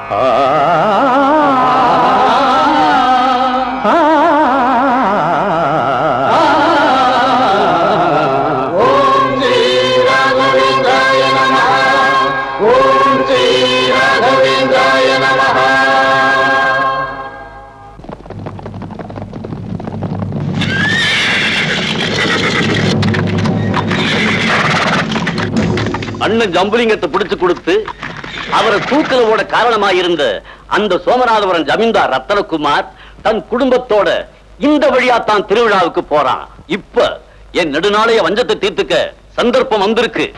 அண்ணன் ஜம்புலிங்கத்தை பிடிச்சு கொடுத்து அவரை தூக்கல ஓட காரணமாயிருந்த அந்த சோமநாதபுரம் ஜமீன்தார் ரத்தனகுமார் தன் குடும்பத்தோட இந்த வழியா தான் திருவிழாவுக்கு போறான் இப்ப என் நெடுநாளைய வஞ்சத்தை தீர்த்துக்க சந்தர்ப்பம் வந்திருக்கு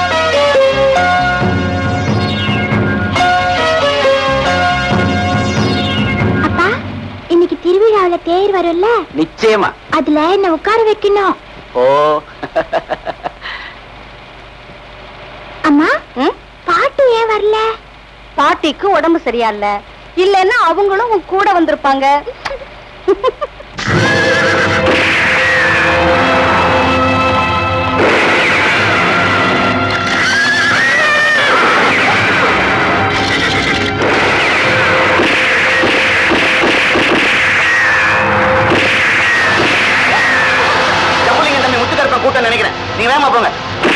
அப்பா இன்னைக்கு திருவிழாவுல தேர் வரும்ல நிச்சயமா அதுல என்ன உட்கார வைக்கணும் ஓ அம்மா பாட்டு ஏன் வரல பாட்டிக்கு உடம்பு சரியா இல்ல இல்லைன்னா அவங்களும் உன் கூட வந்திருப்பாங்க ஜம்புலிங்க தம்பி முத்துக்கருப்ப கூட்டம் நினைக்கிறேன் நீங்க வேகமா போங்க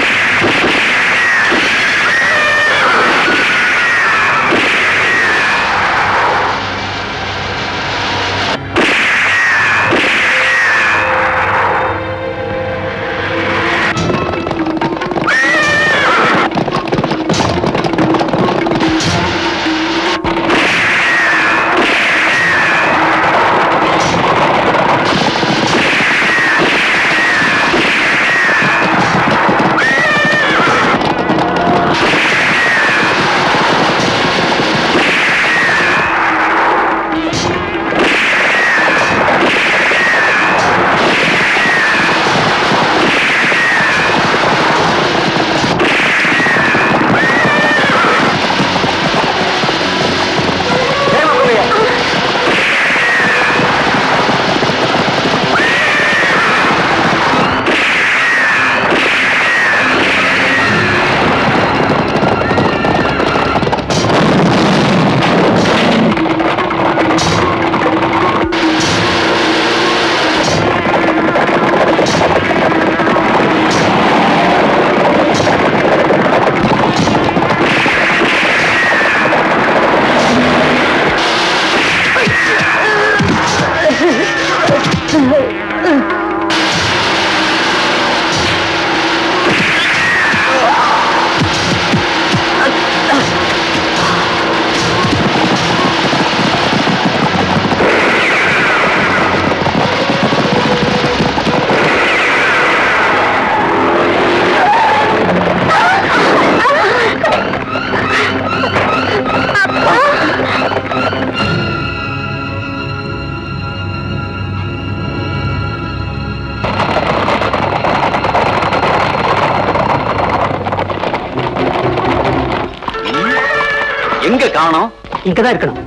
எங்க காணோம் இங்கதான் இருக்கணும்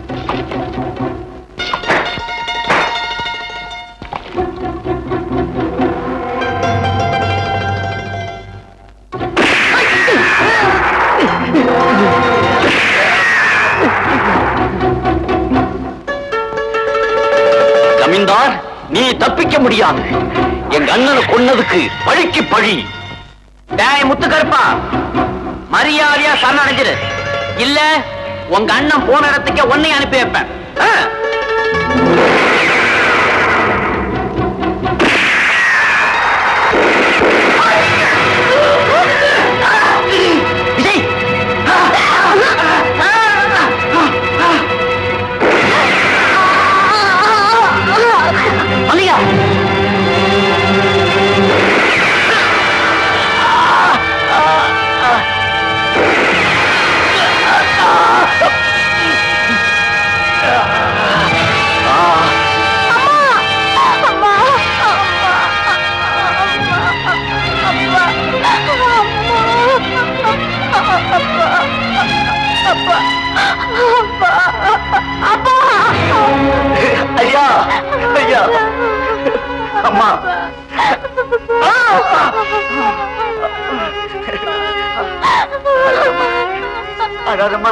ஜமீன்தார் நீ தப்பிக்க முடியாது எங்க அண்ணனை கொன்னதுக்கு பழிக்கு பழி டேய் முத்துக்கருப்பா மரியாதையா சரணடைஞ்சிரு இல்ல உங்க அண்ணன் போன இடத்துக்கே உன்னை அனுப்பி வைப்பேன் ஆ? விஜய் மல்லிகா ஐயா ஐயா அம்மா அழாதம்மா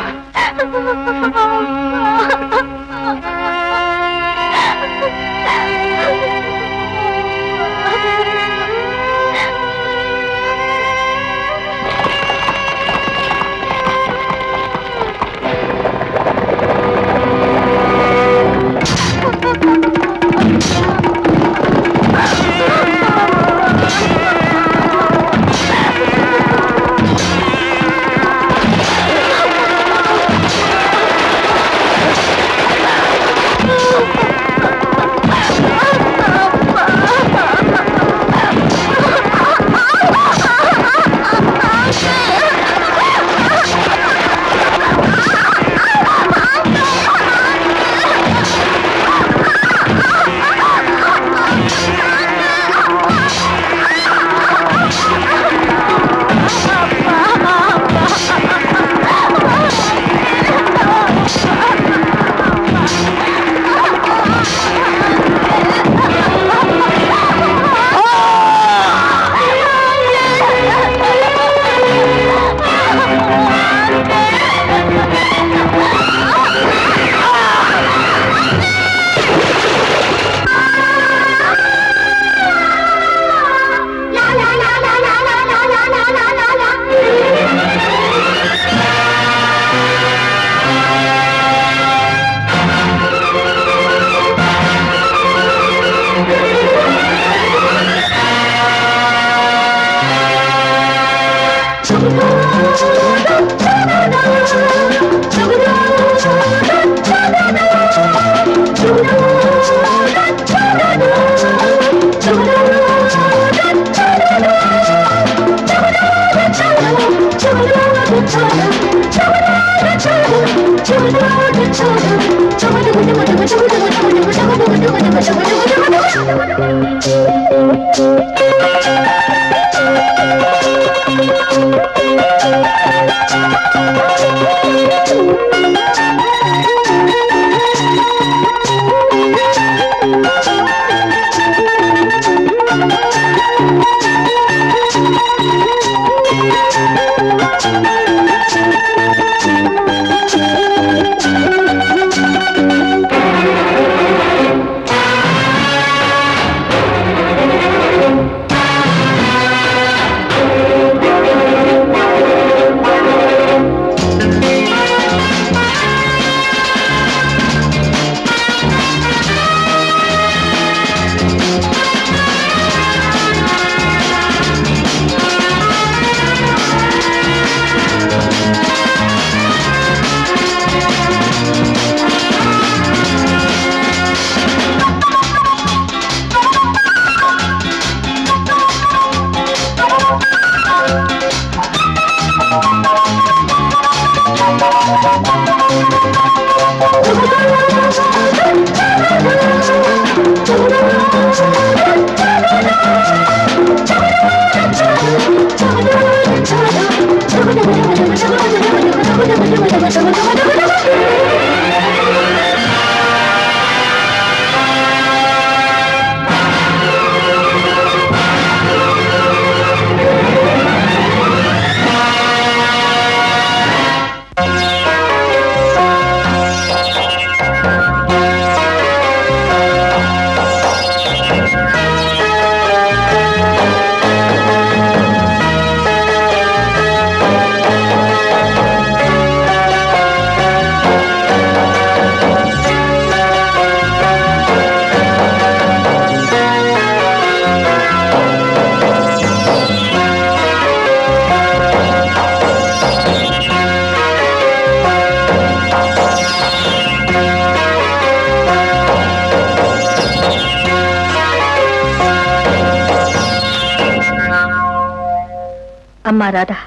அம்மா ராதா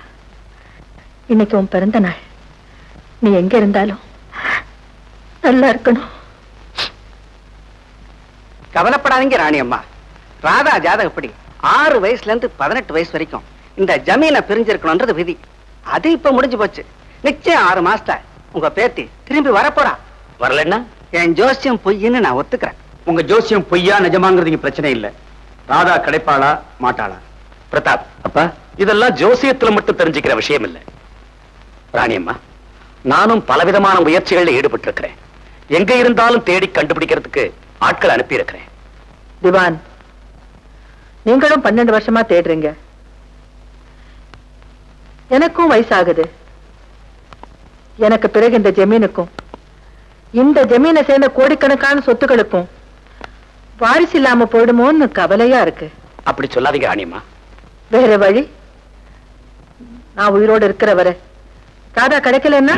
இன்னைக்கு உன் பிறந்த நாள் நீ எங்க இருந்தாலும் நல்லா இருக்கணும் கவலைப்படாதீங்க ராணி அம்மா ராதா ஜாதகப்படி ஆறு வயசுல இருந்து பதினெட்டு வயசு வரைக்கும் இந்த ஜமீனை பிரிஞ்சிருக்கணும்ன்றது விதி அது இப்ப முடிஞ்சு போச்சு நிச்சயம் ஆறு மாசத்துல உங்க பேத்தி திரும்பி வரப்போறா வரலன்னா என் ஜோசியம் பொய்ன்னு நான் ஒத்துக்கிறேன் உங்க ஜோசியம் பொய்யா நிஜமாங்கிறது இங்க பிரச்சனை இல்ல ராதா கிடைப்பாளா மாட்டாளா பிரதாப் அப்பா இதெல்லாம் ஜோசியத்துல மட்டும் தெரிஞ்சுக்கிற விஷயம் இல்ல ராணியம்மா நானும் பலவிதமான முயற்சிகளில் ஈடுபட்டிருக்கிறேன் எங்க இருந்தாலும் தேடி கண்டுபிடிக்கிறதுக்கு ஆட்கள் அனுப்பியிருக்கிறேன் திவான் நீங்களும் பன்னெண்டு வருஷமா தேடுறீங்க எனக்கும் வயசாகுது எனக்கு பிறகு இந்த ஜமீனுக்கும் இந்த ஜமீனை சேர்ந்த கோடிக்கணக்கான சொத்துக்களுக்கும் வாரிசு இல்லாம போயிடுமோன்னு கவலையா இருக்கு அப்படி சொல்லாதீங்க ராணியம்மா வேற வழி நான் உயிரோடு இருக்கிற வரை ராதா கிடைக்கலன்னா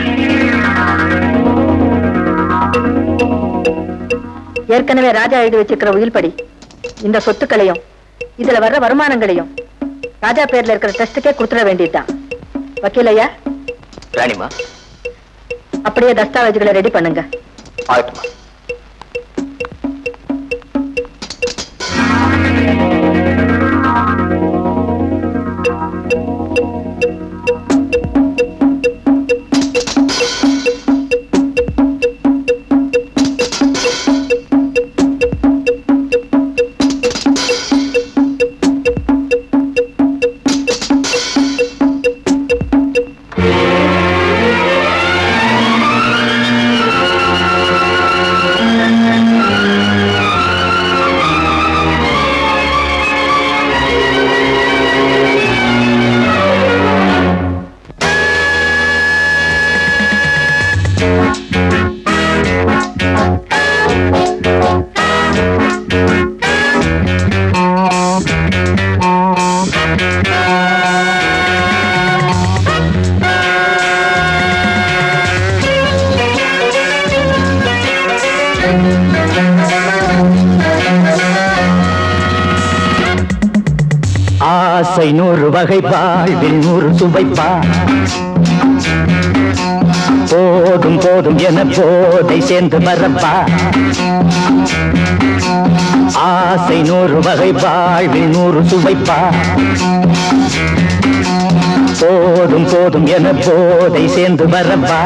ஏற்கனவே ராஜா எழுதி வச்சிருக்கிற உயில் படி இந்த சொத்துக்களையும் இதுல வர்ற வருமானங்களையும் ராஜா பேர்ல இருக்கிற ட்ரஸ்டுக்கே கொடுத்துட வேண்டியதுதான் வக்கீலையா ராணிமா அப்படியே தஸ்தாவேஜுகளை ரெடி பண்ணுங்க ஆகட்டுமா ஆசை நூறு வகை வாழ்வில் நூறு சுவைப்பா போதும் போதும் என போதை சேர்ந்து வரப்பா ஆசை நூறு வகை வாழ்வில் நூறு சுவைப்பா போதும் போதும் என போதை சேர்ந்து வரப்பா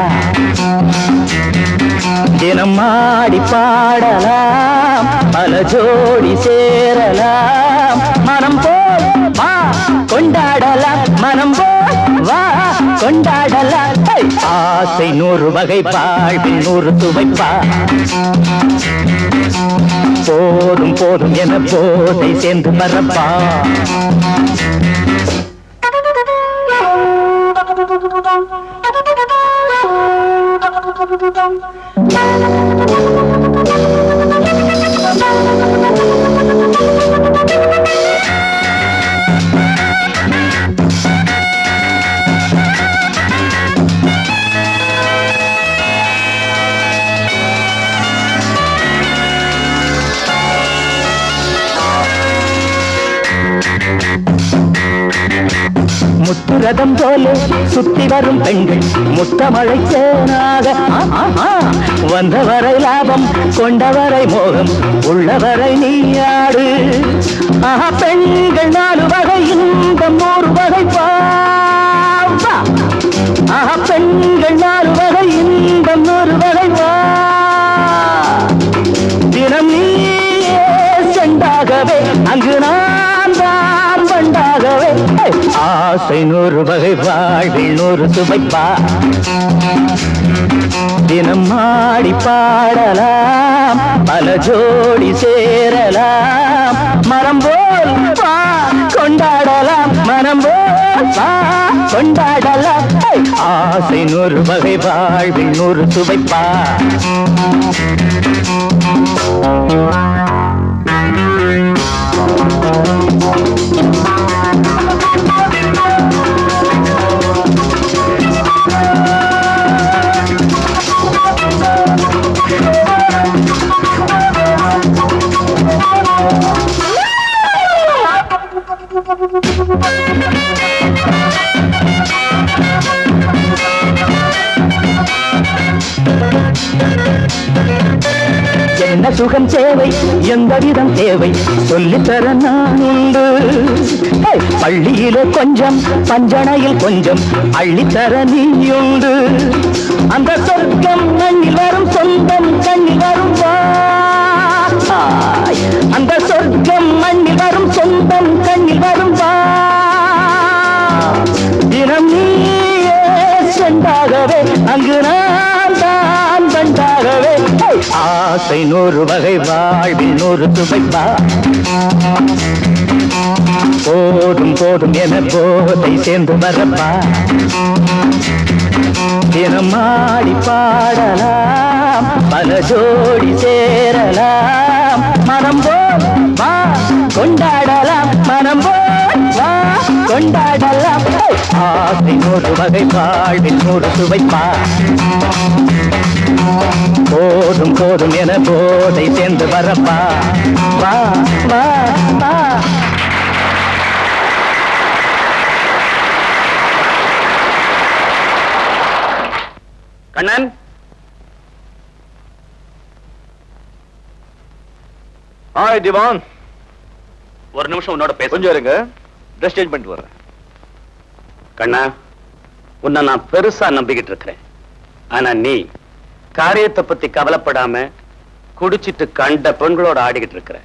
தினம் ஆடி பாடலாம் பல ஜோடி சேரலாம் மனம் போல் வா கொண்டாடலாம் மனம் போல் வா கொண்டாடலாம் ஹை! ஆசை நூறு வகை வாழ்வில் நூறு துவைப்பா போதும் போதும் என போதை சேர்ந்து மறப்பா முத்துரதம் போல சுத்தி வரும் பெண்கள் முத்தமழை தேனாக ஆ, ஆ, ஆ. வந்தவரை லாபம் கொண்டவரை மோகம் உள்ளவரை நீயாடு ஆஹா பெண்கள் நாலு வகை இன்பம் நூறு வகை பாவா ஆஹா பெண்கள் நாலு வகை இன்பம் நூறு வகை வா தினம் நீயே செண்டாகவே அங்கு நான் தான் வண்டாகவே ஹே! ஆசை நூறு வகை வாழ்வில் நூறு சுவைப்பா தினம் ஆடி பாடலாம் பல ஜோடி சேரலாம் மரம் போல் வா கொண்டாடலாம் மனம் போல் வா கொண்டாடலாம் ஹே! ஆசை நூறு வகை வாழ்வில் நூறு சுவைப்பா என்ன சுகம் தேவை எந்த விதம் தேவை சொல்லித்தர நான் உண்டு ஏய், பள்ளியிலே கொஞ்சம் பஞ்சனையில் கொஞ்சம் அள்ளித்தர நீயுண்டு அந்த சொர்க்கம் மண்ணில் வரும் சொந்தம் கண்ணில் வரும் வாய் அந்த சொர்க்கம் மண்ணில் வரும் சொந்தம் கண்ணில் வரும் வா தினம் நீயே சென்றாகவே அங்கு நான் ஆசை நூறு வகை வாழ்வில் நூறு துவைப்பா போதும் போதும் என போதை சேர்ந்து வரப்பா தினமாடி பாடலாம் பல ஜோடி சேரலாம் மனம் போல் வா கொண்டாடலாம் மனம் போல் வா கொண்டாடலாம் ஆசை நூறு வகை வாழ்வில் நூறு சுவைப்பா போதும் போதும் என போதை சேர்ந்து வரப்பா வா வா வா கண்ணன் ஹாய் திவான் ஒரு நிமிஷம் உன்னோட பேச கொஞ்சம் இருங்க ட்ரெஸ் சேஞ்ச் பண்ணிட்டு வரேன் கண்ணா உன்னை நான் பெருசா நம்பிக்கிட்டு இருக்கிறேன் ஆனா நீ காரியத்தை பத்தி கவலைப்படாம குடிச்சிட்டு கண்ட பெண்களோட ஆடிக்கிட்டு இருக்கிற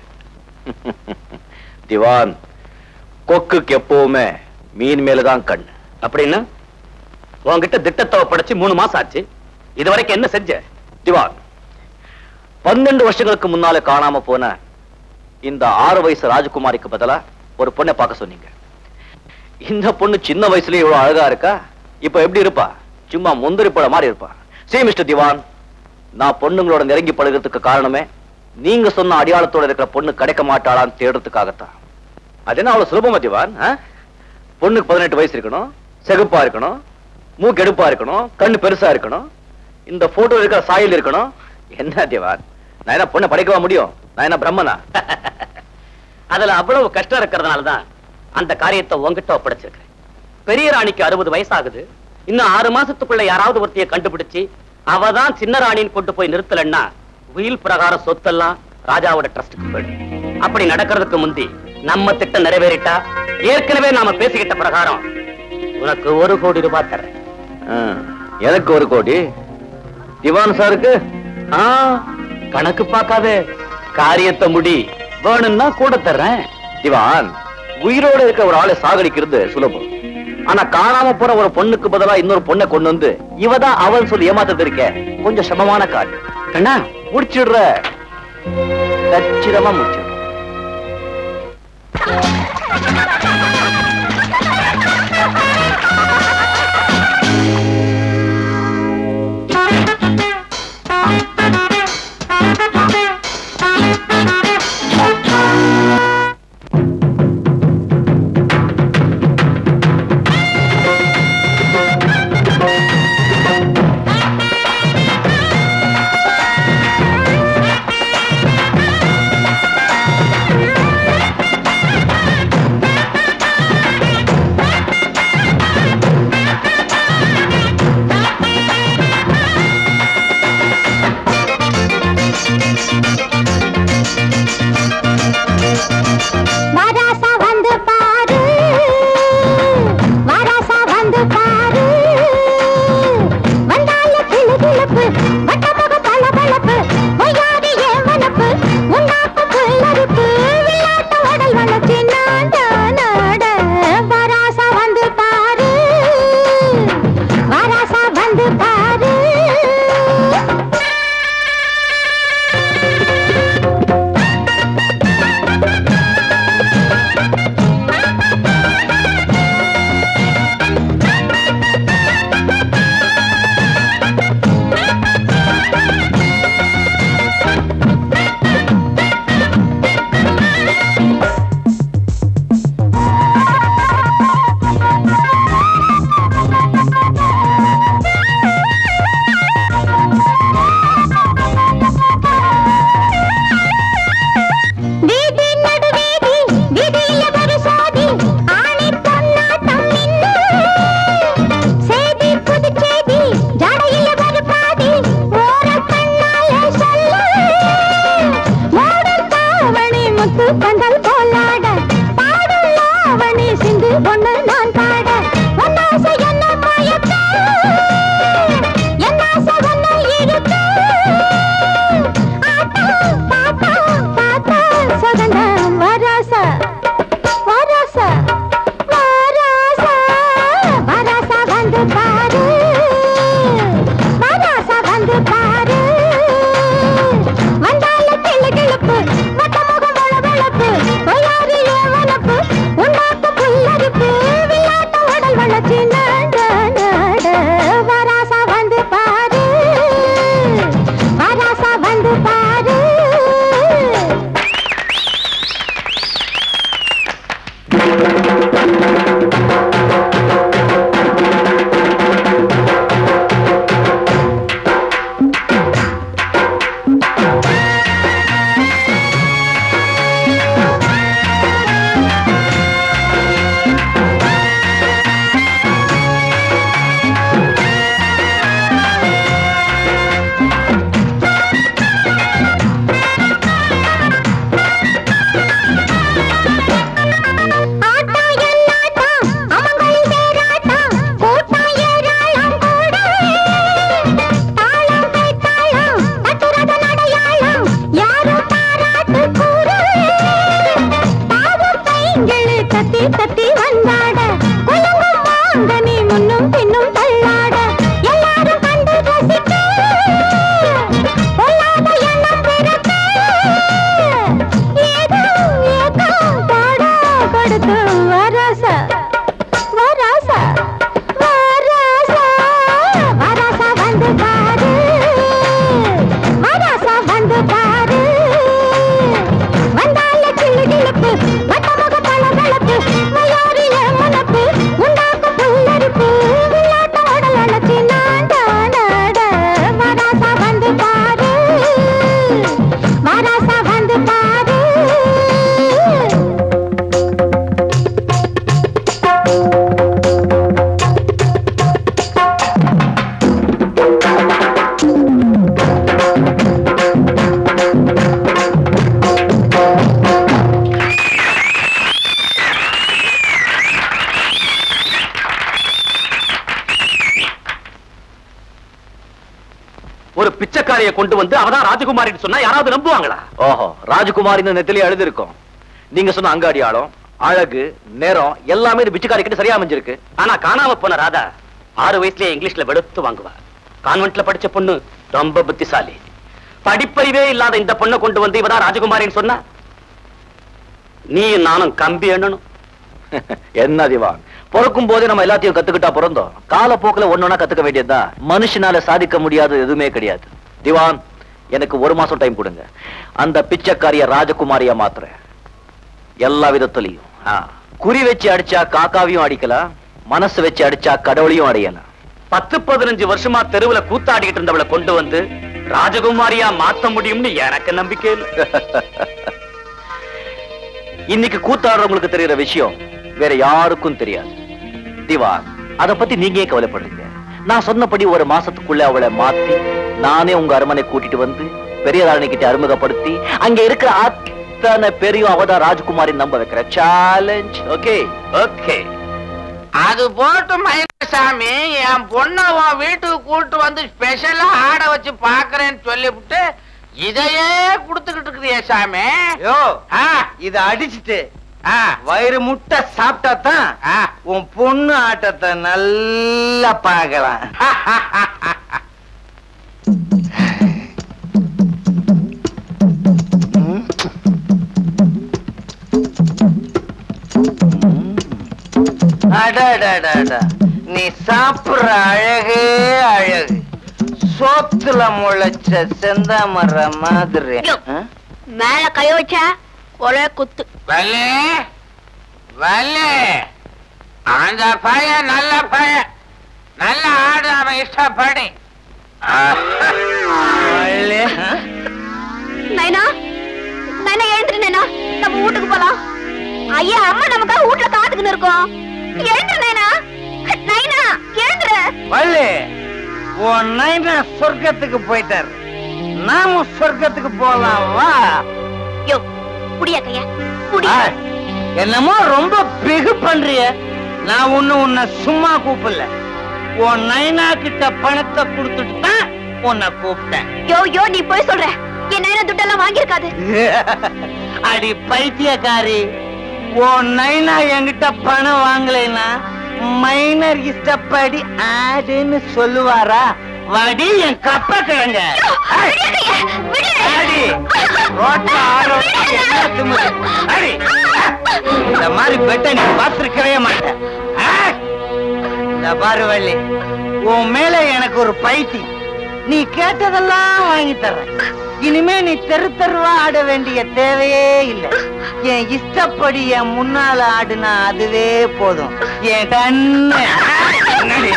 திவான் கொக்குக்கு எப்பவுமே மீன் மேலதான் கண் அப்படின்னா உன்கிட்ட திட்டத்தை படைச்சு மூணு மாசம் ஆச்சு இது வரைக்கும் என்ன செஞ்ச திவான் பன்னெண்டு வருஷங்களுக்கு முன்னால காணாம போன இந்த ஆறு வயசு ராஜகுமாரிக்கு பதிலா ஒரு பொண்ணை பார்க்க சொன்னீங்க இந்த பொண்ணு சின்ன வயசுலயே இவ்வளவு அழகா இருக்கா இப்ப எப்படி இருப்பா சும்மா முந்திரி பழ மாதிரி இருப்பா சரி மிஸ்டர் திவான் நான் பொண்ணுங்களோட நெருங்கி பழகிறதுக்கு காரணமே நீங்க சொன்ன அடையாளத்தோட இருக்கிற பொண்ணு கிடைக்க மாட்டாளான்னு தேடுறதுக்காகத்தான் அது என்ன அவ்வளவு சுலபமா திவான் ஆ? பொண்ணுக்கு பதினெட்டு வயசு இருக்கணும் செகுப்பா இருக்கணும் மூக்கு எடுப்பா இருக்கணும் கண்ணு பெருசா இருக்கணும் இந்த போட்டோ இருக்கிற சாயல் இருக்கணும் என்ன திவான் நான் என்ன பொண்ணை படைக்கவா முடியும் நான் என்ன பிரம்மனா அதுல அவ்வளவு கஷ்டம் இருக்கிறதுனால தான் அந்த காரியத்தை உன்கிட்ட ஒப்படைச்சிருக்கிறேன் பெரிய ராணிக்கு அறுபது வயசாகுது இன்னும் ஆறு மாசத்துக்குள்ள யாராவது ஒருத்தைய கண்டுபிடிச்சு அவ தான் சின்ன ராணின்னு கொண்டு போய் நிறுத்தலன்னா உயில் பிரகாரம் சொத்தெல்லாம் ராஜாவோட ட்ரஸ்டுக்கு போயிடும் அப்படி நடக்கிறதுக்கு முந்தி நம்ம திட்டம் நிறைவேறிட்டா ஏற்கனவே நாம பேசிக்கிட்ட பிரகாரம் உனக்கு ஒரு கோடி ரூபாய் தர்றேன் ஆ, எனக்கு ஒரு கோடி திவான் சாருக்கு ஆ, கணக்கு பார்க்காதே காரியத்தை முடி வேணும்னா கூட தர்றேன் திவான் உயிரோட இருக்க ஒரு ஆளை சாகடிக்கிறது சுலபம் ஆனா காணாம போற ஒரு பொண்ணுக்கு பதிலா இன்னொரு பொண்ணை கொண்டு வந்து இவதான் அவன் சொல்லி ஏமாத்தது இருக்க கொஞ்சம் சமமான காரியம் கண்ணா முடிச்சிடுற கச்சிதமா முடிச்சிடுற வாராசா வந்து பாரு வாராசா வந்து பாரு வந்தால கிளு கிளப்பு வட்டமுக பல பளப்பு பொய்யாதி ஏவனப்பு உன்னாப்பு புல்லரிப்பு விளையாட்டு உடல் வளர்ச்சி நாட நாட வாராசா வந்து பாரு வாராசா வந்து பாரு வீதி நடுவீதி வீதியில ஒரு சாதி ஆணி பொன்னாட்டம் நின்னு சேதி புதுச்சேதி ஜடையில ஒரு பாதி ஓர கண்ணால சொல்ல மூடல் தாவணி முத்து பந்தல் போலாட பாடும் லாவணி சிந்து பொண்ணு நான் பாட ஒன்னாசை என்ன மயக்க என்னாசை ஒன்னு இருக்க ஆத்தா பாத்தா பாத்தா சகனம் வராசா வராசா வராசா வராசா வந்து பாரு வராசா வந்து பாரு சுத்தி வந்தாட குலுங்கும் மாங்கனி முன்னும் பின்னும் தள்ளாட எல்லாரும் கண்டு ரசிக்க பொல்லாத எண்ணம் பிறக்க ஏதோ ஏக்கம் பாட படுத்து வரச வரச வரச வரச வந்து பாரு வரச வந்து பாரு வந்தால கிளு கிளுப்பு வட்டமுக பளபளப்பு வயாரி மனப்பு உண்டாக்கும் புல்லரிப்பு விளையாட்ட உடல் அழைச்சி நாட நாட வரச வந்து பாரு வரச வந்து பாரு ஒரு பிச்சைக்காரியை கொண்டு வந்து அவதான் ராஜகுமாரின்னு சொன்னா யாராவது நம்புவாங்களா ஓஹோ ராஜகுமாரின்னு நெத்திலே எழுதிருக்கோம் நீங்க சொன்ன அங்க அடியாளம் அழகு நேரம் எல்லாமே இந்த பிச்சைக்காரி கிட்ட சரியா அமைஞ்சிருக்கு ஆனா காணாம போன ராதா ஆறு வயசுலயே இங்கிலீஷ்ல வெளுத்து வாங்குவா கான்வென்ட்ல படிச்ச பொண்ணு ரொம்ப புத்திசாலி படிப்பறிவே இல்லாத இந்த பொண்ணை கொண்டு வந்து இவதான் ராஜகுமாரின்னு சொன்னா நீ நானும் கம்பி எண்ணணும் என்ன திவான் பிறக்கும் போதே நம்ம எல்லாத்தையும் கத்துக்கிட்டா பிறந்தோம் காலப்போக்குல ஒன்னொன்னா கத்துக்க வேண்டியதுதான் மனுஷனால சாதிக்க முடியாத எதுவுமே கிடையாது திவான் எனக்கு ஒரு மாசம் டைம் கொடுங்க அந்த பிச்சைக்காரிய ராஜகுமாரியா மாத்துறேன் எல்லா விதத்துலயும் ஆ. குறி வச்சு அடிச்சா காக்காவையும் அடிக்கலாம் மனசு வச்சு அடிச்சா கடவுளையும் அடையலாம் பத்து பதினஞ்சு வருஷமா தெருவுல கூத்தாடிக்கிட்டு இருந்தவளை கொண்டு வந்து ராஜகுமாரியா மாத்த முடியும்னு எனக்கு நம்பிக்கை இல்லை இன்னைக்கு கூத்தாடுறவங்களுக்கு தெரியற விஷயம் வேற யாருக்கும் தெரியாது திவா அத பத்தி நீங்க ஏன் கவலைப்படுறீங்க நான் சொன்னபடி ஒரு மாசத்துக்குள்ள அவளை மாத்தி நானே உங்க அரண்மனை கூட்டிட்டு வந்து பெரிய ராணி கிட்ட அறிமுகப்படுத்தி அங்க இருக்கிற அத்தனை பெரியும் அவதான் ராஜகுமாரி நம்ப வைக்கிற சேலஞ்ச் ஓகே ஓகே அது போட்டு மயிலசாமி என் பொண்ணை உன் வீட்டுக்கு கூட்டு வந்து ஸ்பெஷலா ஆட வச்சு பாக்குறேன்னு சொல்லிவிட்டு இதையே குடுத்துக்கிட்டு இருக்குதியே சாமி யோ ஆ, இத அடிச்சிட்டு ஆ, வயிறு முட்டை சாப்பிட்டா தான் ஆ. உன் பொண்ணு ஆட்டத்தை நல்லா பார்க்கலாம் அடடடடா. நீ சாப்பிடுற அழகே அழகு சோத்துல முளைச்ச செந்தாமர மாதிரி ஆ? மேல கை வச்சா ஒரே குத்து வள்ளி வள்ளி அந்த பையன் நல்ல பையன் நல்ல ஆடு அவன் இஷ்டப்படி வள்ளி, ஆ? நைனா நைனா எழுந்துரு நைனா நம்ம வீட்டுக்கு போலாம் ஐயா அம்மா நமக்காக வீட்டுல காத்துக்கின்னு இருக்கோம் எழுந்துரு நைனா நைனா எழுந்துரு வள்ளி உன் நைனா சொர்க்கத்துக்கு போயிட்டாரு நாமும் சொர்க்கத்துக்கு போலாம் வா யோ புடியா கையா புடி ஆ, என்னமோ ரொம்ப பிகு பண்றிய நான் ஒண்ணு உன்னை சும்மா கூப்பிடல உன் நைனா கிட்ட பணத்தை கொடுத்துட்டு தான் உன்னை கூப்பிட்டேன் யோ யோ நீ போய் சொல்ற என் நைனா துட்டெல்லாம் வாங்கியிருக்காது அடி பைத்தியக்காரி உன் நைனா என்கிட்ட பணம் வாங்கலைன்னா மைனர் இஷ்டப்படி ஆடுன்னு சொல்லுவாரா வடி என் கப்ப கிழங்க அடி ரோட்ல ஆரோட என்ன திமிரு? அடி இந்த மாதிரி பெட்ட நீ பார்த்திருக்கவே மாட்டேன் ஆ? இந்த பாரு வள்ளி உன் மேல எனக்கு ஒரு பைத்தி நீ கேட்டதெல்லாம் வாங்கி தர்றேன் இனிமே நீ தெரு தெருவா ஆட வேண்டிய தேவையே இல்லை என் இஷ்டப்படி என் முன்னால ஆடுனா அதுவே போதும் என் கண்ணு என்னடி?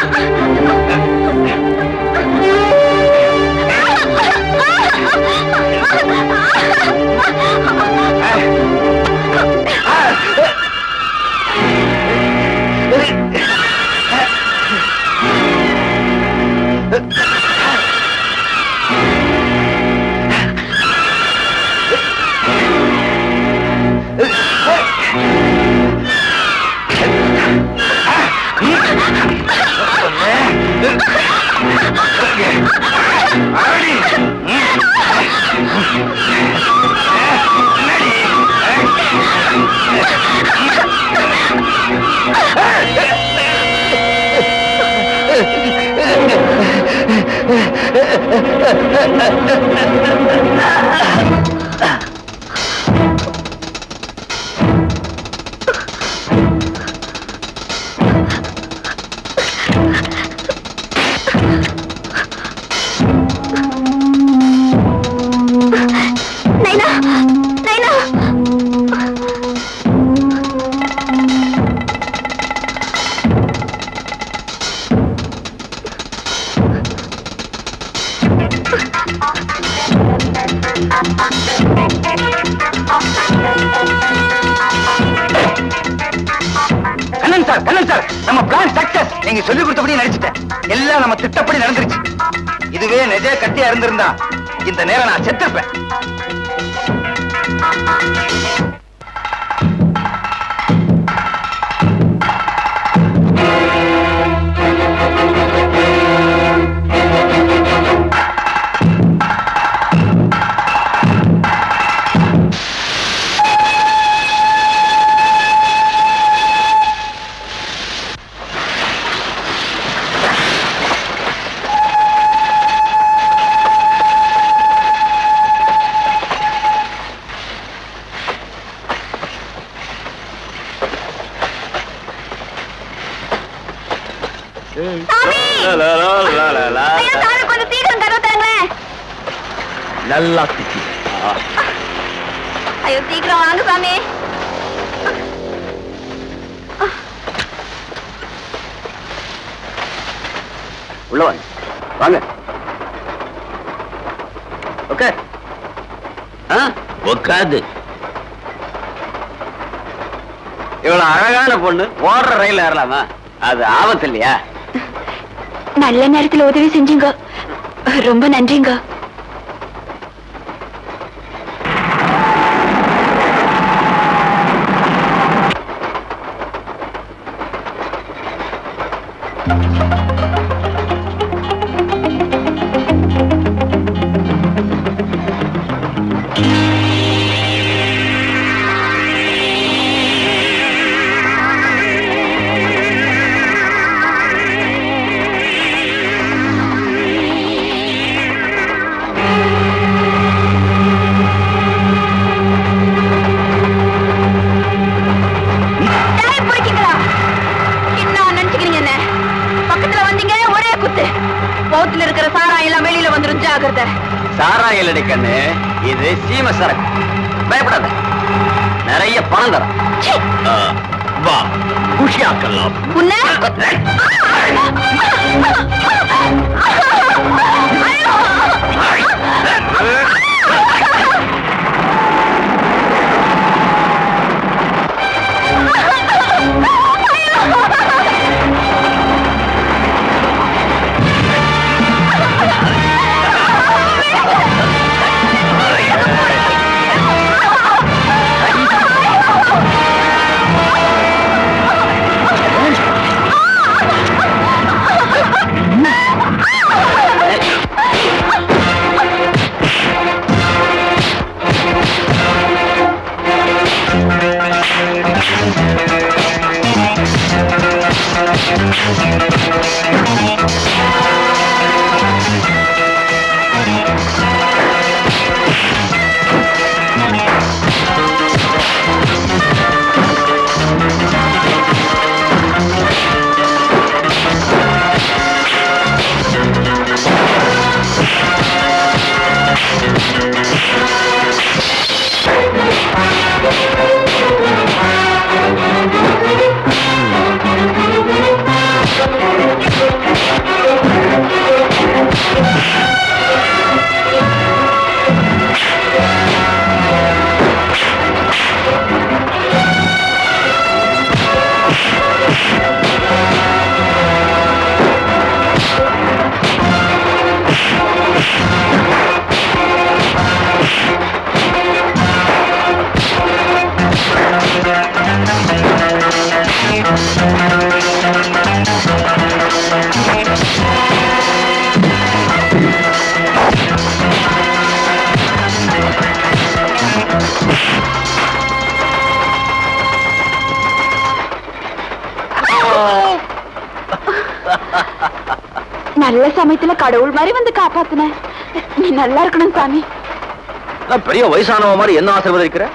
நைனா நைனா கண்ணன் சார் கண்ணன் சார் நம்ம பிளான் சக்சஸ் நீங்க சொல்லி கொடுத்தபடி நடிச்சிட்டேன் எல்லாம் நம்ம திட்டப்படி நடந்துருச்சு இதுவே நிஜ கட்டியா இருந்திருந்தா இந்த நேரம் நான் செத்துருப்பேன் ஐயா சாமி கொஞ்சம் சீக்கிரம் கதவு தரங்களேன் நல்லா திட்டி ஐயோ சீக்கிரம் வாங்க சாமி உள்ள வாங்க வாங்க ஓகே உட்காது இவ்வளவு அழகான பொண்ணு ஓடுற ரயில் ஏறலாமா அது ஆபத்து இல்லையா நல்ல நேரத்துல உதவி செஞ்சீங்க ரொம்ப நன்றிங்க தலையை பிடிக்கீங்களா என்ன நினைச்சுக்கிறீங்க என்ன பக்கத்துல வந்தீங்க ஒரே குத்து பௌத்துல இருக்கிற சாராயம் எல்லாம் வெளியில வந்துரும் ஜாகிரதை சாராயம் இல்லடி கண்ணு இது சீம சரக்கு பயப்படாத நிறைய பணம் தரேன் சீ, ஆ, வா குஷியாக்கலாம் உன்னை நல்ல சமயத்துல கடவுள் மாதிரி வந்து காப்பாத்துன நீ நல்லா இருக்கணும் சாமி நான் பெரிய வயசானவ மாதிரி என்ன ஆசீர்வதிக்கிற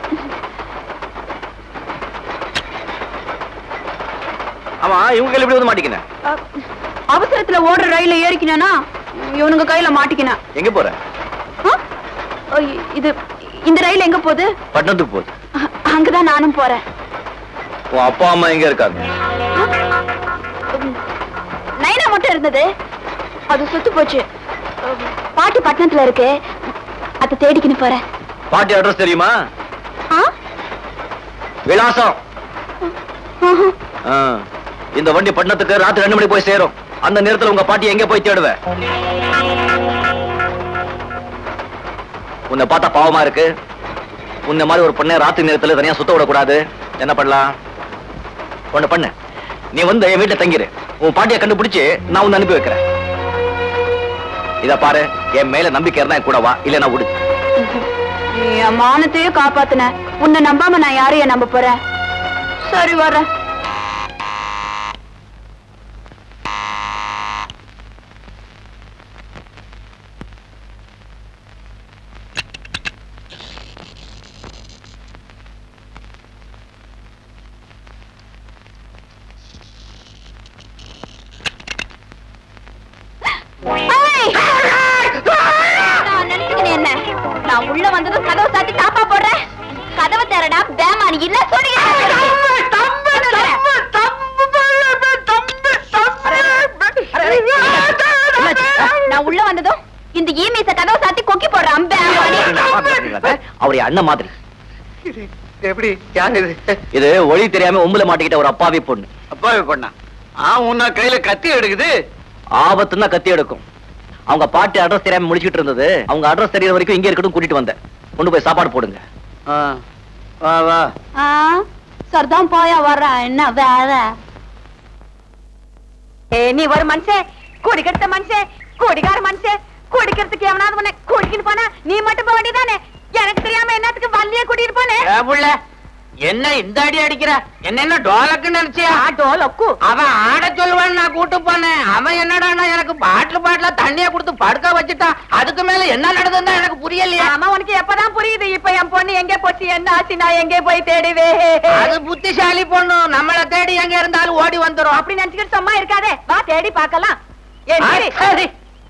ஆமா இவங்க கையில எப்படி வந்து மாட்டிக்கின அஹ், அவசரத்துல ஓடுற ரயில ஏறிக்கினா இவனுங்க கையில மாட்டிக்கினேன் எங்க போற ஆ? ஐ, இது இந்த ரயில் எங்க போகுது பட்டணத்துக்கு போகுது அ- அங்கதான் நானும் போறேன் உன் அப்பா அம்மா எங்க இருக்காங்க உம், நைனா மட்டும் இருந்தது அது சுத்து போச்சு உம், பாட்டி பட்டணத்துல இருக்கு அதை தேடிக்கின்னு போறேன் பாட்டி அட்ரஸ் தெரியுமா ஆ? விலாசம் ஆஹா. ஆ. இந்த வண்டி பட்டணத்துக்கு ராத்திரி ரெண்டு மணி போய் சேரும் அந்த நேரத்துல உங்க பாட்டி எங்க போய் தேடுவ உன்னை பார்த்தா பாவமா இருக்கு உன்னை மாதிரி ஒரு பொண்ணை ராத்திரி நேரத்துல தனியா சுத்த விடக்கூடாது என்ன பண்ணலாம் ஒண்ணு பண்ணு நீ வந்து என் வீட்டுல தங்கிரு உன் பாட்டியை கண்டுபிடிச்சு நான் உன்னை அனுப்பி வைக்கிறேன் இத பாரு என் மேல நம்பிக்கை இருந்தா என் கூட வா இல்ல நான் விடு நீ என் மானத்தையே காப்பாத்துன உன்னை நம்பாம நான் யாரைய நம்ப போறேன் சரி வர்றேன் ஏய்! நான் நினைச்சுக்கினேன் என்ன நான் உள்ள வந்ததும் கதவை சாத்தி தாப்பா போடுறேன் கதவை தரடா பேமானி இல்ல நான் உள்ள வந்ததும் இந்த ஈமீச கதவை சாத்தி கொக்கி போடுறான் பேமானி அவருடைய அண்ணன் மாதிரி எப்படி யாரு இது இது ஒளி தெரியாம உம்புல மாட்டிக்கிட்ட ஒரு அப்பாவி பொண்ணு அப்பாவே பண்ணா ஆ உன்ன கையில கத்தி எடுக்குது ஆபத்துன்னா கத்தி எடுக்கும் அவங்க பாட்டி அட்ரஸ் தெரியாம முடிச்சிட்டு இருந்தது அவங்க அட்ரஸ் தெரியற வரைக்கும் இங்க இருக்கட்டும் கூட்டிட்டு வந்தேன் கொண்டு போய் சாப்பாடு போடுங்க ஆ, வா வா ஆ, சரிதான் போயா வர்றேன் என்ன வேற ஏ நீ ஒரு மனுஷன் கூடி கெடுத்த மனுஷன் கூடிக்கார மனுஷன் குடிக்கிறதுக்கு எவனாவது உன்னை குடிக்கிட்டு போனா நீ மட்டும் போக வேண்டியதானே எனக்கு தெரியாம என்னத்துக்கு வள்ளிய கூட்டிட்டு போனே ஏ புள்ள என்ன இந்த அடி அடிக்கிற என்ன என்ன டோலக்குன்னு நினைச்சியா டோலக்கு அவன் ஆட சொல்லுவான்னு நான் கூட்டு போனேன் அவன் என்னடான்னா எனக்கு பாட்டில் பாட்டில தண்ணிய கொடுத்து படுக்க வச்சுட்டான் அதுக்கு மேல என்ன நடந்ததுன்னா எனக்கு புரியலையா ஆமா உனக்கு எப்பதான் புரியுது இப்ப என் பொண்ணு எங்க போச்சு என்ன ஆச்சு நான் எங்கே போய் தேடுவே அது புத்திசாலி பொண்ணு நம்மள தேடி எங்க இருந்தாலும் ஓடி வந்துரும் அப்படி நினைச்சுக்கிட்டு சும்மா இருக்காதே வா தேடி பார்க்கலாம் ஏன் ஆ, சரி. சரி.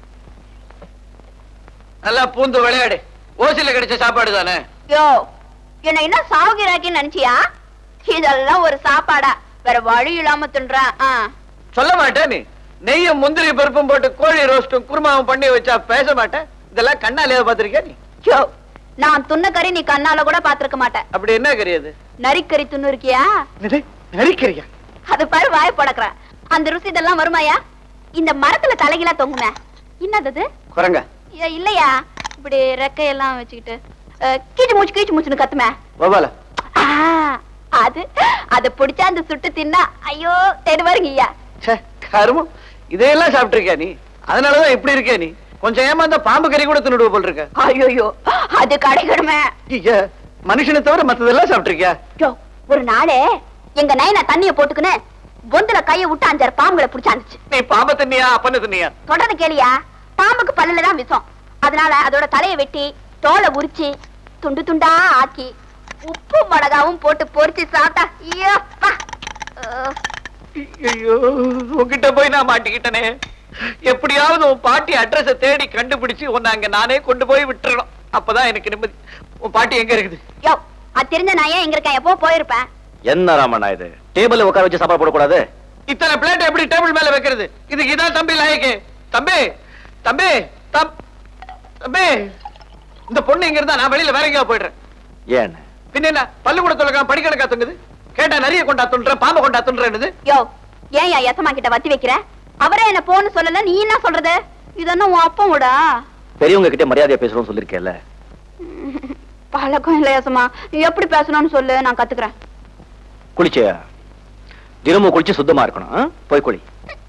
நல்லா பூந்து விளையாடு ஓசில கிடைச்ச சாப்பாடு தானே யோ என்ன என்ன சாகுகிறாக்கி நினைச்சியா இதெல்லாம் ஒரு சாப்பாடா வேற வழி இல்லாம தின்றேன் ஆ. சொல்ல மாட்டேன் நீ நெய்யும் முந்திரி பருப்பும் போட்டு கோழி ரோஸ்டும் குருமாவும் பண்ணி வச்சா பேச மாட்டேன் இதெல்லாம் கண்ணாலேயே பாத்திருக்கியா நீ யோ நான் துண்ண கறி நீ கண்ணால கூட பாத்திருக்க மாட்டேன் அப்படி என்ன கறியது நரிக்கறி துண்ணு இருக்கியா நரிக்கறியா அது பாரு வாய் படக்குறேன் அந்த ருசி இதெல்லாம் வருமாயா இந்த மரத்துல தலைகீழா தொங்குமே என்னது குரங்க ஐயா, இல்லையா இப்படி ரெக்கையெல்லாம் வச்சுக்கிட்டு அஹ், கீச்சு மூச்சு கீச்சு மூச்சுன்னு கத்துமே கோபால ஆ, அது அத பிடிச்சா அந்த சுட்டு தின்னா ஐயோ தேடு வருங்க ஐயா ச்சே கருமம் இதையெல்லாம் சாப்பிட்டிருக்கியா நீ அதனாலதான் இப்படி இருக்கே நீ கொஞ்சம் ஏமாந்தா பாம்பு கறி கூட தின்னுடுவ போல் இருக்க ஐயோ அது கிடைக்கணுமே ஐயா மனுஷனை தவிர மத்ததெல்லாம் சாப்பிட்டிருக்கியா யோ, ஒரு நாளே எங்க நயனா தண்ணிய போட்டுக்குன்னு பொந்துல கைய விட்டு அஞ்சாறு பாம்புகளை பிடிச்சாந்துச்சு நீ பாம்பை தின்னியா அப்பன்னு தின்னியா தொடர்ந்து கேளியா பாம்புக்கு பல்லுல தான் விஷம் அதனால அதோட தலைய வெட்டி தோலை உரிச்சு துண்டு துண்டா ஆக்கி உப்பு மிளகாவும் போட்டு பொரிச்சு சாப்பிட்டா ஐயோப்பா. அஹ், ஐயோ உன்கிட்ட போய் நான் மாட்டிக்கிட்டனே எப்படியாவது உன் பாட்டி அட்ரஸ தேடி கண்டுபிடிச்சு உன்னை அங்க நானே கொண்டு போய் விட்டுறணும் அப்பதான் எனக்கு நிம்மதி உன் பாட்டி எங்க இருக்குது யோ அது தெரிஞ்ச நான் ஏன் எங்க இருக்கேன் எப்போ போயிருப்பேன் என்ன ராமண்ணா இது டேபிள்ல உட்கார வச்சு சாப்பாடு போடக்கூடாது இத்தனை பிளேட் எப்படி டேபிள் மேல வைக்கிறது இதுக்கு இதான் தம்பி லாயக்கு தம்பி தம்பி தம் தம்பி இந்த பொண்ணு இங்க இருந்தா நான் வெளியில வேற எங்கேயா போயிடுறேன் ஏன் பின்ன என்ன பல்லு கூட தொலைக்காம படிக்கணக்கா தொங்குது கேட்டா நிறைய கொண்டா துன்ற பாம்பை கொண்டா துன்றேன்னு யோ ஏன் என் எசமா கிட்ட வத்தி வைக்கிற அவரே என்ன போன்னு சொல்லல நீ என்ன சொல்றது இதென்ன உன் அப்பம் விடா பெரியவங்க கிட்ட மரியாதையா பேசுறோம்னு சொல்லிருக்கேன்ல பழக்கம் இல்ல யசமா நீ எப்படி பேசணும்னு சொல்லு நான் கத்துக்கிறேன் குளிச்சியா தினமும் குளிச்சு சுத்தமா இருக்கணும் ஆ? போய் குளி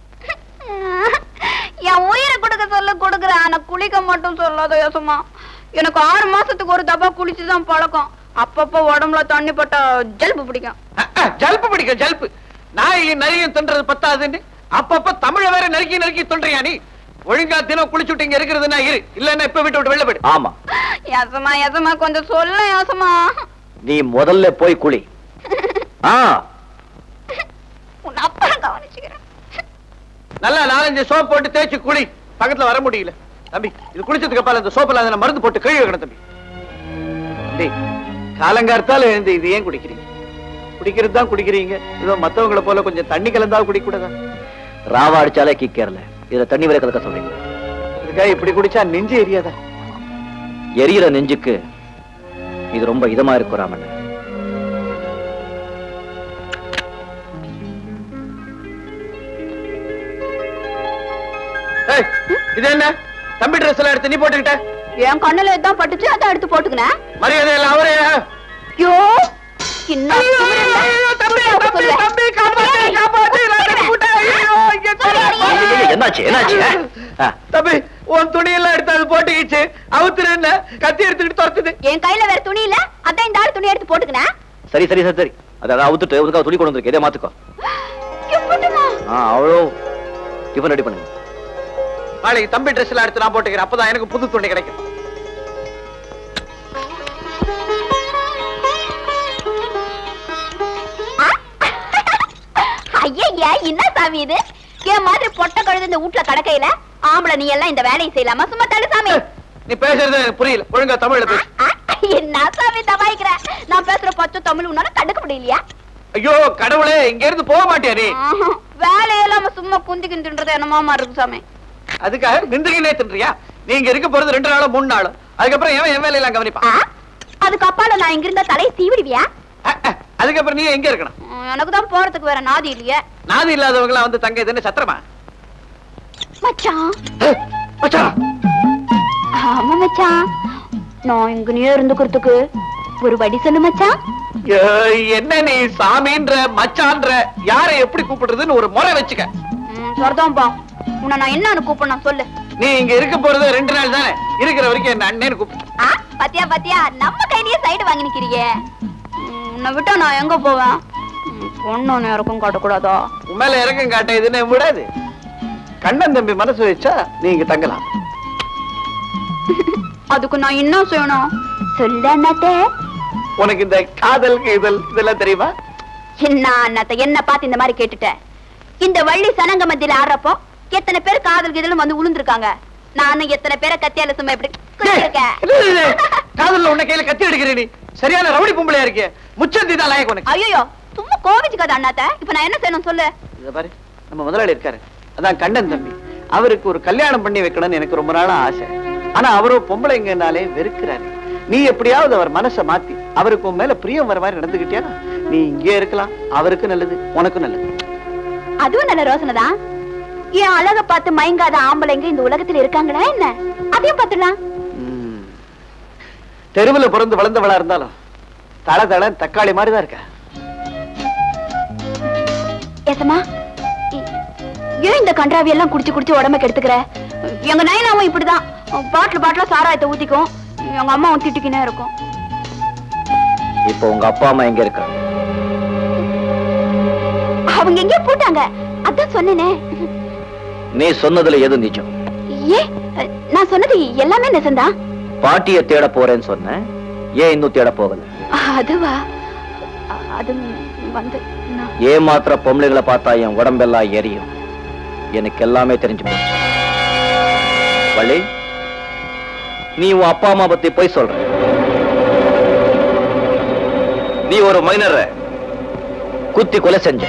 என் உயிரை கொடுக்க சொல்ல கொடுக்குறேன் ஆனா குளிக்க மட்டும் சொல்லாத யசமா எனக்கு ஆறு மாசத்துக்கு ஒரு தப்பா குளிச்சுதான் பழக்கம் அப்பப்ப உடம்புல தண்ணி பட்டா ஜல்பு பிடிக்கும் அஹ், அஹ், ஜல்பு பிடிக்கும் ஜல்பு நாய் நரியும் தின்றது பத்தாதுன்னு அப்பப்ப தமிழ வேற நறுக்கி நறுக்கி தொன்றியா நீ ஒழுங்கா தினம் குளிச்சுட்டு இங்க இருக்கிறதுனா இரு இல்லன்னா இப்ப விட்டு விட்டு வெளில போயிடு ஆமா யசமா யசமா கொஞ்சம் சொல்ல யசமா நீ முதல்ல போய் குளி ஆ உன் அப்புறம் கவனிச்சுக்கிறேன் நல்லா நாலஞ்சு சோப் போட்டு தேய்ச்சு குளி பக்கத்துல வர முடியல தம்பி இது குளிச்சதுக்கு அப்பால இந்த சோப்பில் அதை மருந்து போட்டு கழுவி வைக்கணும் தம்பி டேய் காலங்கார்த்தால எழுந்து இது ஏன் குடிக்கிறீங்க குடிக்கிறது தான் குடிக்கிறீங்க இதோ மத்தவங்கள போல கொஞ்சம் தண்ணி கலந்தா குடிக்க கூடாதா ராவா அடிச்சாலே கிக்கேறல இதுல தண்ணி வரை கலக்க சொல்றீங்க இதுக்காக இப்படி குடிச்சா நெஞ்சு எரியாதா எரியிற நெஞ்சுக்கு இது ரொம்ப இதமா இருக்கும் ராமன் ஏய், இது என்ன தம்பி ட்ரெஸ் எல்லாம் எடுத்து நீ போட்டுக்கிட்ட என் கண்ணுல இதான் பட்டுச்சு அதான் எடுத்து போட்டுக்கினேன் மரியாதை எல்லாம் அவரே ஐயோ என்ன என்னாச்சு என்னாச்சு ஆ? தம்பி உன் துணி எல்லாம் எடுத்து அது போட்டுக்கிச்சு அவுத்துரு என்ன கத்தி எடுத்துக்கிட்டு துரத்துது என் கையில வேற துணி இல்ல அதான் இந்த ஆள் துணி எடுத்து போட்டுக்கினேன் சரி சரி சரி சரி அதை அவுத்துட்டு உனக்கு துணி கொண்டு வந்திருக்கு இதே மாத்துக்கோ எப்பட்டுமா ஆ அவ்வளோ டிஃபன் ரெடி பண்ணுங்க நாளைக்கு தம்பி ட்ரெஸ் எல்லாம் எடுத்து நான் போட்டுக்கிறேன் அப்பதான் எனக்கு புது துணி கிடைக்கும் ஐயா என்ன சாமி இது என் மாதிரி பொட்டை கழுது இந்த வீட்டுல கடக்கையில ஆம்பளை நீ எல்லாம் இந்த வேலையை செய்யலாமா சும்மா தள்ளு சாமி நீ பேசுறது எனக்கு புரியல ஒழுங்கா தமிழ்ல பேசு என்ன சாமி தபாய்க்கிற நான் பேசுற பச்சை தமிழ் உன்னால கண்டுக்க முடியலையா ஐயோ கடவுளே இங்க இருந்து போக மாட்டியா நீ ஆஹா, வேலையெல்லாம் சும்மா குந்தி கிந்துன்றது என்னமா இருக்கு சாமி அதுக்காக நின்றுகினே தின்றியா நீங்க இருக்க போறது ரெண்டு நாளும் மூணு நாளும் அதுக்கப்புறம் எவன் என் வேலையெல்லாம் கவனிப்பான் ஆ? அதுக்கு அப்பால நான் இங்க இருந்தா தலையை சீவிடுவியா அஹ், அஹ், அதுக்கப்புறம் நீ எங்க இருக்கணும் உம், எனக்கு தான் போறதுக்கு வேற நாதி இல்லையே நாதி இல்லாதவங்க எல்லாம் வந்து தங்க இதுன்னு சத்திரமா மச்சான் அஹ், மச்சான் ஆமா மச்சான் நான் இங்கனே இருந்துக்கிறதுக்கு ஒரு வடி சொல்லு மச்சான் ஏய், என்ன நீ சாமின்ற மச்சான்ற யாரை எப்படி கூப்பிடுறதுன்னு ஒரு முறை வச்சுக்க ம், சரிதான்பா உன்னை நான் என்னன்னு கூப்பிடணும் சொல்லு நீ இங்க இருக்க போறது ரெண்டு நாள் தானே இருக்கிற வரைக்கும் என்ன அண்ணேன்னு கூப்பிடு ஆ பாத்தியா பாத்தியா நம்ம கையிலேயே சைடு வாங்கி நிக்கிறியே ம், உன்னை விட்டா நான் எங்க போவேன் ம், பொண்ணு நேரக்கும் காட்டக்கூடாதா உன் மேல இறக்கம் காட்ட இதுன்னு விடாது கண்ணன் தம்பி மனசு வச்சா நீ இங்க தங்கலாம் அதுக்கு நான் என்ன செய்யணும் சொல்ல அண்ணாத்தே உனக்கு இந்த காதல் இதழ் இதெல்லாம் தெரியுமா என்ன அண்ணாத்த என்ன பார்த்து இந்த மாதிரி கேட்டுட்ட இந்த வள்ளி சனங்க மத்தியில ஆடுறப்போ எத்தனை பேர் காதல் கீதலும் வந்து உளுந்திருக்காங்க நானும் எத்தனை பேரை கத்தியால சும்மா இப்படி குத்திருக்கேன். இல்ல, இல்ல, இல்ல. காதல்ல உன்னை கையில கத்தி எடுக்கிற நீ சரியான ரவுடி பொம்பளையா இருக்கே முச்சந்தி தான் லாயக்கு உனக்கு ஐயோ சும்மா கோவிச்சுக்காத அண்ணாத்த இப்ப நான் என்ன செய்யணும் சொல்லு இத பாரு நம்ம முதலாளி இருக்காரு அதான் கண்ணன் தம்பி அவருக்கு ஒரு கல்யாணம் பண்ணி வைக்கணும்னு எனக்கு ரொம்ப நாளா ஆசை ஆனா அவரும் பொம்பளைங்கனாலே வெறுக்கிறாரு நீ எப்படியாவது அவர் மனசை மாத்தி அவருக்கு உன் மேல பிரியம் வர மாதிரி நடந்துகிட்டியா நீ இங்கே இருக்கலாம் அவருக்கு நல்லது உனக்கும் நல்லது அதுவும் நல்ல ரோசனை தான் என் அழக பார்த்து மயங்காத ஆம்பளைங்க இந்த உலகத்துல இருக்காங்களா என்ன அதையும் பார்த்துடலாம் ம். தெருவுல பிறந்து வளர்ந்தவளா இருந்தாலும் தள தள தக்காளி மாதிரி தான் இருக்க ஏசமா இ- ஏன் இந்த கன்றாவி எல்லாம் குடிச்சு குடிச்சு உடம்ப கெடுத்துக்கிற எங்க நயனாவும் இப்படிதான் பாட்டில் பாட்டிலா சாராயத்தை ஊத்திக்கும் எங்க அம்மாவும் திட்டிக்கினே இருக்கும் இப்போ உங்க அப்பா அம்மா எங்க இருக்காங்க அவங்க எங்கேயோ போட்டாங்க அதான் சொன்னேனே நீ சொன்னதுல எது நிஜம் ஏ நான் சொன்னது எல்லாமே நெசந்தான் பாட்டிய தேட போறேன்னு சொன்னேன் ஏன் இன்னும் தேட போகல அதுவா அ- அது வந்து நான் ஏமாத்திர பொம்பளைகளை பார்த்தா என் உடம்பெல்லாம் எரியும் எனக்கு எல்லாமே தெரிஞ்சு போச்சு வள்ளி நீ உன் அப்பா அம்மா பத்தி போய் சொல்ற நீ ஒரு மைனரை குத்தி கொலை செஞ்ச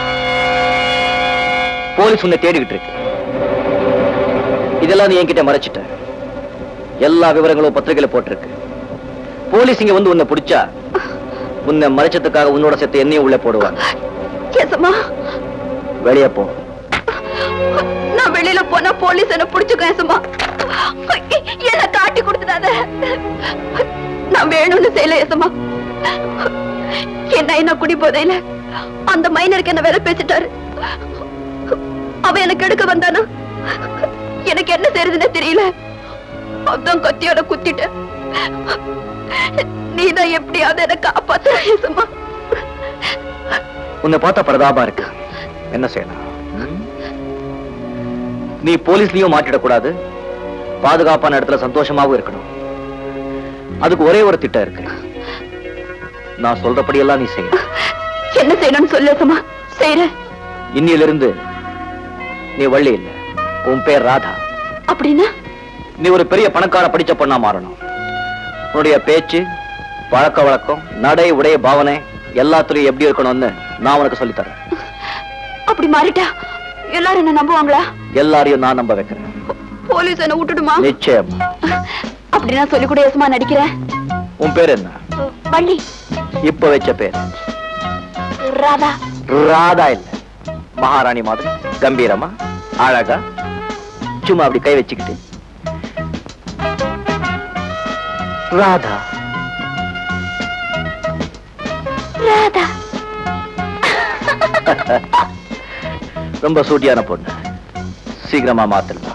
போலீஸ் உன்னை தேடிக்கிட்டு இருக்கு இதெல்லாம் நீ என்கிட்ட மறைச்சிட்ட எல்லா விவரங்களும் பத்திரிகையில போட்டிருக்கு போலீஸ் இங்க வந்து உன்னை பிடிச்சா உன்னை மறைச்சதுக்காக உன்னோட சேர்த்து என்னையும் உள்ள போடுவாங்க ஏசமா வெளியே போ நான் வெளியில போனா போலீஸ் என்ன புடிச்சுக்கும் ஏசமா என்ன காட்டி கொடுத்துடாத நான் வேணும்னு செய்யல ஏசமா என்ன என்ன குடி போதையில அந்த மைனருக்கு என்ன வேற பேசிட்டாரு அவ எனக்கு எடுக்க வந்தானா எனக்கு என்ன செய்யறதுன்னு தெரியல அதான் கத்தியோட குத்திட்டேன் நீதான் எப்படியாவது என்ன காப்பாத்துற ஏசமா உன்னை பார்த்தா பிரதாபா இருக்கு என்ன செய்யலாம் ம்? நீ போலீஸ்லயும் மாட்டிடக்கூடாது பாதுகாப்பான இடத்துல சந்தோஷமாவும் இருக்கணும் அதுக்கு ஒரே ஒரு திட்டம் இருக்கு நான் சொல்றபடியெல்லாம் நீ செய்யணும் என்ன செய்யணும்னு சொல்லு சும்மா செய்யறேன் இன்னிலிருந்து நீ வள்ளி இல்ல உன் பேர் ராதா அப்படின்னா நீ ஒரு பெரிய பணக்கார படிச்ச பொண்ணா மாறணும் உன்னுடைய பேச்சு பழக்க வழக்கம் நடை உடைய பாவனை எல்லாத்துலயும் எப்படி இருக்கணும்னு நான் உனக்கு சொல்லித் தரேன் அப்படி மாறிட்டா எல்லாரும் என்ன நம்புவாங்களா எல்லாரையும் நான் நம்ப வைக்கிறேன் போலீஸ் என்ன விட்டுடுமா நிச்சயம் அப்படி நான் சொல்லி கூட ஏசமா நடிக்கிறேன் உன் பேர் என்ன வள்ளி இப்ப வச்ச பேர் ராதா ராதா இல்ல மகாராணி மாதிரி கம்பீரமா அழகா சும்மா அப்படி கை வச்சுக்கிட்டு ராதா ராதா ரொம்ப சூட்டியான பொண்ணு சீக்கிரமா மாத்திடலாம்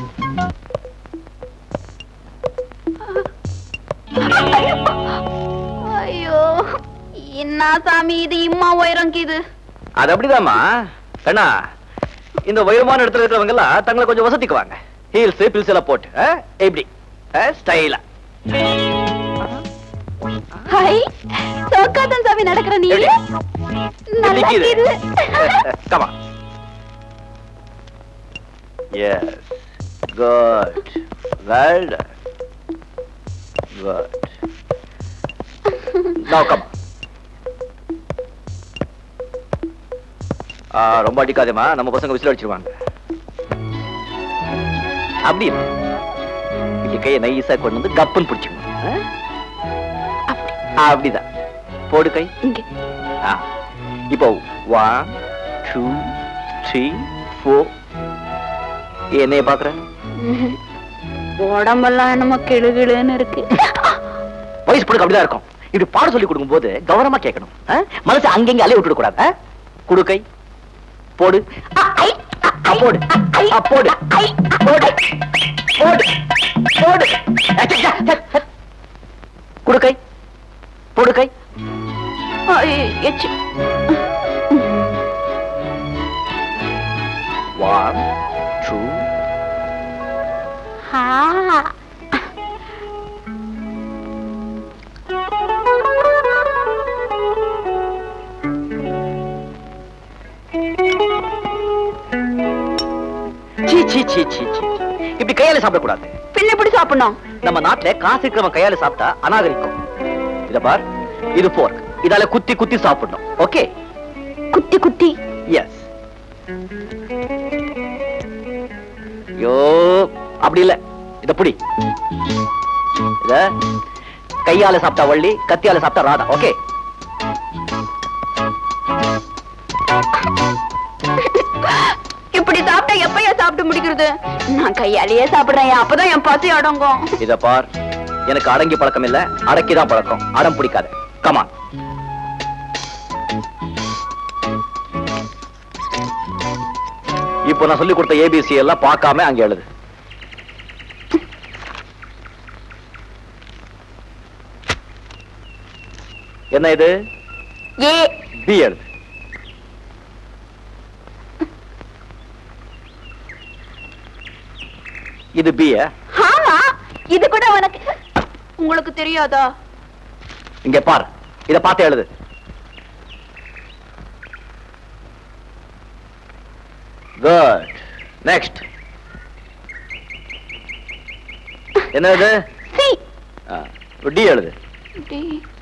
ஐயோ என்ன சாமி இது இம்மா உயரங்கிது அது அப்படிதாம்மா கண்ணா இந்த உயரமான இடத்துல இருக்கிறவங்க எல்லாம் தங்களை கொஞ்சம் வசதிக்குவாங்க ஹீல்ஸ் பில்ஸ் எல்லாம் போட்டு ஆ? இப்படி ஸ்டைலா ஹை சோக்காதன் சாமி நடக்கிற நீ நல்லா இருக்குது கமா yes good well good no come ரொம்ப அடிக்காதேம்மா நம்ம பசங்க விசில் அடிச்சிருவாங்க அப்படி இல்ல. இப்படி கையை நைஸா கொண்டு வந்து கப்புன்னு பிடிச்சிக்கணும் ஆ? அப்படிதான் போடு கை இங்க ஆ. இப்போ ஒன் டூ த்ரீ ஃபோர் என்னைய பாக்குற ம்ஹும். உடம்பெல்லாம் என்னமோ கிளு கிளுன்னு இருக்கு வயசு பொண்ணுக்கு அப்படிதான் இருக்கும் இப்படி பாடம் சொல்லி கொடுக்கும் போது கவனமா கேட்கணும் ஆ? மனசு அங்கங்க அலைய விட்டுட கூடாது ஆ? குடு கை போடு ஆ, போடு ஆ, போடு போடு போடு போடு அச்ச, அச்ச, அச்ச. குடு கை போடு கை ஐ, எச்சு. ஒன் டூ ஆ. சீ சீ சீ சீ சீ இப்படி கையால சாப்பிடக்கூடாது பின்ன எப்படி சாப்பிடணும் நம்ம நாட்டுல காசு இருக்கிறவன் கையால சாப்பிட்டா அநாகரிக்கும் இத பார் இது போர்க் இதால குத்தி குத்தி சாப்பிடணும் ஓகே குத்தி குத்தி எஸ் யோ அப்படி இல்ல இத புடி இத கையால சாப்பிட்டா வள்ளி கத்தியால சாப்பிட்டா ராதா ஓகே இப்படி சாப்பிட்டா எப்பயா சாப்பிட்டு முடிக்கிறது நான் கையாலேயே சாப்பிடுறேன் அப்பதான் என் பசி அடங்கும் இத பார் எனக்கு அடங்கி பழக்கம் இல்ல அடக்கிதான் பழக்கம் அடம் பிடிக்காது கமான் இப்போ நான் சொல்லி கொடுத்த ஏபிசி எல்லாம் பார்க்காம அங்க எழுது என்ன இது ஏ பி எழுது இது பி ஆமா இது கூட உனக்கு உங்களுக்கு தெரியாதா இங்க பாரு இத பார்த்து எழுது குட் நெக்ஸ்ட் என்ன இது சி டி எழுது டி.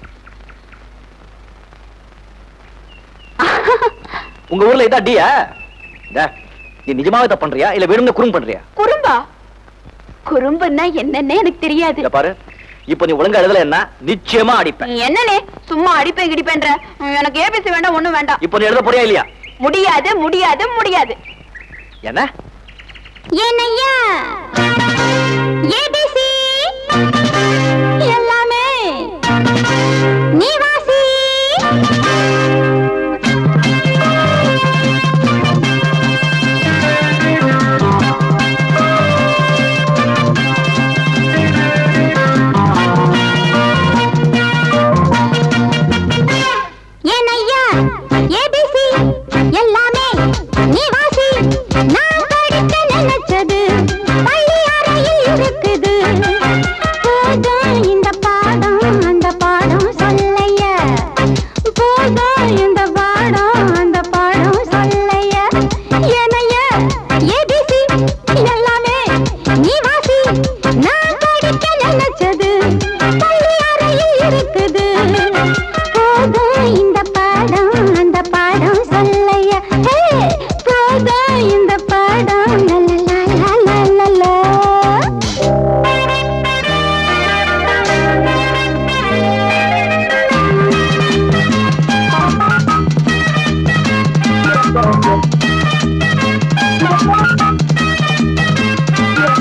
உங்க ஊர்ல இதா டியா நீ நிஜமாவே தப்பு பண்றியா இல்ல வெறும் குறும் பண்றியா குறும்பா குறும்புன்னா என்னன்னு எனக்கு தெரியாது இத பாரு இப்போ நீ ஒழுங்கா எழுதல என்ன நிச்சயமா அடிப்பேன் என்னனே சும்மா அடிப்பேன் கிடிப்பேன்ற எனக்கு ஏபிசி வேண்டாம் ஒண்ணும் வேண்டாம் இப்போ நீ எழுத போறியா இல்லையா முடியாது முடியாது முடியாது என்ன என்னையா ஏபிசி எல்லாமே நீ வாசி ஏனையா ஏபிசி எல்லாமே நீ வாசி நான் படிக்க நினைச்ச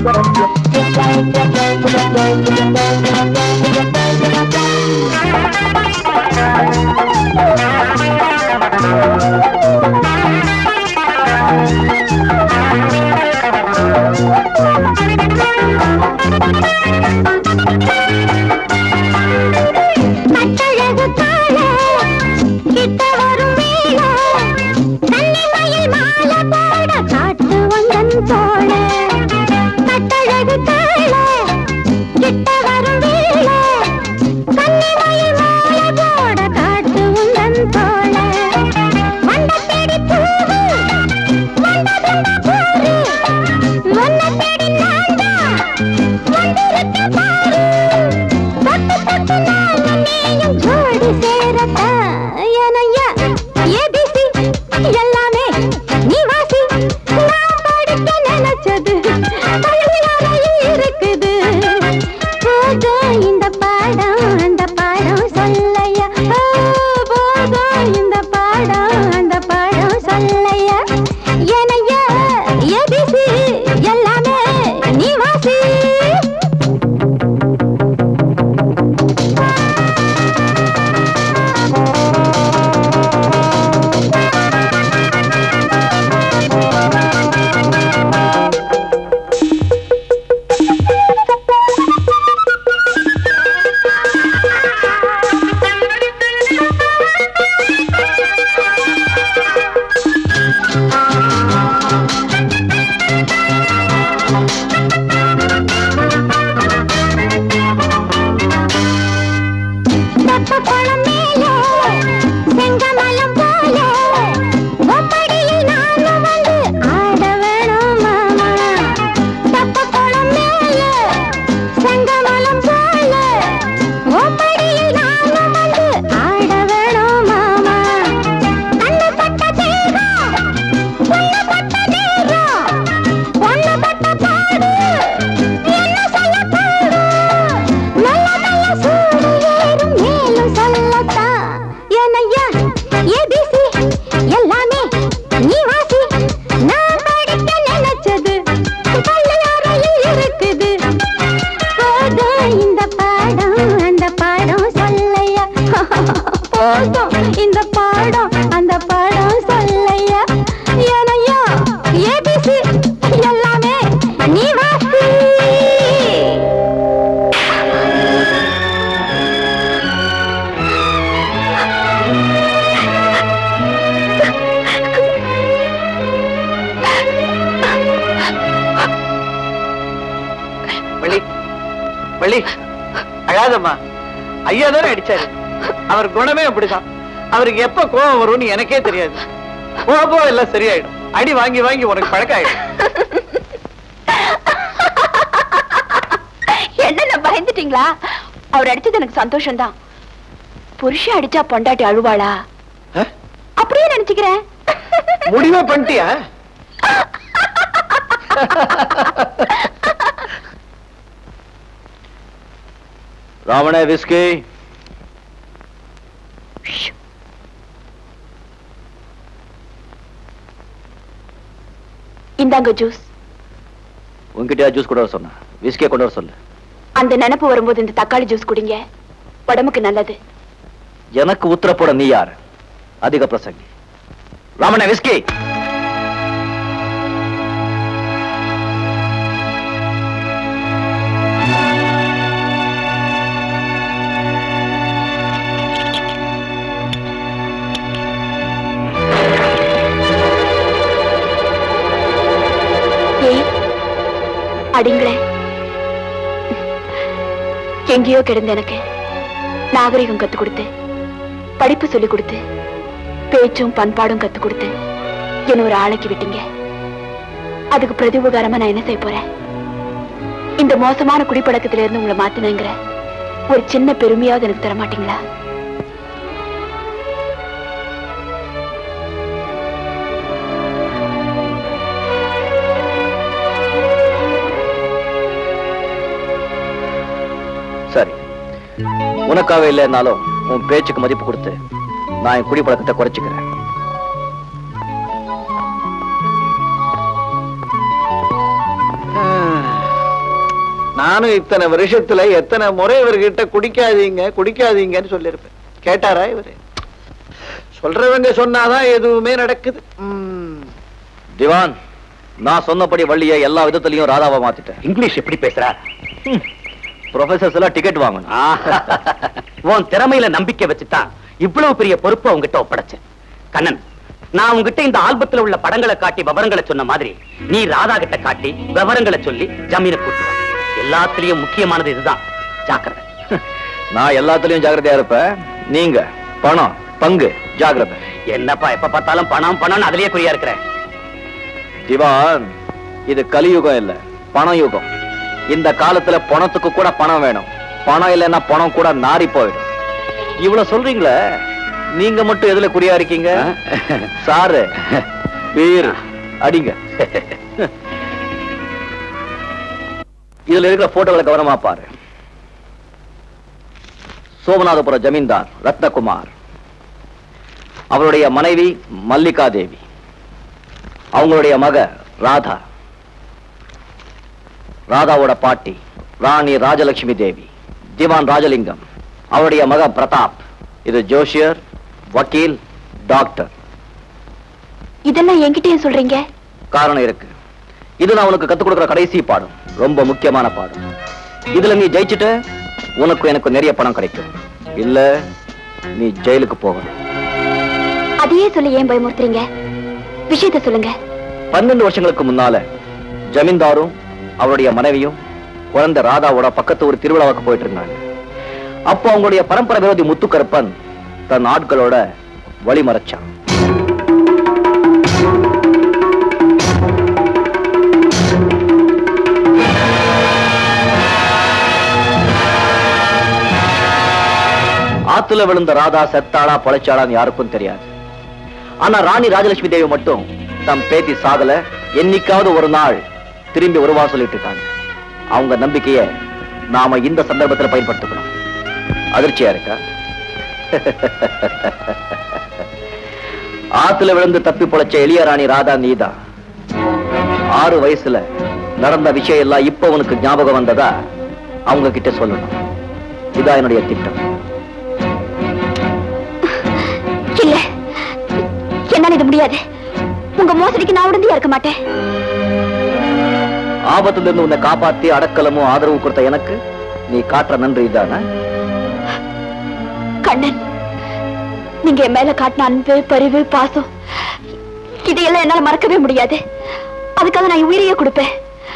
கட்டழகு கால கிட்ட வரும் வேளை கன்னிமயில் மாலை போட காட்டு வந்தன் தோழ கட்டழகு கால கிட்ட வரும் வேளை கன்னிமயில் மாலை போட காட்டு வந்தன் தோழ வண்ட தேடி பூவு வண்டதுண்ட போரு ஒன்ன தேடி நான்தா வந்திருக்க பாரு தொட்டு தொட்டு நானும் நீயும் ஜோடி சேரத்தா எனையா எதிசி எல்லாமே நீ வாசி நான் படிக்க நினைச்சது பள்ளியறையில் இருக்குது போதும் இந்த பாடம் அந்த பாடம் சொல்லையா ஓ, போதும் இந்த பாடம் அந்த பாடம் சொல்லையா எனையா எதிசி எல்லாமே நீ வாசி தெப்ப குளம் மேலே செங்கமலம் போல ஒப்படியில் நானும் வந்து ஆட வேணும் மாமா தெப்ப குளம் மேலே செங்கமலம் போல ஒப்படியில் நானும் வந்து ஆட வேணும் மாமா கண்ணு பட்ட தேகம் பொண்ணு பட்ட நேரம் பொண்ணு பட்ட பாடு என்ன சொல்ல பாடு நல்ல நல்ல சூடு ஏறும் மேலும் சொல்லத்தான் என்னையா ஏபிசி எல்லாமே நீ வாசி நான் படிக்க நினைச்சது பள்ளியறையில் இருக்குது போதும் இந்த பாடம் அந்த பாடம் சொல்லையா போதும் இந்த பாடம் அந்த பாடம் சொல்லையா ஏனையா ஏபிசி எல்லாமே நீ வாசி வள்ளி வள்ளி அழாதம்மா ஐயா தானே அடிச்சாரு அவர் குணமே அப்படிதான் அவருக்கு எப்ப கோபம் வரும்னு எனக்கே தெரியாது போக போக எல்லாம் சரியாயிடும் அடி வாங்கி வாங்கி உனக்கு பழக்கம் ஆயிடும் என்ன பயந்துட்டீங்களா அவர் அடிச்சது எனக்கு சந்தோஷம்தான் புருஷன் அடிச்சா பொண்டாட்டி அழுவாளா அஹ்? அப்படியே நினைச்சுக்கிறேன் முடிவே பண்ணிட்டியா ராவண விஸ்கி இந்தாங்க ஜூஸ் உங்ககிட்டயா ஜூஸ் கொண்டு வர சொன்னேன் விஸ்கியை கொண்டு வர சொல்லு அந்த நினைப்பு வரும்போது இந்த தக்காளி ஜூஸ் குடிங்க உடம்புக்கு நல்லது எனக்கு உத்தர போட நீ யார் அதிக பிரசங்கி ராமண விஸ்கி ஏய் அடிங்களே எங்கேயோ கிடந்த எனக்கு நாகரிகம் கத்து கொடுத்து படிப்பு சொல்லி கொடுத்து பேச்சும் பண்பாடும் கத்து கொடுத்து என்ன ஒரு ஆளைக்கு விட்டீங்க அதுக்கு பிரதி உபகாரமா நான் என்ன செய்ய போறேன் இந்த மோசமான குடிப்பழக்கத்துல இருந்து உங்களை மாத்தினேங்கிற ஒரு சின்ன பெருமையாவது எனக்கு தர மாட்டீங்களா சரி உனக்காக இல்லைன்னாலும் உன் பேச்சுக்கு மதிப்பு கொடுத்து நான் என் குடிப்பழக்கத்தை குறைச்சிக்கிறேன் நானும் இத்தனை வருஷத்துல எத்தனை முறை இவர்கிட்ட குடிக்காதீங்க குடிக்காதீங்கன்னு சொல்லியிருப்பேன் கேட்டாரா இவரு சொல்றவங்க சொன்னாதான் எதுவுமே நடக்குது ம். திவான் நான் சொன்னபடி வள்ளிய எல்லா விதத்திலையும் ராதாவா மாத்திட்டேன் இங்கிலீஷ் எப்படி பேசுறா ப்ரொஃபசர்ஸ் எல்லாம் டிக்கெட் வாங்கணும் உன் திறமையில நம்பிக்கை வச்சுதான் இவ்வளவு பெரிய பொறுப்பை உங்ககிட்ட ஒப்படைச்சேன் கண்ணன் நான் உங்ககிட்ட இந்த ஆல்பத்துல உள்ள படங்களை காட்டி விவரங்களை சொன்ன மாதிரி நீ ராதா கிட்ட காட்டி விவரங்களை சொல்லி ஜமீனை கூட்டு வா. எல்லாத்துலயும் முக்கியமானது இதுதான் ஜாக்கிரதை நான் எல்லாத்துலயும் ஜாக்கிரதையா இருப்பேன் நீங்க பணம் பங்கு ஜாக்கிரதை என்னப்பா எப்ப பார்த்தாலும் பணம் பணம் அதுலயே குறியா இருக்கிறேன் திவான் இது கலியுகம் இல்ல பண யுகம் இந்த காலத்துல பணத்துக்கு கூட பணம் வேணும் பணம் இல்லைன்னா பணம் கூட நாரி போயிடும் இவ்வளவு சொல்றீங்களே நீங்க மட்டும் எதுல குறியா இருக்கீங்க சாரு வீர் அடிங்க இதுல இருக்கிற போட்டோகளை கவனமா பாரு சோமநாதபுர ஜமீன்தார் ரத்னகுமார் அவருடைய மனைவி மல்லிகா தேவி அவங்களுடைய மக ராதா ராதாவோட பாட்டி ராணி ராஜலட்சுமி தேவி திவான் ராஜலிங்கம் அவருடைய மக பிரதாப் இது ஜோஷியர் வக்கீல் டாக்டர் இதெல்லாம் என்கிட்டயும் சொல்றீங்க காரணம் இருக்கு இது நான் உனக்கு கத்துக் கொடுக்கிற கடைசி பாடம் ரொம்ப முக்கியமான பாடம் இதுல நீ ஜெயிச்சுட்ட உனக்கு எனக்கு நிறைய பணம் கிடைக்கும் இல்ல நீ ஜெயிலுக்கு போகணும் அதையே சொல்லி ஏன் பயமுறுத்துறீங்க விஷயத்த சொல்லுங்க பன்னெண்டு வருஷங்களுக்கு முன்னால ஜமீன்தாரும் அவருடைய மனைவியும் குழந்தை ராதாவோட பக்கத்து ஒரு திருவிழாவுக்கு போயிட்டு இருந்தாங்க அப்போ அவங்களுடைய பரம்பரை விரோதி முத்துக்கருப்பன் தன் ஆட்களோட வழி மறைச்சான் ஆத்துல விழுந்த ராதா செத்தாளா பொழைச்சாளான்னு யாருக்கும் தெரியாது ஆனா ராணி ராஜலட்சுமி தேவி மட்டும் தம் பேத்தி சாகல என்னைக்காவது ஒரு நாள் திரும்பி வருவா சொல்லிட்டு இருக்காங்க அவங்க நம்பிக்கைய நாம இந்த சந்தர்ப்பத்துல பயன்படுத்திக்கணும் அதிர்ச்சியா இருக்கா ஆத்துல விழுந்து தப்பி பொழைச்ச எளிய ராணி ராதா நீதான் ஆறு வயசுல நடந்த விஷயம் எல்லாம் இப்ப உனக்கு ஞாபகம் வந்ததா அவங்க கிட்ட சொல்லணும் இதான் என்னுடைய திட்டம் இல்ல என்னால இது முடியாது உங்க மோசடிக்கு நான் உடந்தையா இருக்க மாட்டேன் ஆபத்துல இருந்து உன்னை காப்பாத்தி அடக்கலமும் ஆதரவு கொடுத்த எனக்கு நீ காட்டுற நன்றி இதானே கண்ணன் நீங்க என் மேல காட்டின அன்பு பரிவு பாசம் இதையெல்லாம் என்னால மறக்கவே முடியாது அதுக்காக நான் என் உயிரையே கொடுப்பேன்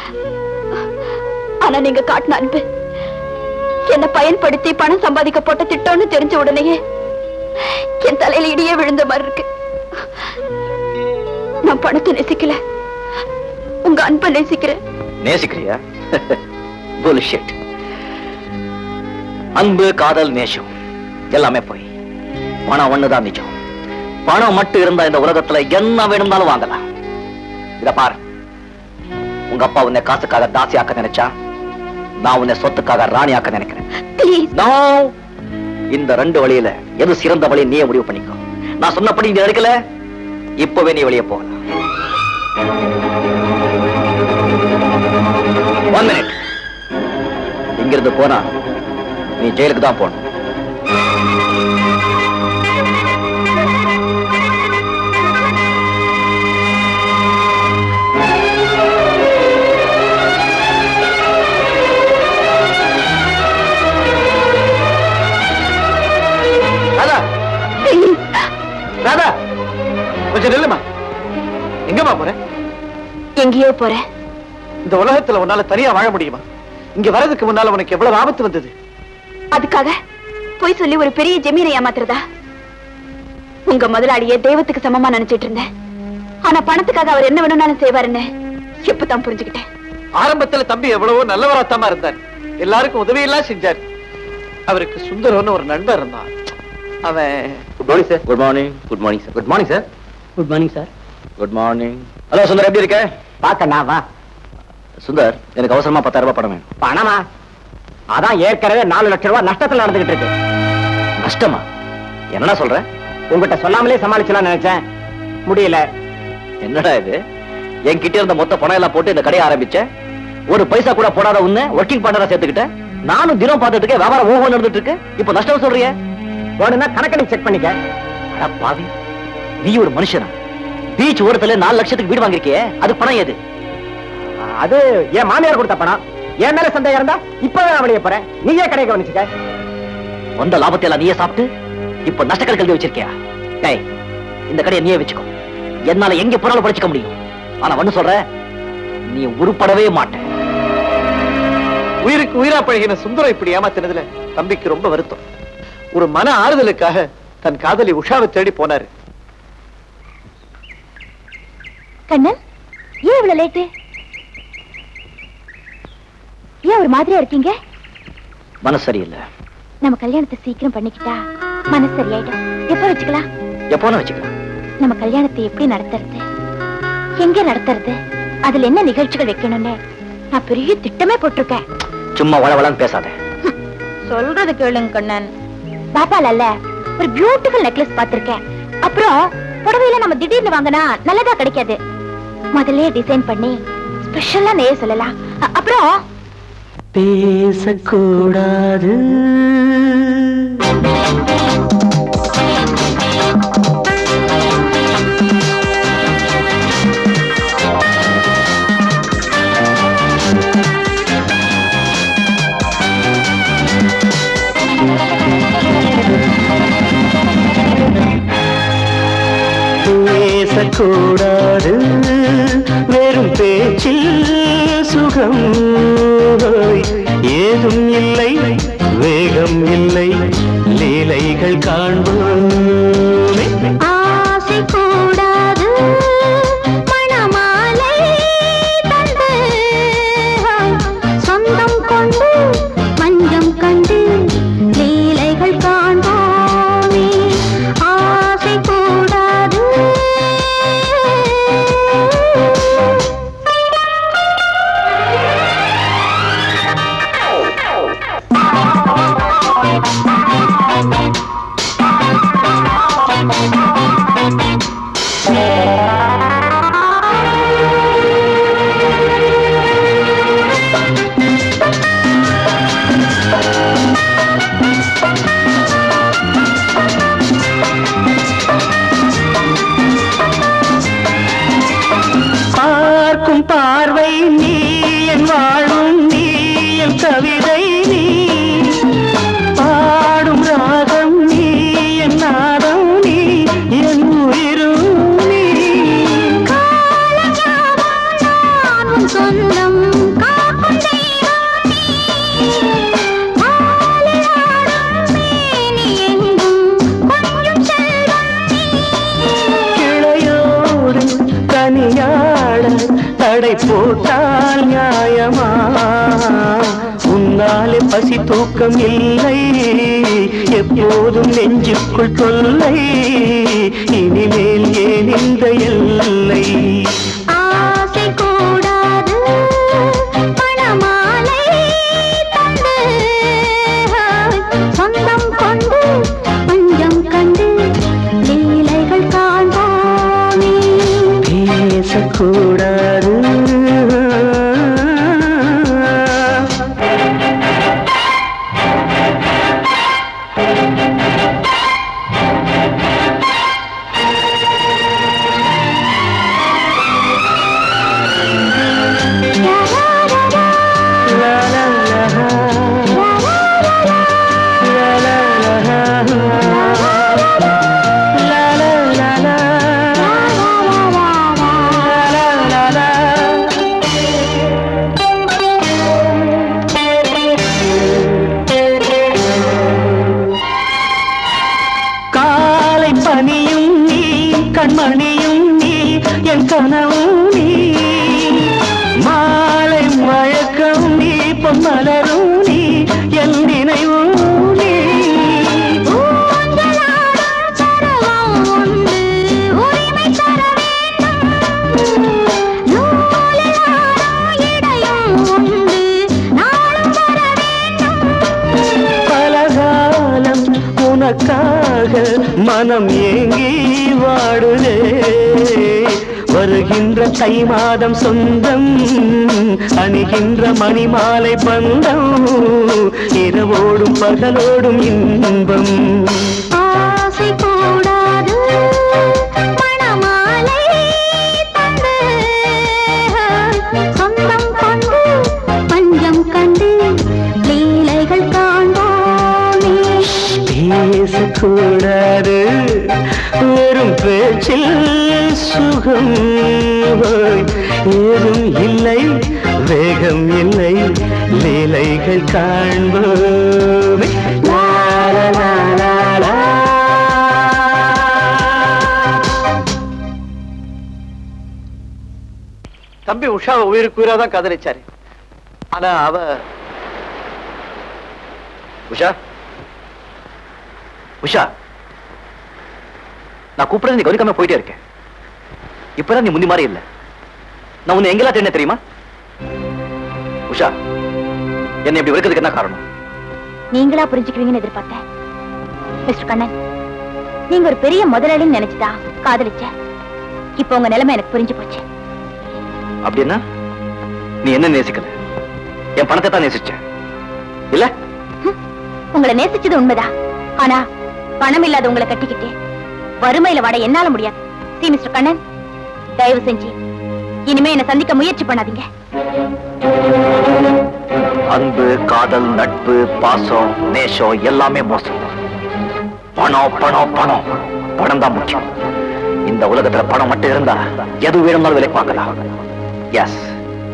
ஆனா நீங்க காட்டின அன்பு என்ன பயன்படுத்தி பணம் சம்பாதிக்க போட்ட திட்டம்னு தெரிஞ்ச உடனேயே என் தலையில இடியே விழுந்த மாதிரி இருக்கு நான் பணத்தை நேசிக்கல உங்க அன்பை நேசிக்கிறேன் நேசிக்கிறியா புல்ஷிட் அன்பு காதல் நேசம் எல்லாமே போய் பணம் ஒண்ணுதான் நிஜம் பணம் மட்டும் இருந்தா இந்த உலகத்துல என்ன வேணும்னாலும் வாங்கலாம் இத பாரு உங்க அப்பா உன்னை காசுக்காக தாசியாக்க நினைச்சா நான் உன்னை சொத்துக்காக ராணியாக்க நினைக்கிறேன் ப்ளீஸ் No! இந்த ரெண்டு வழியில எது சிறந்த வழி நீயே முடிவு பண்ணிக்கோ நான் சொன்னபடி நீ எடுக்கல இப்பவே நீ வெளியே போகலாம் ஒன் மினிட் இங்கிருந்து போனா நீ ஜெயிலுக்கு தான் போகணும் ராதா ராதா கொஞ்சம் நில்லுமா எங்கம்மா போற எங்கேயோ போறேன் இந்த உலகத்துல உன்னால தனியா வாழ முடியுமா இங்க வர்றதுக்கு முன்னால உனக்கு எவ்வளவு ஆபத்து வந்தது அதுக்காக போய் சொல்லி ஒரு பெரிய ஜமீனை ஏமாத்துறதா உங்க முதலாளிய தெய்வத்துக்கு சமமா நினைச்சிட்டு இருந்தேன் ஆனா பணத்துக்காக அவர் என்ன வேணும்னாலும் செய்வாருன்னு எப்பதான் புரிஞ்சுக்கிட்டேன் ஆரம்பத்துல தம்பி எவ்வளவோ நல்லவராத்தாமா இருந்தார் எல்லாருக்கும் உதவி எல்லாம் செஞ்சார் அவருக்கு சுந்தரம்னு ஒரு நண்பர் இருந்தான் அவன் good morning sir good morning good morning sir good morning sir good morning sir good morning hello Sundar எப்படி இருக்க பாக்கண்ணா வா சுந்தர் எனக்கு அவசரமா பத்தாயிரம் ரூபாய் பணம் வேணும் பணமா அதான் ஏற்கனவே நாலு லட்சம் ரூபாய் நஷ்டத்துல நடந்துகிட்டு இருக்கு நஷ்டமா என்னடா சொல்ற உங்ககிட்ட சொல்லாமலே சமாளிச்சலாம் நினைச்சேன் முடியல என்னடா இது என்கிட்ட இருந்த மொத்த பணம் எல்லாம் போட்டு இந்த கடையை ஆரம்பிச்ச ஒரு பைசா கூட போடாத உன்ன ஒர்க்கிங் பார்ட்னரா சேர்த்துக்கிட்ட நானும் தினம் பார்த்துட்டு இருக்கேன் வியாபாரம் ஓஹோ நடந்துட்டு இருக்கு இப்போ நஷ்டம் சொல்றிய வேணும்னா கணக்கணி செக் பண்ணிக்க அட பாவி நீ ஒரு மனுஷனா பீச் ஓரத்துல நாலு லட்சத்துக்கு வீடு வாங்கிருக்கியே அது பணம் எது அது என் மாமியார் கொடுத்த பணம் என் மேல சந்தேகம் இருந்தா இப்பவே நான் வெளியே போறேன் நீயே கடையை கவனிச்சுக்க வந்த லாபத்தை எல்லாம் நீயே சாப்பிட்டு இப்ப நஷ்டக்கல் கல்வி வச்சிருக்கியா டேய் இந்த கடையை நீயே வச்சுக்கோ என்னால எங்க போனாலும் படிச்சுக்க முடியும் ஆனா ஒண்ணு சொல்ற நீ உருப்படவே மாட்ட உயிருக்கு உயிரா பழகின சுந்தரம் இப்படி ஏமாத்தினதுல தம்பிக்கு ரொம்ப வருத்தம் ஒரு மன ஆறுதலுக்காக தன் காதலி உஷாவை தேடி போனாரு கண்ணன் ஏன் இவ்வளவு லேட்டு ஏன் ஒரு மாதிரியா இருக்கீங்க மனசு சரியில்லை நம்ம கல்யாணத்தை சீக்கிரம் பண்ணிக்கிட்டா மனசு சரியாயிடும் எப்ப வச்சுக்கலாம் எப்போன்னு வச்சுக்கலாம் நம்ம கல்யாணத்தை எப்படி நடத்துறது எங்க நடத்துறது அதுல என்ன நிகழ்ச்சிகள் வைக்கணும்னு நான் பெரிய திட்டமே போட்டிருக்கேன் சும்மா வளவளன்னு பேசாத சொல்றது கேளுங்க கண்ணன் பாப்பால அல்ல ஒரு பியூட்டிஃபுல் நெக்லஸ் பார்த்திருக்கேன் அப்புறம் புடவையில நம்ம திடீர்னு வாங்கினா நல்லதா கிடைக்காது முதல்ல டிசைன் பண்ணி ஸ்பெஷலா நெய்ய சொல்லலாம் அ- அப்புறம் பேசக்கூடாது பேசக்கூடாது வெறும் பேச்சில் சுகம் ஏதும் இல்லை வேகம் இல்லை லீலைகள் காண்போமே ஆசை கூடாது மணமாலை தந்து சொந்தம் கொண்டு மஞ்சம் கண்டு லீலைகள் காண்போமே ஆசை கூடாது பார்க்கும் பார்வை நீ என் வாழும் நீ என் கவிதை நீ பாடும் ராகம் நீ என் நாதம் நீ என் உயிரும் நீ நானும் சொந்தம் காக்கும் தெய்வம் நீ. வாலிலாடும் மேனி எங்கும் கொஞ்சம் செல்வம் நீ. கிளையோடு தனியாட தடை போட்டால் நியாயமா உன்னாலே பசி தூக்கம் இல்லை எப்போதும் நெஞ்சுக்குள் தொல்லை இனிமேல் ஏன் இந்த எல்லை ஆசை கூடாது மணமாலை தந்து சொந்தம் கொண்டு மஞ்சம் கண்டு லீலைகள் காண்போமே பேசக்கூடாது ஆ தை மாதம் சொந்தம் அணிகின்ற மணிமாலை பந்தம் இரவோடும் பகலோடும் இன்பம் ஆசை கூடாது மணமாலை தந்து சொந்தம் கொண்டு பஞ்சம் கண்டு லீலைகள் காண்போமே பேசக்கூடாது வெறும் பேச்சில் சுகம் ஓய், ஏதும் இல்லை வேகம் இல்லை லீலைகள் காண்போமே லா, லா, லா, லா, லா. தம்பி உஷாவை உயிருக்கு உயிரா தான் காதலிச்சாரு ஆனா அவ உஷா உஷா நான் கூப்பிடுறது நீ கவனிக்காம போயிட்டே இருக்கேன் இப்பதான் நீ முந்தி மாதிரி இல்ல நான் உன்னை எங்கெல்லாம் தேடினேன் தெரியுமா உஷா என்னை இப்படி வெறுக்கிறதுக்கு என்ன காரணம் நீங்களா புரிஞ்சுக்குவீங்கன்னு எதிர்பார்த்தேன் மிஸ்டர் கண்ணன் நீங்க ஒரு பெரிய முதலாளின்னு நினைச்சுதான் காதலிச்சேன் இப்போ உங்க நிலைமை எனக்கு புரிஞ்சு போச்சு அப்படின்னா நீ என்ன நேசிக்கல என் பணத்தை தான் நேசிச்ச இல்ல உங்களை நேசிச்சது உண்மைதான் ஆனா பணம் இல்லாத உங்களை கட்டிக்கிட்டு வறுமையில வாட என்னால முடியாது சி மிஸ்டர் கண்ணன் தயவு செஞ்சு இனிமே என்ன சந்திக்க முயற்சி பண்ணாதீங்க அன்பு காதல் நட்பு பாசம் நேசம் எல்லாமே மோசம் பணம் பணம் பணம் பணம் தான் முக்கியம் இந்த உலகத்துல பணம் மட்டும் இருந்தா எது வேணும்னாலும் விலை பார்க்கலாம் எஸ்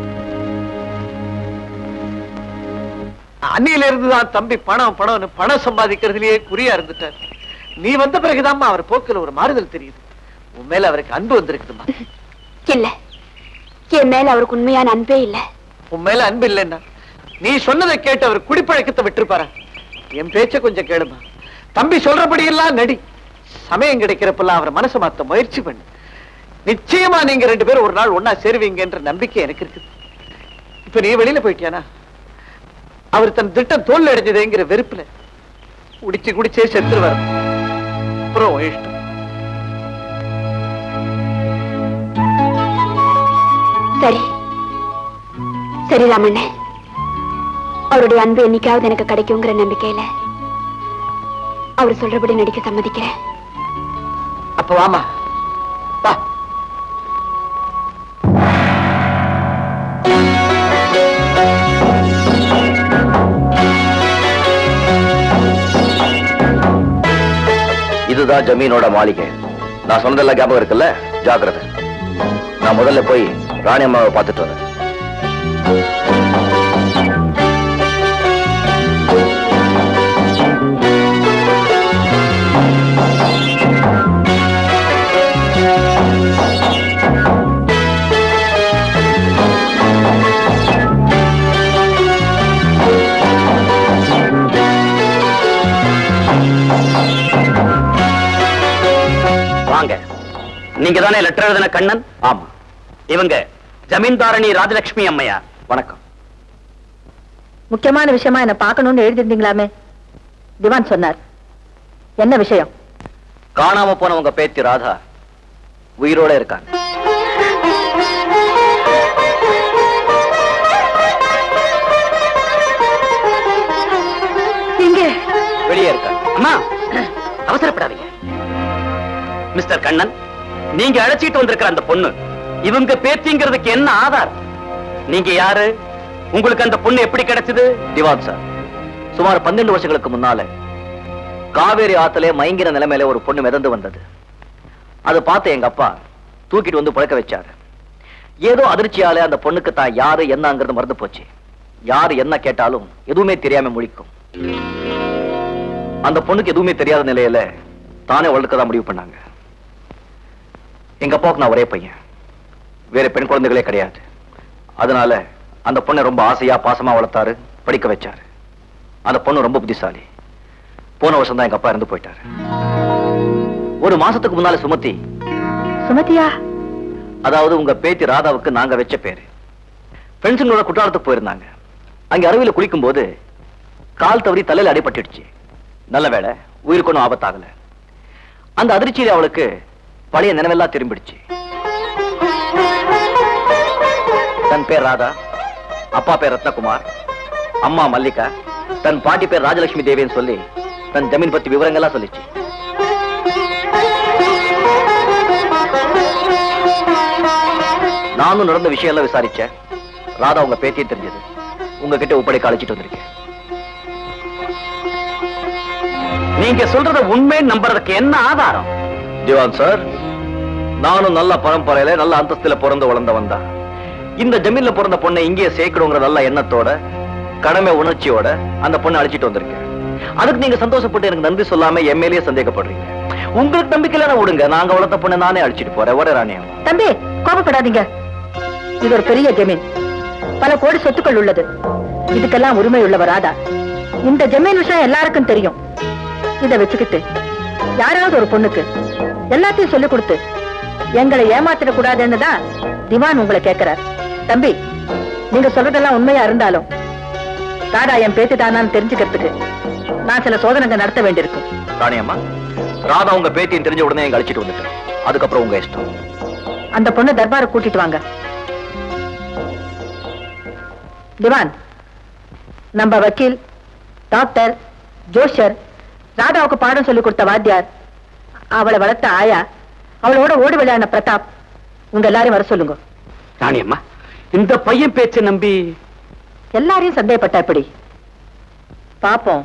அன்னியில இருந்து தான் தம்பி பணம் பணம்னு பணம் சம்பாதிக்கிறதுலயே குறியா இருந்துட்டார் நீ வந்த பிறகுதாம்மா அவர் போக்குல ஒரு மாறுதல் தெரியுது உன் மேல அவருக்கு அன்பு வந்திருக்குதுமா இல்ல என் மேல அவருக்கு உண்மையான அன்பே இல்ல உன் மேல அன்பு இல்லைன்னா நீ சொன்னதை கேட்டு அவர் குடிப்பழக்கத்தை விட்டுருப்பாரா என் பேச்ச கொஞ்சம் கேளுமா தம்பி சொல்றபடி எல்லாம் நடி சமயம் கிடைக்கிறப்பெல்லாம் அவர் மனசை மாத்த முயற்சி பண்ணு நிச்சயமா நீங்க ரெண்டு பேரும் ஒரு நாள் ஒன்னா சேருவீங்கன்ற நம்பிக்கை எனக்கு இருக்குது இப்ப நீ வெளியில போயிட்டியானா அவர் தன் திட்டம் தோல்வி அடைஞ்சதுங்கிற வெறுப்புல குடிச்சு குடிச்சே செத்துருவார் அப்புறம் உன் இஷ்டம் சரி சரி ராமண்ணே அவருடைய அன்பு என்னைக்காவது எனக்கு கிடைக்குங்கிற நம்பிக்கையில அவர் சொல்றபடி நடிக்க சம்மதிக்கிறேன் அப்ப வாமா வா இதுதான் ஜமீனோட மாளிகை நான் சொன்னதெல்லாம் ஞாபகம் இருக்குல்ல ஜாக்கிரதை நான் முதல்ல போய் ராணி அம்மாவை பார்த்துட்டு வரேன் வாங்க நீங்க தானே லெட்டர் எழுதின கண்ணன் ஆமா இவங்க ஜமீன்தாரணி ராஜலட்சுமி அம்மையா வணக்கம் முக்கியமான விஷயமா என்ன பார்க்கணும்னு எழுதிருந்தீங்களாமே திவான் சொன்னார் என்ன விஷயம் காணாம போன உங்க பேத்தி ராதா உயிரோட இருக்காங்க எங்க வெளியே இருக்காங்க அம்மா அவசரப்படாதீங்க மிஸ்டர் கண்ணன் நீங்க அழைச்சிட்டு வந்திருக்கிற அந்த பொண்ணு இவங்க பேத்திங்கிறதுக்கு என்ன ஆதாரம் நீங்க யாரு உங்களுக்கு அந்த பொண்ணு எப்படி கிடைச்சது திவான் சார் சுமார் பன்னெண்டு வருஷங்களுக்கு முன்னால காவேரி ஆத்துல மயங்கின நிலைமையில ஒரு பொண்ணு மிதந்து வந்தது அதை பார்த்து எங்க அப்பா தூக்கிட்டு வந்து பழக்க வச்சாரு ஏதோ அதிர்ச்சியால அந்த பொண்ணுக்கு தான் யாரு என்னங்கிறது மறந்து போச்சு யாரு என்ன கேட்டாலும் எதுவுமே தெரியாம முழிக்கும் அந்த பொண்ணுக்கு எதுவுமே தெரியாத நிலையில தானே வளர்க்க தான் முடிவு பண்ணாங்க எங்க அப்பாவுக்கு நான் ஒரே பையன் வேற பெண் குழந்தைகளே கிடையாது அதனால அந்த பொண்ணை ரொம்ப ஆசையா பாசமா வளர்த்தாரு படிக்க வச்சாரு அந்த பொண்ணு ரொம்ப புத்திசாலி போன வருஷம் தான் எங்க அப்பா இறந்து போயிட்டாரு ஒரு மாசத்துக்கு முன்னால சுமதி சுமதியா அதாவது உங்க பேத்தி ராதாவுக்கு நாங்க வச்ச பேரு ஃப்ரெண்ட்ஸுங்களோட குற்றாலத்துக்கு போயிருந்தாங்க அங்க அருவியில குளிக்கும் போது கால் தவறி தலையில அடிபட்டுடுச்சு நல்ல வேளை உயிருக்கு ஒன்றும் ஆபத்தாகல அந்த அதிர்ச்சியில அவளுக்கு பழைய நினைவெல்லாம் திரும்பிடுச்சு தன் பேர் ராதா அப்பா பேர் ரத்னகுமார் அம்மா மல்லிகா தன் பாட்டி பேர் ராஜலட்சுமி தேவின்னு சொல்லி தன் ஜமீன் பத்தி விவரங்கள்லாம் சொல்லிச்சு நானும் நடந்த விஷயம் எல்லாம் விசாரிச்சேன் ராதா உங்க பேத்தியே தெரிஞ்சது உங்ககிட்ட ஒப்படைக்க அழைச்சிட்டு வந்திருக்கேன் நீங்க சொல்றத உண்மை நம்புறதுக்கு என்ன ஆதாரம் திவான் சார் நானும் நல்ல பரம்பரையில நல்ல அந்தஸ்துல பிறந்து வளர்ந்தவன் தான் இந்த ஜமீன்ல பிறந்த பொண்ணை இங்கேயே சேர்க்கணுங்கிற நல்ல எண்ணத்தோட கடமை உணர்ச்சியோட அந்த பொண்ணை அழைச்சிட்டு வந்திருக்கேன் அதுக்கு நீங்க சந்தோஷப்பட்டு எனக்கு நன்றி சொல்லாம என் மேலேயே சந்தேகப்படுறீங்க உங்களுக்கு நம்பிக்கையில விடுங்க நாங்க வளர்த்த பொண்ணை நானே அழைச்சிட்டு போறேன் வர ராணியம் தம்பி கோபப்படாதீங்க இது ஒரு பெரிய ஜமீன் பல கோடி சொத்துக்கள் உள்ளது இதுக்கெல்லாம் உரிமை உள்ளவர் ராதா இந்த ஜமீன் விஷயம் எல்லாருக்கும் தெரியும் இத வச்சுக்கிட்டு யாராவது ஒரு பொண்ணுக்கு எல்லாத்தையும் சொல்லிக் கொடுத்து எங்களை ஏமாத்திட கூடாதுன்னு தான் திவான் உங்களை கேட்கிறார் தம்பி நீங்க சொல்றதெல்லாம் உண்மையா இருந்தாலும் ராதா என் பேத்தி தானான்னு தெரிஞ்சுக்கிறதுக்கு நான் சில சோதனைகள் நடத்த வேண்டியிருக்கும் ராணியம்மா ராதா உங்க பேத்தியும் தெரிஞ்ச உடனே எங்க அழைச்சிட்டு வந்துட்டேன் அதுக்கப்புறம் உங்க இஷ்டம் அந்த பொண்ணை தர்பாரை கூட்டிட்டு வாங்க திவான் நம்ம வக்கீல் டாக்டர் ஜோஷர் ராதாவுக்கு பாடம் சொல்லி கொடுத்த வாத்தியார் அவளை வளர்த்த ஆயா அவளோட ஓடி விளையாடின பிரதாப் உங்க எல்லாரையும் வர சொல்லுங்க ராணியம்மா இந்த பையன் பேச்சை நம்பி எல்லாரையும் சந்தேகப்பட்டா எப்படி பாப்போம்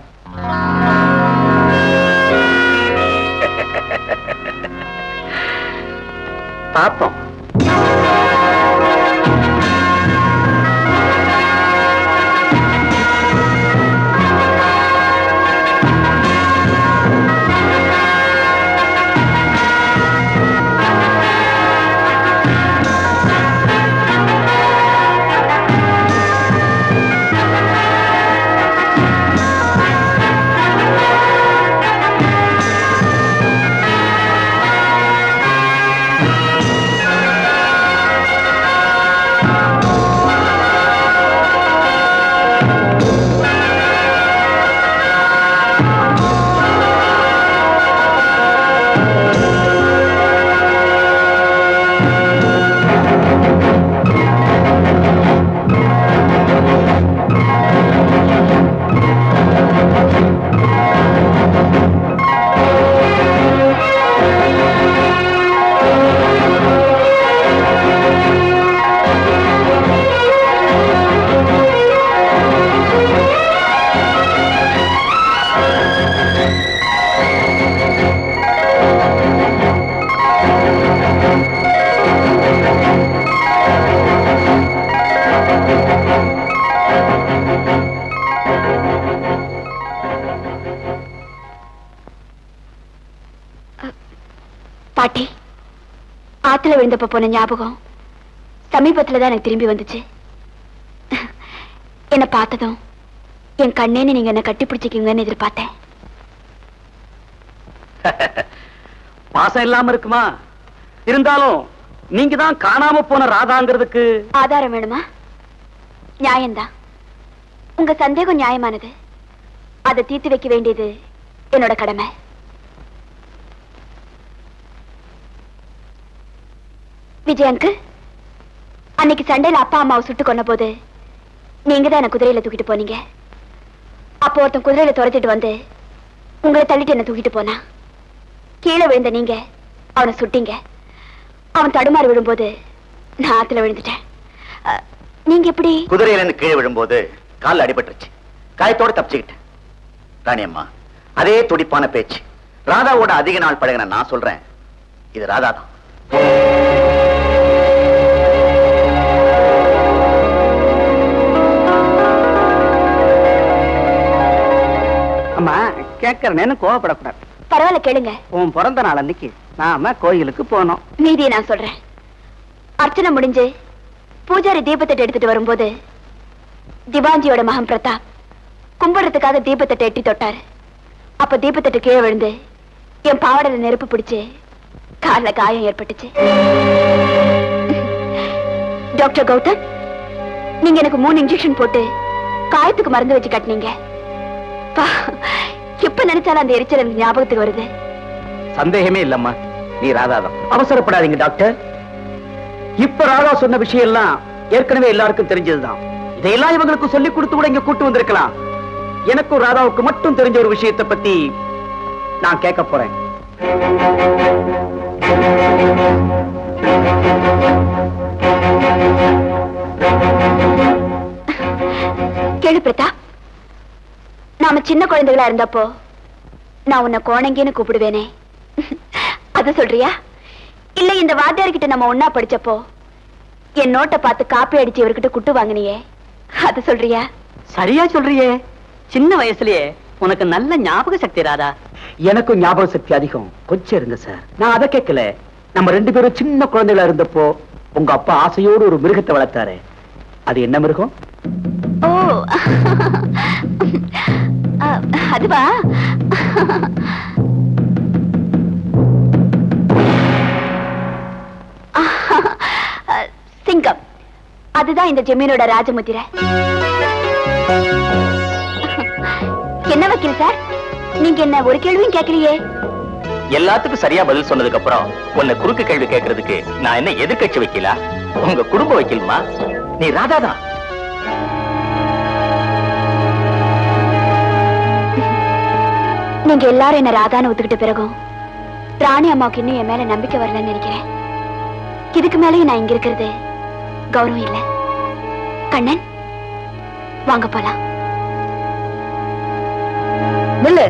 பாப்போம் பாட்டி ஆத்துல விழுந்தப்ப போன ஞாபகம் சமீபத்துல தான் எனக்கு திரும்பி வந்துச்சு என்ன பார்த்ததும் என் கண்ணேன்னு நீங்க என்ன கட்டி பிடிச்சிக்கீங்கன்னு எதிர்பார்த்தேன் பாசம் இல்லாம இருக்குமா இருந்தாலும் நீங்க தான் காணாம போன ராதாங்கிறதுக்கு ஆதாரம் வேணுமா நியாயம்தான் உங்க சந்தேகம் நியாயமானது அதை தீர்த்து வைக்க வேண்டியது என்னோட கடமை விஜயனுக்கு அன்னைக்கு சண்டையில அப்பா அம்மாவை சுட்டு கொன்ன போது நீங்க தான் என்ன குதிரையில தூக்கிட்டு போனீங்க அப்போ ஒருத்தன் குதிரையில துரத்திட்டு வந்து உங்களை தள்ளிட்டு என்ன தூக்கிட்டு போனா கீழே விழுந்த நீங்க அவனை சுட்டீங்க அவன் தடுமாறி விழும்போது நான் ஆத்துல விழுந்துட்டேன் அஹ், நீங்க எப்படி குதிரையில இருந்து கீழே விழும்போது கால்ல அடிபட்டுருச்சு காயத்தோட தப்பிச்சுக்கிட்டேன் ராணியம்மா அதே துடிப்பான பேச்சு ராதாவோட அதிக நாள் பழகின நான் சொல்றேன் இது ராதா தான் அம்மா கேட்கறேன்னு கோவப்படக்கூடாது பரவாயில்ல கேளுங்க உன் பிறந்த நாள் அன்னைக்கு நாம கோயிலுக்கு போனோம் மீதியை நான் சொல்றேன் அர்ச்சனை முடிஞ்சு பூஜாரி தீபத்தட்டை எடுத்துட்டு வரும்போது திவாஞ்சியோட மகன் பிரதாப் கும்பிடுறதுக்காக தீபத்தட்டை எட்டி தொட்டாரு அப்ப தீபத்தட்டு கீழே விழுந்து என் பாவாடையில நெருப்பு பிடிச்சு கால்ல காயம் ஏற்பட்டுச்சு டாக்டர் கௌதம் நீங்க எனக்கு மூணு இன்ஜெக்ஷன் போட்டு காயத்துக்கு மருந்து வச்சு கட்டினீங்க பா, எப்ப நினைச்சாலும் அந்த எரிச்சல் எனக்கு ஞாபகத்துக்கு வருது சந்தேகமே இல்லம்மா நீ ராதா தான் அவசரப்படாதீங்க டாக்டர் இப்ப ராதா சொன்ன விஷயம் எல்லாம் ஏற்கனவே எல்லாருக்கும் தெரிஞ்சதுதான் இதையெல்லாம் இவங்களுக்கு சொல்லி கொடுத்து கூட இங்க கூட்டு வந்திருக்கலாம் எனக்கும் ராதாவுக்கு மட்டும் தெரிஞ்ச ஒரு விஷயத்தை பத்தி நான் கேட்க போறேன் கேளு பிரதாப் நாம சின்ன குழந்தைகளா இருந்தப்போ நான் உன்னை கோணங்கின்னு கூப்பிடுவேனே அது சொல்றியா இல்ல இந்த வாத்தியார்கிட்ட நம்ம ஒன்னா படிச்சப்போ என் நோட்டை பார்த்து காப்பி அடிச்சு இவர்கிட்ட குட்டு வாங்கினியே அது சொல்றியா சரியா சொல்றியே சின்ன வயசுலயே உனக்கு நல்ல ஞாபக சக்தி ராதா எனக்கும் ஞாபக சக்தி அதிகம் கொஞ்சம் இருங்க சார் நான் அதை கேட்கல நம்ம ரெண்டு பேரும் சின்ன குழந்தைகளா இருந்தப்போ உங்க அப்பா ஆசையோடு ஒரு மிருகத்தை வளர்த்தாரு அது என்ன மிருகம் ஓ அ, அதுவா அ, சிங்கம் அதுதான் இந்த ஜமீனோட ராஜமுத்திரை என்ன வக்கீல் சார் நீங்க என்ன ஒரு கேள்வியும் கேட்கலையே எல்லாத்துக்கும் சரியா பதில் சொன்னதுக்கு அப்புறம் உன்னை குறுக்கு கேள்வி கேட்கறதுக்கு நான் என்ன எதிர்க்கட்சி வைக்கலா உங்க குடும்ப வைக்கலுமா நீ ராதாதான் நீங்க எல்லாரும் என்ன ராதான்னு ஒத்துக்கிட்ட பிறகும் ராணி அம்மாவுக்கு இன்னும் என் மேல நம்பிக்கை வரலன்னு நினைக்கிறேன் இதுக்கு மேலயும் நான் இங்க இருக்கிறது கௌரவம் இல்ல கண்ணன் வாங்க போலாம் நில்லு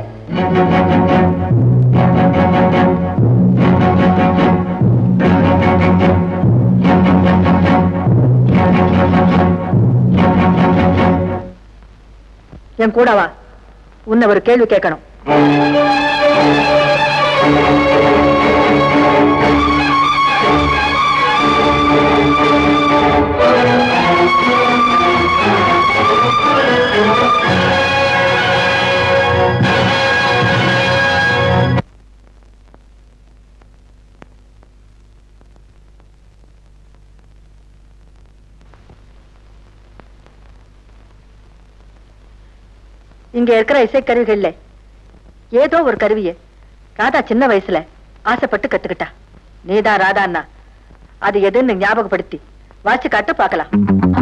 என் கூட வா உன்னை ஒரு கேள்வி கேட்கணும் இங்க இருக்கிற இசைக்கருவிகள்ல ஏதோ ஒரு கருவியை ராதா சின்ன வயசுல ஆசைப்பட்டு கத்துக்கிட்டா நீதான் ராதான்னா அது எதுன்னு ஞாபகப்படுத்தி வாச்சு காட்டு பார்க்கலாம்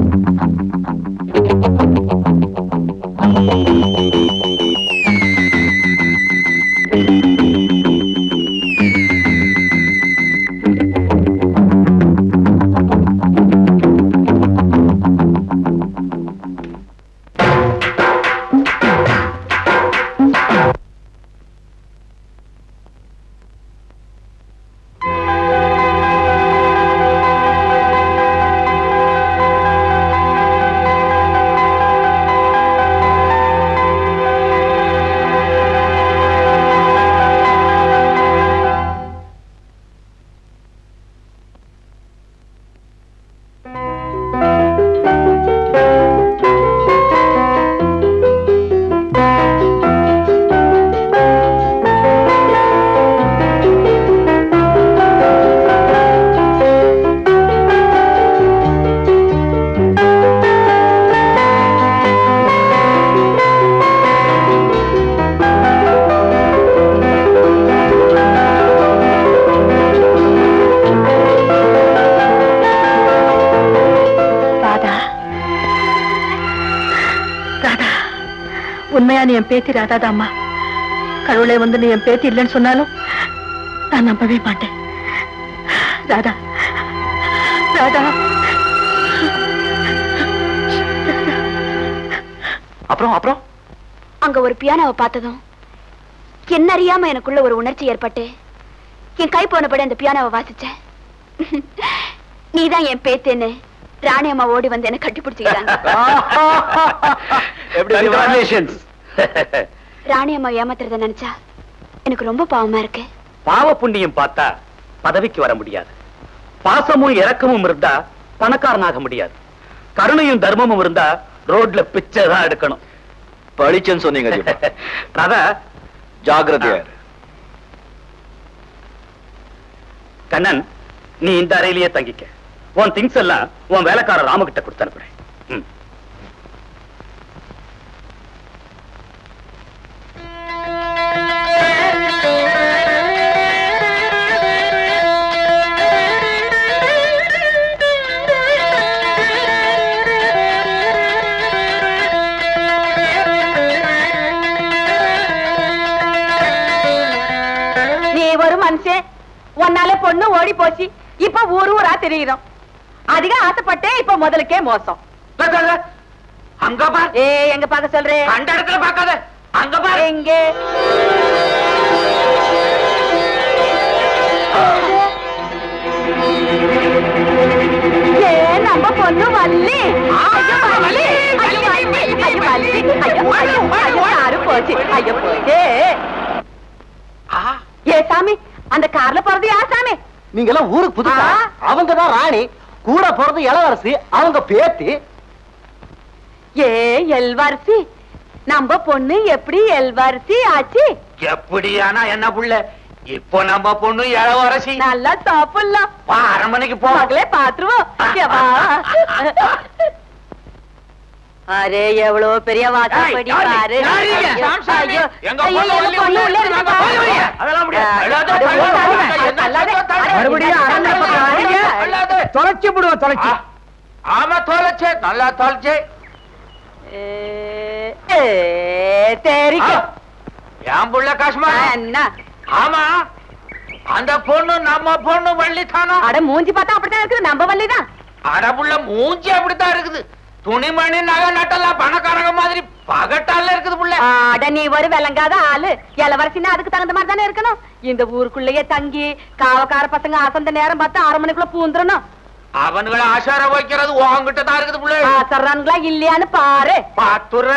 ராதா ராதா உண்மையா நீ என் பேத்தி ராதாதாம்மா கடவுளே வந்து நீ என் பேத்தி இல்லைன்னு சொன்னாலும் நான் நம்பவே மாட்டேன் ராதா ராதா அப்புறம் அப்புறம் அங்க ஒரு பியானோவை பார்த்ததும் என்ன அறியாம எனக்குள்ள ஒரு உணர்ச்சி ஏற்பட்டு என் கை போனபடி அந்த பியானோவை வாசிச்சேன் நீதான் என் பேத்தேன்னு ராணி அம்மா ஓடி வந்து என்ன கட்டி பிடிச்சிக்கிறாங்க Congratulations. ராணி அம்மா ஏமாத்துறத நினைச்சா எனக்கு ரொம்ப பாவமா இருக்கு பாவ புண்ணியம் பார்த்தா பதவிக்கு வர முடியாது பாசமும் இரக்கமும் இருந்தா பணக்காரனாக முடியாது கருணையும் தர்மமும் இருந்தா ரோட்ல பிச்சை தான் எடுக்கணும் பளிச்சுன்னு சொன்னீங்க ஜீவா. ராதா ஜாக்கிரதையா இரு. கண்ணன் நீ இந்த அறையிலேயே தங்கிக்க உன் திங்ஸ் எல்லாம் உன் வேலைக்காரர் ராமகிட்ட கொடுத்து அனுப்புறேன் ம். பொண்ணு ஓடி போச்சு இப்ப ஊரு ஊரா தெரியுறோம் அதிக ஆசைப்பட்டே இப்ப முதலுக்கே மோசம் அங்க பார் ஏ எங்க பாக்க சொல்றேன் கண்ட இடத்துல பார்க்காத அங்க பார் எங்க ஏ நம்ம பொண்ணு வள்ளி ஐயோ வள்ளி ஐயோ வள்ளி ஐயோ வள்ளி ஐயோ ஐயோ ஐயோ யாரு போச்சு ஐயோ போச்சு ஏ சாமி அந்த கார்ல போறது யார் சாமி நீங்க எல்லாம் ஊருக்கு புதுசா ஆ. அவங்க தான் ராணி கூட போறது இளவரசி அவங்க பேத்தி ஏ எல்வாரிசி நம்ம பொண்ணு எப்படி எல்வாரிசி ஆச்சு எப்படியானா என்ன புள்ள இப்போ நம்ம பொண்ணு இளவரசி நல்லா சாப்பிடலாம் வா அரண்மனைக்கு போ மகளே பாத்துருவோம் இங்க வா. அரே எவ்வளவு பெரிய வாசப்படி ஏய், யாரு? பாரு யாரு நீங்க? ஐயோ, சாமி, சாமி. ஐயோ, எங்க ஐயோ, பொண்ணு எங்க வள்ளி பொண்ணு உள்ள உள்ள இருக்கு, இருக்கு, நாங்க பாரு. போய் வழியா. அதெல்லாம் முடியாது. ஆ, அல்லாத, அது அல்லாத, உள்ள அல்லாத, அல்லாத, அல்லாத, அல்லாத, மறுபடியும் அல்லாத, அரண்மனை அல்லாத, போறீங்க. அல்லாத. அல்லாத. தொலைச்சு விடுவோம் தொலைச்சு ஆ, ஆமா தொலைச்சே நல்லா தொலைச்சே ஏ, ஏ, தெரிக்கும். என் புள்ள காஷ்மா ஆ, என்ன ஆமா அந்த பொண்ணு நம்ம பொண்ணு வள்ளி தானா அட மூஞ்சி பார்த்தா அப்படித்தான் இருக்குது நம்ம வள்ளிதான் அடபுள்ள மூஞ்சி அப்படித்தான் இருக்குது துணிமணி நகை நட்டெல்லாம் பணக்காரங்க மாதிரி பகட்டால இருக்குது புள்ள அட நீ ஒரு விளங்காத ஆளு இளவரசின்னா அதுக்கு தகுந்த மாதிரி தானே இருக்கணும் இந்த ஊருக்குள்ளேயே தங்கி காவக்கார பசங்க அசந்த நேரம் பார்த்து ஆறு மணிக்குள்ள பூந்துடணும் அவனுங்களை ஆசார வைக்கிறது உன்கிட்ட தான் இருக்குது புள்ள ஆசர்றானுங்களா இல்லையான்னு பாரு பாத்துற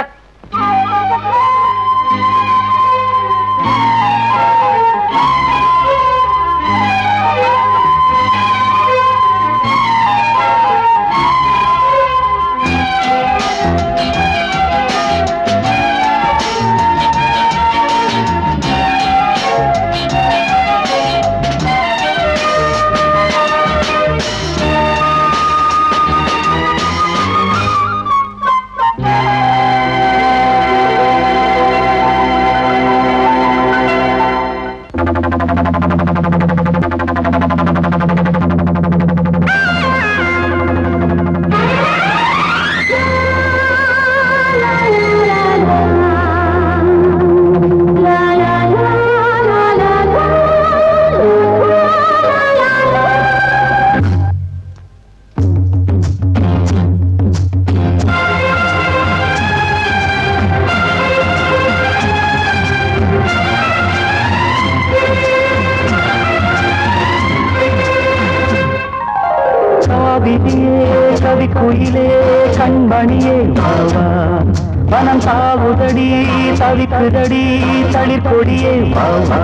காவிரியே கவி குயிலே கண்மணியே வாவா வனம் சாவுதடி தவிக்குதடி தளிர் கொடியே வாவா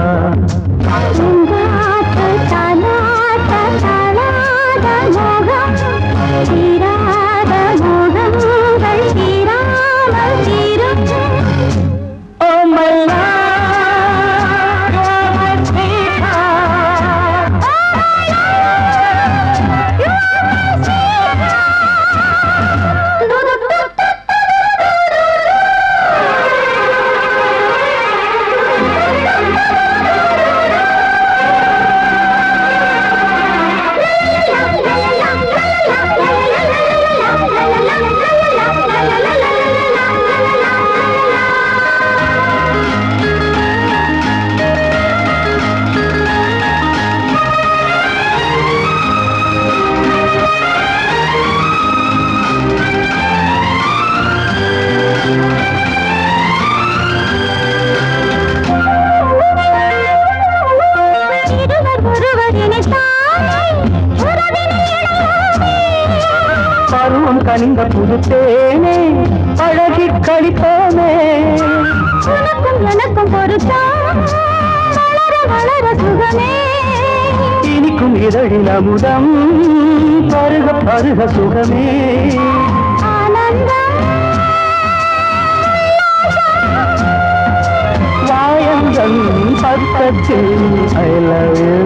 Oh my love, you're my sweetheart. பருவம் கனிந்த புதுத்தேனே அழகி கழிப்போமே உனக்கும் எனக்கும் பொருத்தம் வளர வளர சுகமே இனிக்கும் இதழில் அமுதம் பருக பருக சுகமே ஆனந்தம் வாயந்தன் பக்கத்தில் ஐ லவ் யூ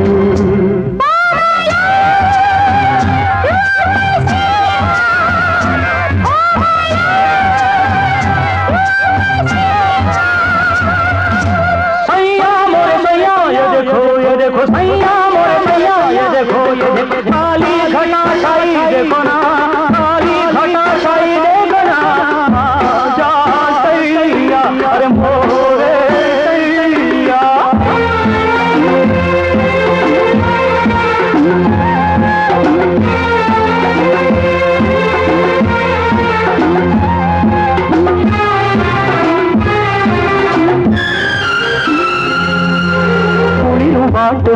सैया मोरे सैया ये देखो ये देखो सैया मोरे सैया ये देखो ये देखो काली घटा छाई देखो ना काली घटा छाई देखो ना जा सैया अरे मोरे सैया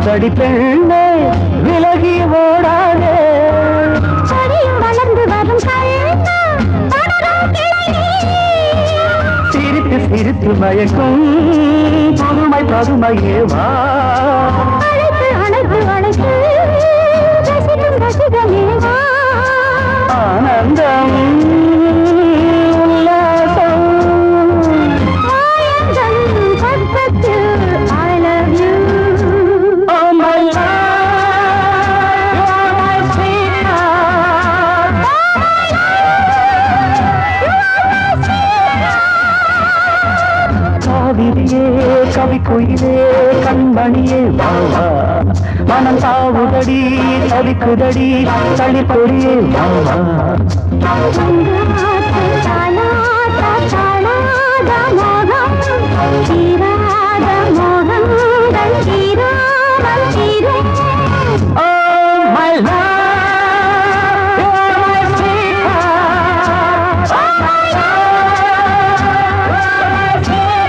காதடி பெண்ணே விலகி ஓடாதே செடியும் வளர்ந்து வரும் கண்ணா தொடரும் கிளை சிரித்து சிரித்து மயக்கும் புதுமை பதுமையே வா அழைத்து அழைத்து அழைத்து ரசிக்கும் ரசிகமே வா ஆனந்தம் உல்லாசம் ஆயங்கள் பக்கத்தில் I love you Oh my love, you're my sweetheart. காவிரியே கவி குயிலே கண்மணியே வா வா மனம் தாவுதடி தவிக்குதடி தளிர் கொடியே வா வா Oh my love, you're my sweetheart. Oh my love, you're my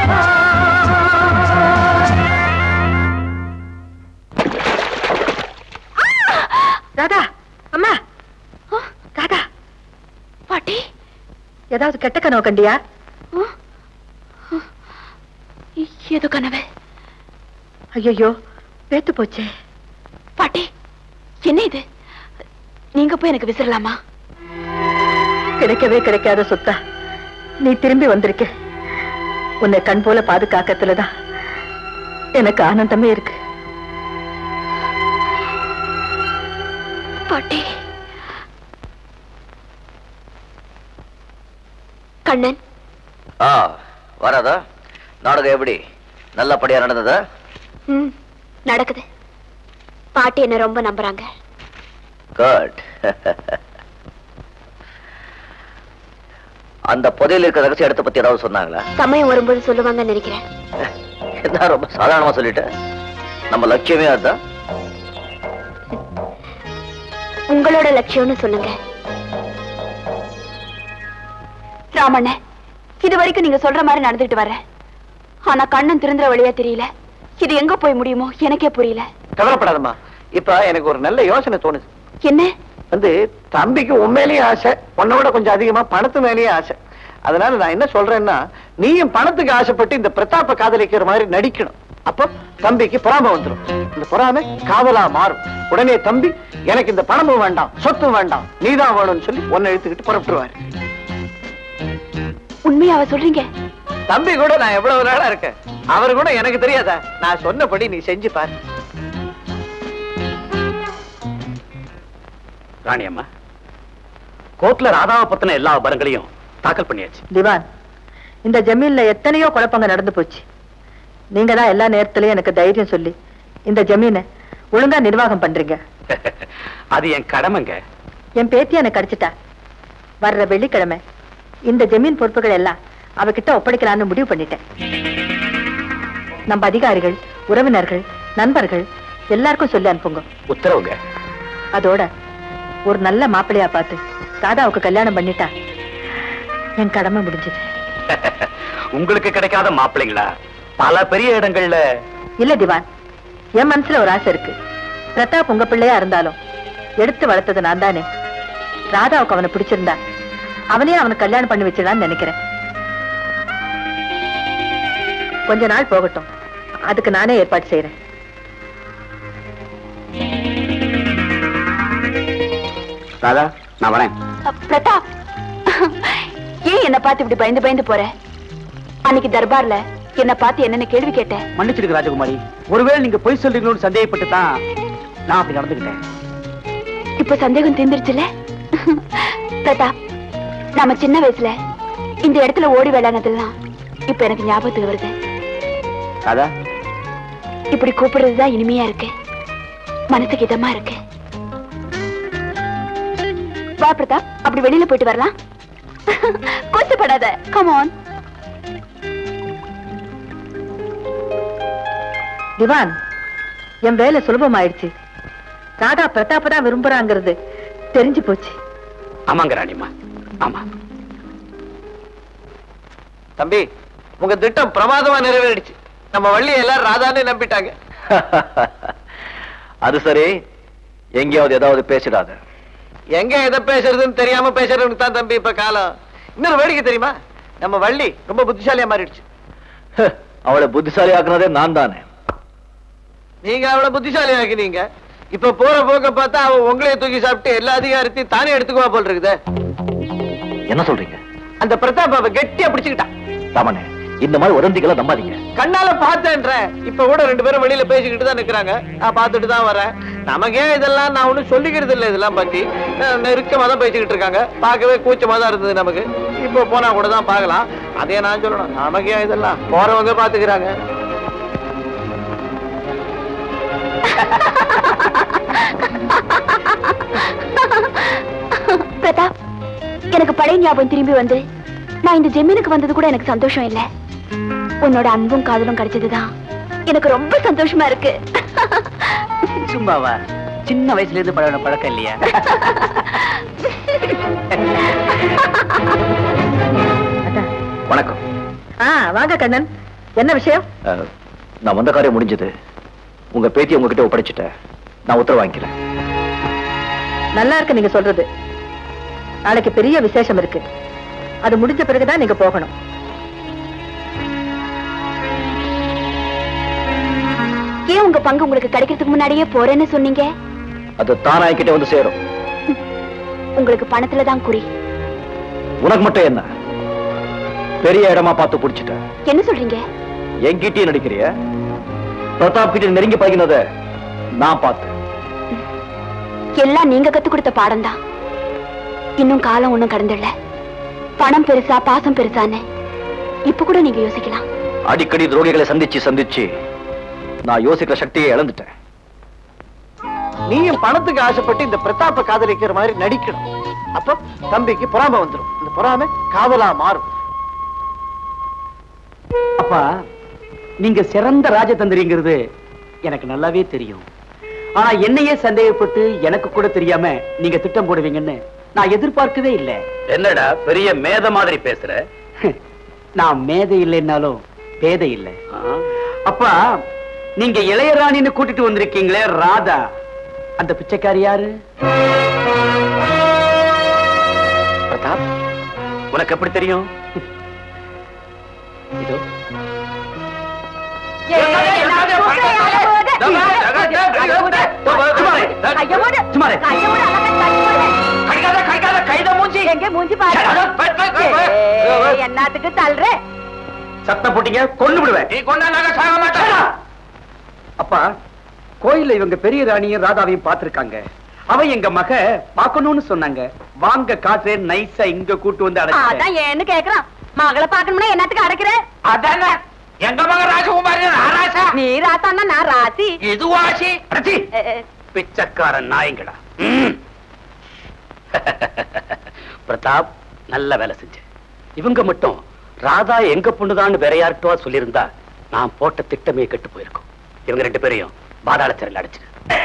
Radha அம்மா ராதா பாட்டி ஏதாவது கெட்ட கனவு கண்டியா ஏதோ கனவு ஐயோ பேத்து போச்சே பாட்டி என்ன இது நீங்க போய் எனக்கு விசிறலாமா கிடைக்கவே கிடைக்காத சொத்தா நீ திரும்பி வந்திருக்க உன்னை கண் போல பாதுகாக்கத்துலதான் எனக்கு ஆனந்தமே இருக்கு பாட்டி கண்ணன் ஆ வராதா நாடகம் எப்படி நல்லபடியா நடந்ததா ம் நடக்குது பாட்டி என்ன ரொம்ப நம்புறாங்க குட் அந்த புதையல் இருக்கிற ரகசிய இடத்தை பத்தி ஏதாவது சொன்னாங்களா சமயம் வரும்போது சொல்லுவாங்கன்னு நினைக்கிறேன் என்ன ரொம்ப சாதாரணமா சொல்லிட்டேன் நம்ம லட்சியமே அதுதான் உங்களோட லட்சியம்னு சொல்லுங்க ராமண்ண இது வரைக்கும் நீங்க சொல்ற மாதிரி நடந்துட்டு வர்றேன் ஆனா கண்ணன் திருந்துற வழியா தெரியல இது எங்க போய் முடியுமோ எனக்கே புரியல கவலைப்படாதம்மா இப்ப எனக்கு ஒரு நல்ல யோசனை தோணுது என்ன வந்து தம்பிக்கு உண்மையிலேயே ஆசை உன்னோட கொஞ்சம் அதிகமா பணத்து மேலேயே ஆசை அதனால நான் என்ன சொல்றேன்னா நீயும் பணத்துக்கு ஆசைப்பட்டு இந்த பிரதாப்ப காதலிக்கிற மாதிரி நடிக்கணும் அப்போ தம்பிக்கு பொறாமை வந்துடும் இந்த பொறாமை காதலா மாறும் உடனே தம்பி எனக்கு இந்த பணமும் வேண்டாம் சொத்தும் வேண்டாம் நீதான் வேணும்னு சொல்லி உன்னை இழுத்துக்கிட்டு புறப்பட்டுருவாரு உண்மையாவ சொல்றீங்க தம்பி கூட நான் எவ்வளவு நாளா இருக்கேன் அவர் கூட எனக்கு தெரியாதா நான் சொன்னபடி நீ செஞ்சு பாரு ராணி அம்மா கோர்ட்ல ராதாவை பத்தின எல்லா விவரங்களையும் தாக்கல் பண்ணியாச்சு திவான் இந்த ஜமீன்ல எத்தனையோ குழப்பங்க நடந்து போச்சு நீங்க தான் எல்லா நேரத்திலயும் எனக்கு தைரியம் சொல்லி இந்த ஜமீனை ஒழுங்கா நிர்வாகம் பண்றீங்க அது என் கடமைங்க என் பேத்தி எனக்கு கிடைச்சிட்டா வர்ற வெள்ளிக்கிழமை இந்த ஜமீன் பொறுப்புகள் எல்லாம் அவகிட்ட ஒப்படைக்கலாம்னு முடிவு பண்ணிட்டேன் நம்ம அதிகாரிகள் உறவினர்கள் நண்பர்கள் எல்லாருக்கும் சொல்லி அனுப்புங்க உத்தரவுங்க அதோட ஒரு நல்ல மாப்பிள்ளையா பார்த்து ராதாவுக்கு கல்யாணம் பண்ணிட்டா என் கடமை முடிஞ்சது உங்களுக்கு கிடைக்காத மாப்பிள்ளைங்களா பல பெரிய இடங்கள்ல இல்ல திவான் என் மனசுல ஒரு ஆசை இருக்கு பிரதாப் உங்க பிள்ளையா இருந்தாலும் எடுத்து வளர்த்தது நான் தானே ராதாவுக்கு அவனை பிடிச்சிருந்தா அவனே அவனுக்கு கல்யாணம் பண்ணி வச்சிடலாம்னு நினைக்கிறேன் கொஞ்ச நாள் போகட்டும் அதுக்கு நானே ஏற்பாடு செய்யறேன் ராதா நான் வரேன் அ, பிரதாப் ஏன் என்ன பார்த்து இப்படி பயந்து பயந்து போற அன்னைக்கு தர்பார்ல என்ன பார்த்து என்னென்ன கேள்வி கேட்டேன் மன்னிச்சிடுங்க ராஜகுமாரி ஒருவேளை நீங்க பொய் சொல்றீங்களோன்னு சந்தேகப்பட்டு தான் நான் அப்படி நடந்துக்கிட்டேன் இப்ப சந்தேகம் தீர்ந்துருச்சுல பிரதாப் நாம சின்ன வயசுல இந்த இடத்துல ஓடி விளையாடுனதெல்லாம் இப்ப எனக்கு ஞாபகத்துக்கு வருது ராதா இப்படி கூப்பிடுறதுதான் இனிமையா இருக்கு மனசுக்கு இதமா இருக்கு வா பிரதாப் அப்படி வெளியில போயிட்டு வரலாம் கூச்சப்படாத கமான் திவான் என் வேலை சுலபமாயிடுச்சு ராதா பிரதாப்ப தான் விரும்புறாங்கிறது தெரிஞ்சு போச்சு ஆமாங்க ராணிம்மா ஆமா தம்பி உங்க திட்டம் பிரமாதமா நிறைவேறிடுச்சு நம்ம வள்ளி எல்லாரும் ராதானே நம்பிட்டாங்க அது சரி எங்கேயாவது ஏதாவது பேசிடாத எங்க எதை பேசுறதுன்னு தெரியாம பேசுறதுன்னு தான் தம்பி இப்ப காலம் இன்னொரு வேடிக்கை தெரியுமா நம்ம வள்ளி ரொம்ப புத்திசாலியா மாறிடுச்சு ஹ், அவளை புத்திசாலி ஆக்குனதே நான் தானே நீங்க அவளை புத்திசாலி ஆக்கினீங்க இப்ப போற போக்க பார்த்தா அவ உங்களையே தூக்கி சாப்பிட்டு எல்லா அதிகாரத்தையும் தானே எடுத்துக்குவா போல் இருக்குதே என்ன சொல்றீங்க அந்த பிரதாப் அவ கெட்டியா பிடிச்சுக்கிட்டான் ராமனே இந்த மாதிரி உடந்திகளை நம்பாதீங்க கண்ணால பார்த்தேன்ற இப்ப கூட ரெண்டு பேரும் வெளியில பேசிக்கிட்டு தான் நிக்கிறாங்க நான் பார்த்துட்டு தான் வரேன் நமக்கே இதெல்லாம் நான் ஒண்ணும் சொல்லிக்கிறது இல்லை இதெல்லாம் பத்தி அஹ் நெருக்கமா தான் பேசிக்கிட்டு இருக்காங்க பார்க்கவே கூச்சமா தான் இருந்தது நமக்கு இப்போ போனா கூட தான் பார்க்கலாம் அதே நான் சொல்லணும் நமக்கே இதெல்லாம் போறவங்க பாத்துக்கிறாங்க பிரதாப் எனக்கு பழைய ஞாபகம் திரும்பி வந்து நான் இந்த ஜெமீனுக்கு வந்தது கூட எனக்கு சந்தோஷம் இல்ல உன்னோட அன்பும் காதலும் கிடைச்சதுதான் எனக்கு ரொம்ப சந்தோஷமா இருக்கு சும்மாவா சின்ன வயசுல இருந்து பழகின பழக்கம் இல்லையா வணக்கம் ஆ வாங்க கண்ணன் என்ன விஷயம் அஹ், நான் வந்த காரியம் முடிஞ்சது உங்க பேத்தி உங்ககிட்ட ஒப்படைச்சிட்டேன் நான் உத்தரவு வாங்கிக்கிறேன் நல்லா இருக்கு நீங்க சொல்றது நாளைக்கு பெரிய விசேஷம் இருக்கு அது முடிஞ்ச பிறகுதான் நீங்க போகணும் ஏன் உங்க பங்கு உங்களுக்கு கிடைக்கிறதுக்கு முன்னாடியே போறேன்னு சொன்னீங்க அது தானா என்கிட்ட வந்து சேரும் உங்களுக்கு பணத்துல தான் குறி உனக்கு மட்டும் என்ன பெரிய இடமா பார்த்து பிடிச்சிட்டேன் என்ன சொல்றீங்க என்கிட்டயே நடிக்கிறிய பிரதாப் கிட்ட நெருங்கி பழகினத நான் பார்த்தேன் எல்லாம் நீங்க கத்து கொடுத்த பாடம் தான் இன்னும் காலம் ஒண்ணும் கடந்துடல பணம் பெருசா பாசம் பெருசான்னு இப்ப கூட நீங்க யோசிக்கலாம் அடிக்கடி துரோகிகளை சந்திச்சு சந்திச்சு நான் யோசிக்கிற சக்தியை இழந்துட்டேன் நீயும் பணத்துக்கு ஆசைப்பட்டு இந்த பிரதாப்ப காதலிக்கிற மாதிரி நடிக்கணும் அப்போ தம்பிக்கு பொறாமை வந்துடும் இந்த பொறாமை காதலா மாறும் அப்பா நீங்க சிறந்த ராஜதந்திரிங்கிறது எனக்கு நல்லாவே தெரியும் ஆனா என்னையே சந்தேகப்பட்டு எனக்கு கூட தெரியாம நீங்க திட்டம் போடுவீங்கன்னு நான் எதிர்பார்க்கவே இல்லை என்னடா பெரிய மேத மாதிரி பேசுற நான் மேதை இல்லைன்னாலும் பேதை இல்லை அப்பா நீங்க இளையராணின்னு கூட்டிட்டு வந்திருக்கீங்களே ராதா அந்த பிச்சைக்காரி யாரு பிரதாப் உனக்கு எப்படி தெரியும் இதோ சும்மா இரு. என்னத்துக்கு தள்ளுற சத்தம் போட்டீங்க கொண்டு விடுவேன் நீ கொண்டா நாங்க சாக மாட்டோம் அப்பா கோயில்ல இவங்க பெரிய ராணியும் ராதாவையும் பார்த்திருக்காங்க அவ எங்க மக பார்க்கணும்னு சொன்னாங்க வாங்க காட்டுறேன் நைஸா இங்க கூட்டு வந்து அடைச்சேன் அதான் ஏன்னு கேக்குறான் மகளை பாக்கணும்னா என்னத்துக்கு அடைக்கிற அதானே எங்க மக ராஜகுமாரி ராராசா நீ ராத்தான்னா நான் ராசி இது வாசி அடச்சி, எ, எ, பிச்சைக்காரன் நாயங்களா ம். பிரதாப் நல்ல வேலை செஞ்ச இவங்க மட்டும் ராதா எங்க பொண்ணுதான்னு வேற யார்கிட்டவா சொல்லியிருந்தா நான் போட்ட திட்டமே கெட்டு போயிருக்கும் இவங்க ரெண்டு பேரையும் பாதாள சிறையில் அடைச்சிரு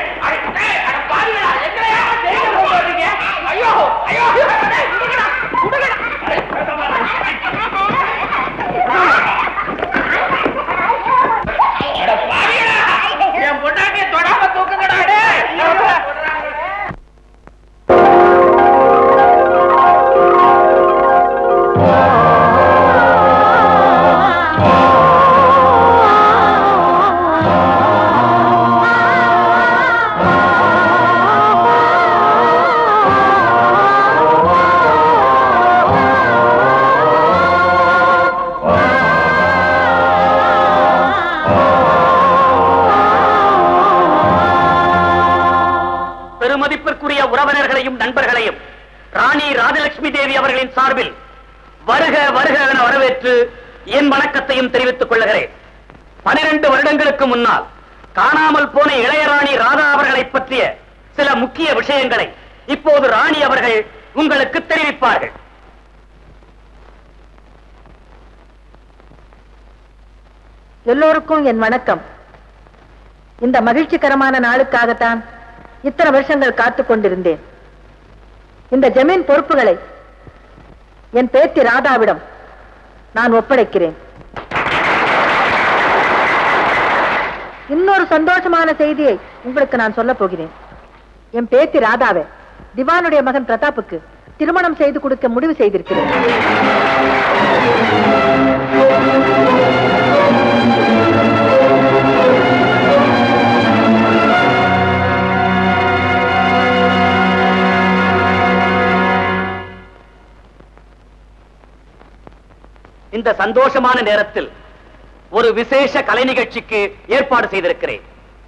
என் பொண்டாட்டியை தொடாம தூக்குங்கடா டேய். பெருமதிப்பிற்குரிய உறவினர்களையும் நண்பர்களையும் ராணி ராஜலட்சுமி தேவி அவர்களின் சார்பில் வருக வருக என வரவேற்று என் வணக்கத்தையும் தெரிவித்துக் கொள்ளுகிறேன் பனிரெண்டு வருடங்களுக்கு முன்னால் காணாமல் போன இளையராணி ராதா அவர்களை பற்றிய சில முக்கிய விஷயங்களை இப்போது ராணி அவர்கள் உங்களுக்கு தெரிவிப்பார்கள் எல்லோருக்கும் என் வணக்கம் இந்த மகிழ்ச்சிகரமான நாளுக்காகத்தான் இத்தனை வருஷங்கள் காத்துக் கொண்டிருந்தேன் இந்த ஜமீன் பொறுப்புகளை என் பேத்தி ராதாவிடம் நான் ஒப்படைக்கிறேன் இன்னொரு சந்தோஷமான செய்தியை உங்களுக்கு நான் சொல்ல போகிறேன் என் பேத்தி ராதாவை திவானுடைய மகன் பிரதாப்புக்கு திருமணம் செய்து கொடுக்க முடிவு செய்திருக்கிறேன் இந்த சந்தோஷமான நேரத்தில் ஒரு விசேஷ கலை நிகழ்ச்சிக்கு ஏற்பாடு செய்திருக்கிறேன்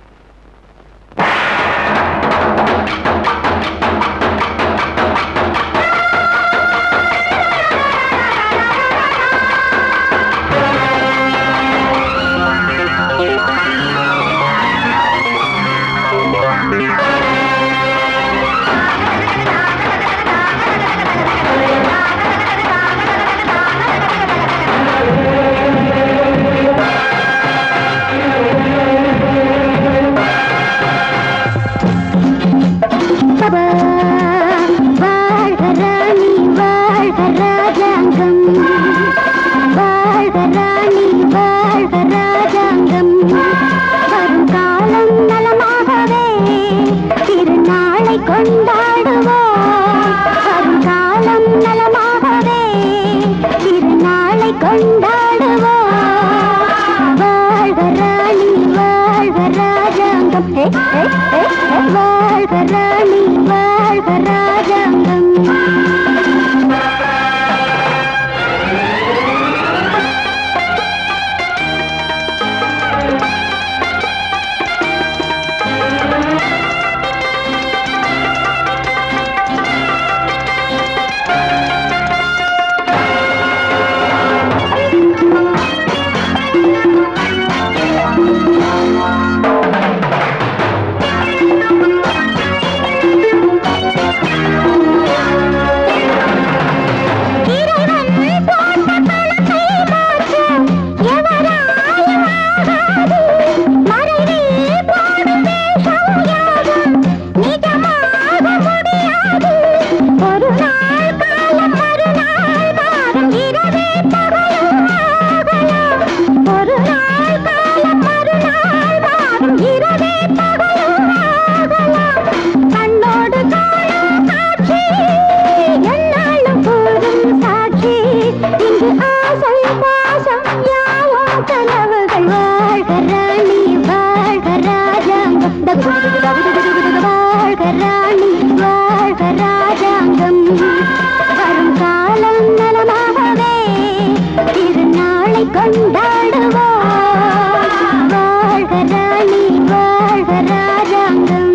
வாழ்க ராணி வாழ்க ராஜாங்கம் வாழ்க ராணி வாழ்க ராஜாங்கம் வரும் காலம் நலமாகவே திருநாளை கொண்டாடுவோம் வரும் காலம் நலமாகவே திருநாளை கொண்டாடுவோம் வாழ்க ராணி வாழ்க ராஜாங்கம் ஹே, ஹே, ஹே, ஹே. வாழ்க ராணி வாழ்க ராஜாங்கம் இறைவன் போட்ட பணத்தை மாற்ற எவராலும் ஆகாது. மறைவில் போடும் வேஷம் யாவும் நிஜமாக முடியாது. ஒரு நாள் காலம் மறுநாள் மாறும் இரவே பகலும் ஆகலாம். ஒரு நாள் காலம் மறுநாள் மாறும் இரவே பகலும் ஆகலாம். கண்ணோடு காணும் காட்சி என்னாலும் போதும் சாட்சி இங்கு ஆசை பாசம் யாவும் கனவுகள் வாழ்க ராணி வாழ்க ராஜாங்கம் வாழ்க ராணி வாழ்க ராஜாங்கம் வரும் காலம் நலமாகவே திருநாளை கொண்டாடுவோம் வாழ்க ராணி வாழ்க ராஜாங்கம்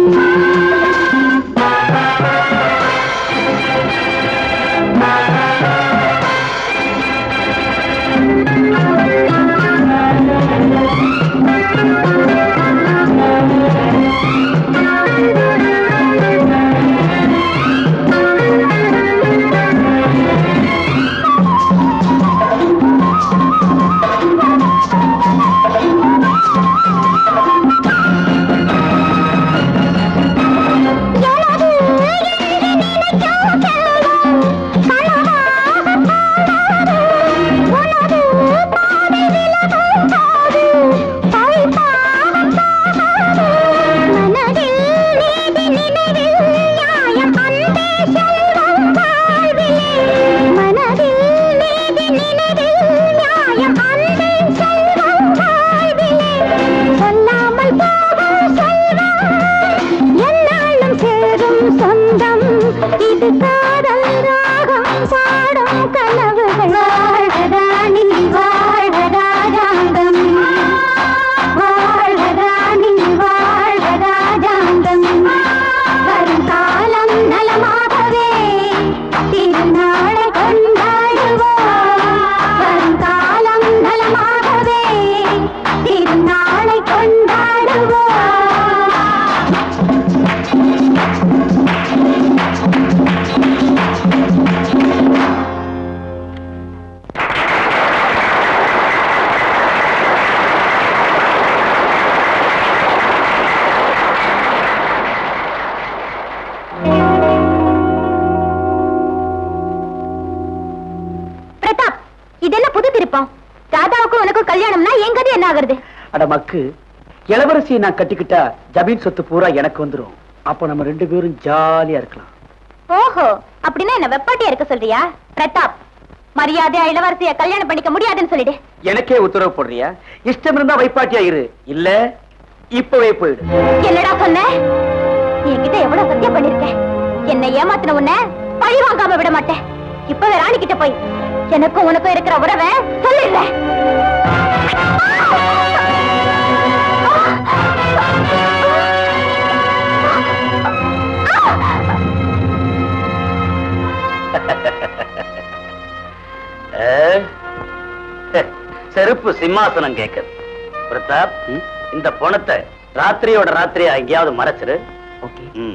எனது என்று நினைக்கும் செல்வம் களவாக போனாது. உனது பாதை விலகும் போது பழிப்பாகம் போகாது. மனதில் நீதி நினைவில் நியாயம் அன்பே செல்வம் வாழ்விலே. மனதில் நீதி நினைவில் நியாயம் அன்பே செல்வம் வாழ்விலே. சொல்லாமல் போகும் செல்வம் என்னாலும் சேரும் சொந்தம் இது காதல் ராகம் பாடும் கனவுகள் வாழ்க ராணி வாழ்க ராஜாங்கம் வாழ்க ராணி வாழ்க ராஜாங்கம் வரும் காலம் நலமாகவே திருநாளை கொண்டாடுவோம் வரும் காலம் நலமாகவே திருநாளை கொண்டாடுவோம் பிரதாப் இது என்ன புது திருப்பம் ராதாவுக்கும் உனக்கும் கல்யாணம்னா என் கதை என்ன ஆகுறது அட மக்கு இளவரசியை நான் கட்டிக்கிட்டா ஜமீன் சொத்து பூரா எனக்கு வந்துரும் அப்ப நம்ம ரெண்டு பேரும் ஜாலியா இருக்கலாம் ஓஹோ அப்படின்னா என்ன வெப்பாட்டியா இருக்க சொல்றியா பிரதாப் மரியாதையா இளவரசிய கல்யாணம் பண்ணிக்க முடியாதுன்னு சொல்லிடு எனக்கே உத்தரவு போடுறியா இஷ்டம் இருந்தா வைப்பாட்டியா இரு இல்ல இப்பவே போயிடு என்னடா சொன்ன நீ என்கிட்ட எவ்வளவு சத்தியம் பண்ணிருக்க என்னை ஏமாத்தின உன்ன பழி வாங்காம விட மாட்டேன் இப்பவே ராணி கிட்ட போய் எனக்கும் உனக்கும் இருக்கிற உறவை சொல்லிடுறேன் செருப்பு சிம்மாசனம் கேக்குது பிரதாப் இந்த பணத்தை ராத்திரியோட ராத்திரியா எங்கேயாவது மறைச்சிரு ம்.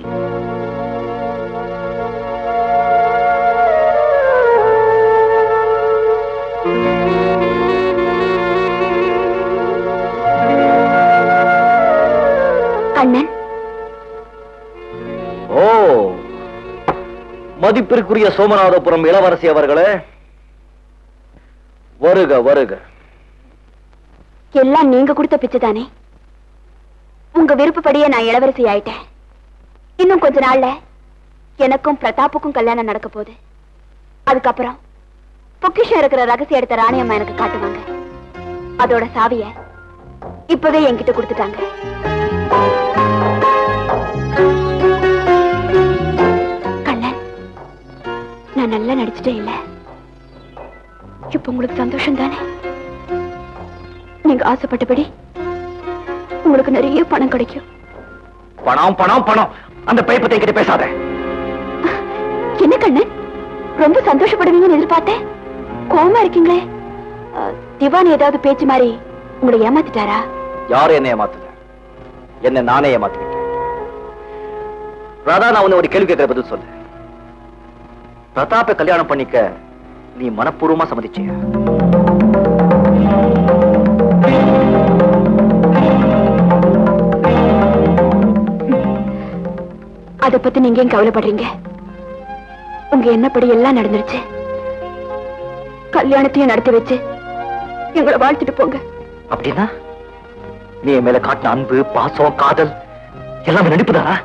அண்ணன் ஓ மதிப்பிற்குரிய சோமநாதபுரம் இளவரசி அவர்களே வருக வருக எல்லாம் நீங்க கொடுத்த பிச்சை தானே உங்க விருப்பப்படியே நான் இளவரசி ஆயிட்டேன் இன்னும் கொஞ்ச நாள்ல எனக்கும் பிரதாப்புக்கும் கல்யாணம் நடக்க போகுது அதுக்கப்புறம் பொக்கிஷம் இருக்கிற ரகசியம் எடுத்த ராணியம்மா எனக்கு காட்டுவாங்க அதோட சாவிய இப்பவே என்கிட்ட கொடுத்துட்டாங்க கண்ணன் நான் நல்லா நடிச்சிட்டேன் இல்ல இப்ப உங்களுக்கு சந்தோஷம் தானே நீங்க ஆசைப்பட்டபடி உங்களுக்கு நிறைய பணம் கிடைக்கும் பணம் பணம் பணம் அந்த பைப்பத்தை கிட்ட பேசாத என்ன கண்ணன் ரொம்ப சந்தோஷப்படுவீங்கன்னு எதிர்பார்த்தேன் கோவமா இருக்கீங்களே அஹ், திவான் ஏதாவது பேச்சு மாதிரி உங்களை ஏமாத்திட்டாரா யாரும் என்ன ஏமாத்துத என்ன நானே ஏமாத்திக்கிட்டேன் ராதா நான் உன்னை ஒரு கேள்வி கேட்கிற பதில் சொல்லு பிரதாப்பை கல்யாணம் பண்ணிக்க நீ மனப்பூர்வமா சம்மதிச்சியா அத பத்தி நீங்க ஏன் கவலைப்படுறீங்க உங்க எண்ணப்படி எல்லாம் நடந்துருச்சு கல்யாணத்தையும் நடத்தி வச்சு எங்களை வாழ்த்துட்டு போங்க அப்படின்னா நீ என் மேல காட்டின அன்பு பாசம் காதல் எல்லாமே நடிப்புதானா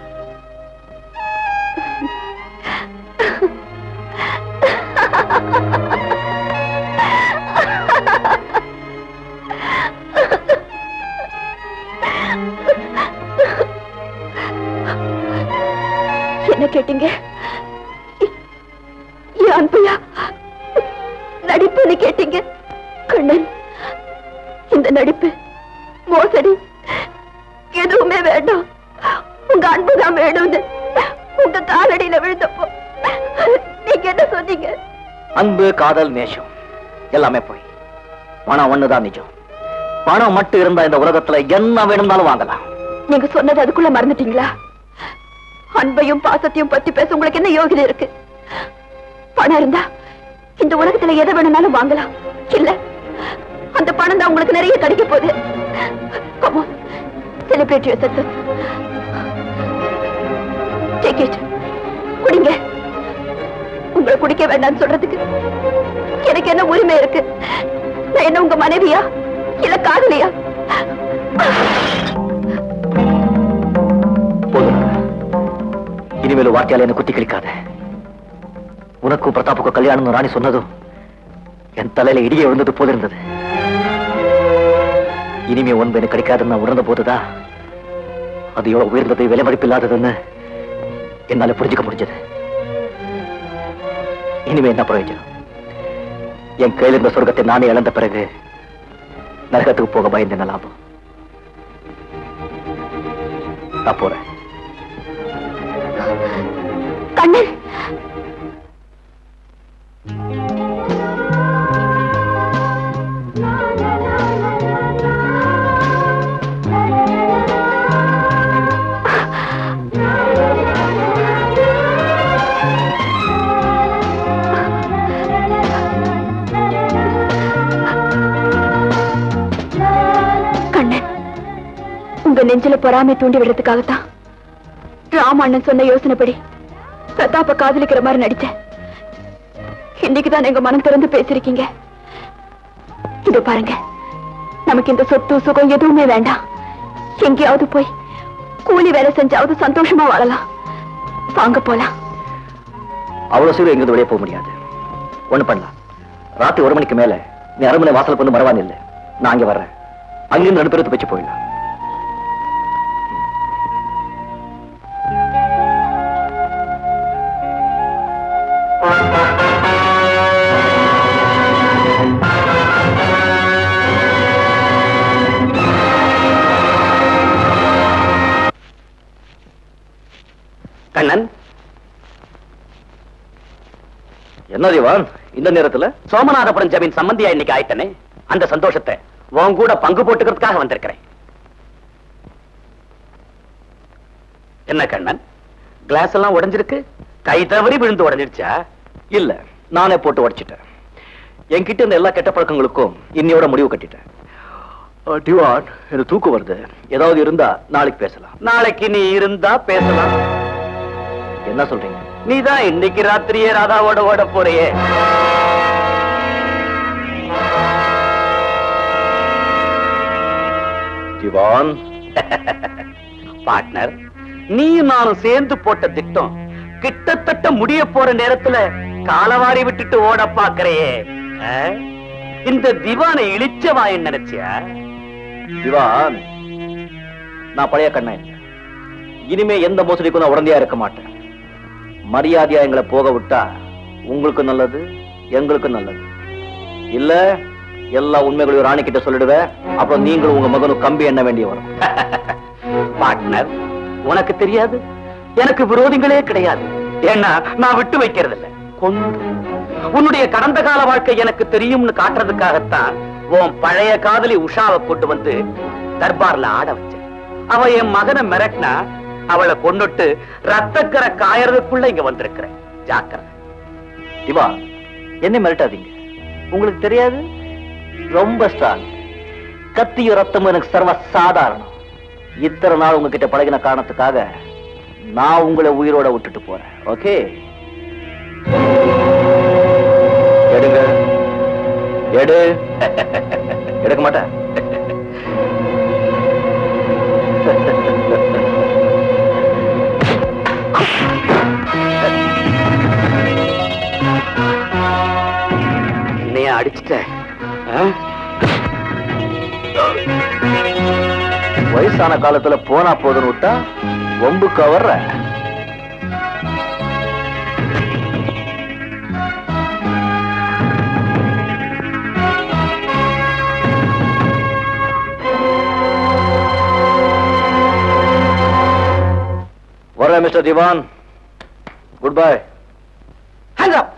என்ன கேட்டீங்க இ- என் அன்பையா நடிப்புன்னு கேட்டீங்க கண்ணன் இந்த நடிப்பு மோசடி எதுவுமே வேண்டாம் உங்க அன்புதான் வேணும்னு உங்க காலடியில விழுந்தப்போ நீங்க என்ன சொன்னீங்க அன்பு காதல் நேசம் எல்லாமே போய் பணம் ஒண்ணுதான் நிஜம் பணம் மட்டும் இருந்தா இந்த உலகத்துல என்ன வேணும்னாலும் வாங்கலாம் நீங்க சொன்னது அதுக்குள்ள மறந்துட்டீங்களா அன்பையும் பாசத்தையும் பத்தி பேச உங்களுக்கு என்ன யோகிதை இருக்கு பணம் இருந்தா இந்த உலகத்துல எதை வேணும்னாலும் வாங்கலாம் இல்ல அந்த பணம் தான் உங்களுக்கு நிறைய கிடைக்க போகுது Come on, celebrate your success. Take it. குடிங்க உங்களை குடிக்க வேண்டாம்னு சொல்றதுக்கு எனக்கு என்ன உரிமை இருக்கு நான் என்ன உங்க மனைவியா இல்ல காதலியா போதும் இனிமேல் வார்த்தையால என்ன குத்தி கிழிக்காத உனக்கும் பிரதாப்புக்கும் கல்யாணம் ராணி சொன்னதும் என் தலையில இடியே விழுந்தது போல இருந்தது இனிமே ஒன்பு எனக்கு கிடைக்காதுன்னு நான் உணர்ந்த போதுதான் அது எவ்வளவு உயர்ந்தது விலை மதிப்பில்லாததுன்னு என்னால புரிஞ்சுக்க முடிஞ்சது இனிமே என்ன பிரயோஜனம் என் கையில் இருந்த சொர்க்கத்தை நானே இழந்த பிறகு நரகத்துக்கு போக பயந்து என்ன லாபம் நான் போறேன் கண்ணன் கண்ணன் உங்க நெஞ்சில பொறாமை தூண்டி விடுறதுக்காகத்தான் ராம அண்ணன் சொன்ன யோசனைப்படி பிரதாப்ப காதலிக்கிற மாதிரி நடிச்சேன் இன்னைக்குதான் எங்க மனம் திறந்து பேசிருக்கீங்க இதோ பாருங்க நமக்கு இந்த சொத்து சுகம் எதுவுமே வேண்டாம் எங்கேயாவது போய் கூலி வேலை செஞ்சாவது சந்தோஷமா வாழலாம் வாங்க போலாம் அவ்வளவு சீக்கிரம் எங்கிருந்து வெளியே போக முடியாது ஒண்ணு பண்ணலாம் ராத்திரி ஒரு மணிக்கு மேல நீ அரண்மனை வாசலுக்கு வந்து மறவான் இல்லை நான் அங்க வர்றேன் அங்கிருந்து ரெண்டு பேருக்கு வச்சு போயிடலாம் கண்ணன் என்ன திவான் இந்த நேரத்துல சோமநாதபுரம் ஜமீன் சம்பந்தியா இன்னைக்கு ஆயிட்டனே அந்த சந்தோஷத்தை உன் கூட பங்கு போட்டுக்கிறதுக்காக வந்திருக்கிறேன் என்ன கண்ணன் கிளாஸ் எல்லாம் உடைஞ்சிருக்கு கை தவறி விழுந்து உடைஞ்சிருச்சா இல்ல நானே போட்டு உடைச்சிட்டேன் என்கிட்ட இருந்த எல்லா கெட்ட பழக்கங்களுக்கும் இன்னையோட முடிவு கட்டிட்டேன் அஹ், திவான் எனக்கு தூக்கம் வருது ஏதாவது இருந்தா நாளைக்கு பேசலாம் நாளைக்கு நீ இருந்தா பேசலாம் என்ன சொல்றீங்க நீதான் இன்னைக்கு ராத்திரியே ராதாவோட ஓட போறியே திவான் பார்ட்னர் நீயும் நானும் சேர்ந்து போட்ட திட்டம் கிட்டத்தட்ட முடிய போற நேரத்துல காலவாரி விட்டுட்டு ஓட பாக்குறையே ஆ? இந்த திவானை இழிச்சவாயன் நினைச்சியா திவான் நான் பழைய கண்ணன் இல்ல. இனிமே எந்த மோசடிக்கும் நான் உடந்தையா இருக்க மாட்டேன் மரியாதையா எங்களை போக விட்டா உங்களுக்கு நல்லது எங்களுக்கு நல்லது இல்ல எல்லா உண்மைகளையும் ராணி கிட்ட சொல்லிடுவேன் அப்புறம் நீங்களும் உங்க மகனும் கம்பி எண்ண வேண்டிய வரும் பார்ட்னர் உனக்கு தெரியாது எனக்கு விரோதிகளே கிடையாது ஏன்னா நான் விட்டு வைக்கிறது இல்ல கொண்டு உன்னுடைய கடந்த கால வாழ்க்கை எனக்கு தெரியும்னு காட்டுறதுக்காகத்தான் உன் பழைய காதலி உஷாவை கொண்டு வந்து தர்பார்ல ஆட வச்சேன் அவ என் மகனை மிரட்டினா அவளை கொன்னுட்டு ரத்தக்கரை காயறதுக்குள்ள இங்க வந்திருக்கிறேன் ஜாக்கிரதை திவா என்ன மிரட்டாதீங்க உங்களுக்கு தெரியாது ரொம்ப ஸ்ட்ராங் கத்தியும் ரத்தமும் எனக்கு சர்வ சாதாரணம் இத்தனை நாள் உங்ககிட்ட பழகின காரணத்துக்காக நான் உங்களை உயிரோட விட்டுட்டு போறேன் ஓகே எடுங்க எடு எடுக்க மாட்டேன் என்னைய அடிச்சுட்ட ஆ? வயசான காலத்துல போனா போதுன்னு விட்டா வம்பு கவர்ற வரேன் mister Diwan good bye Hands up.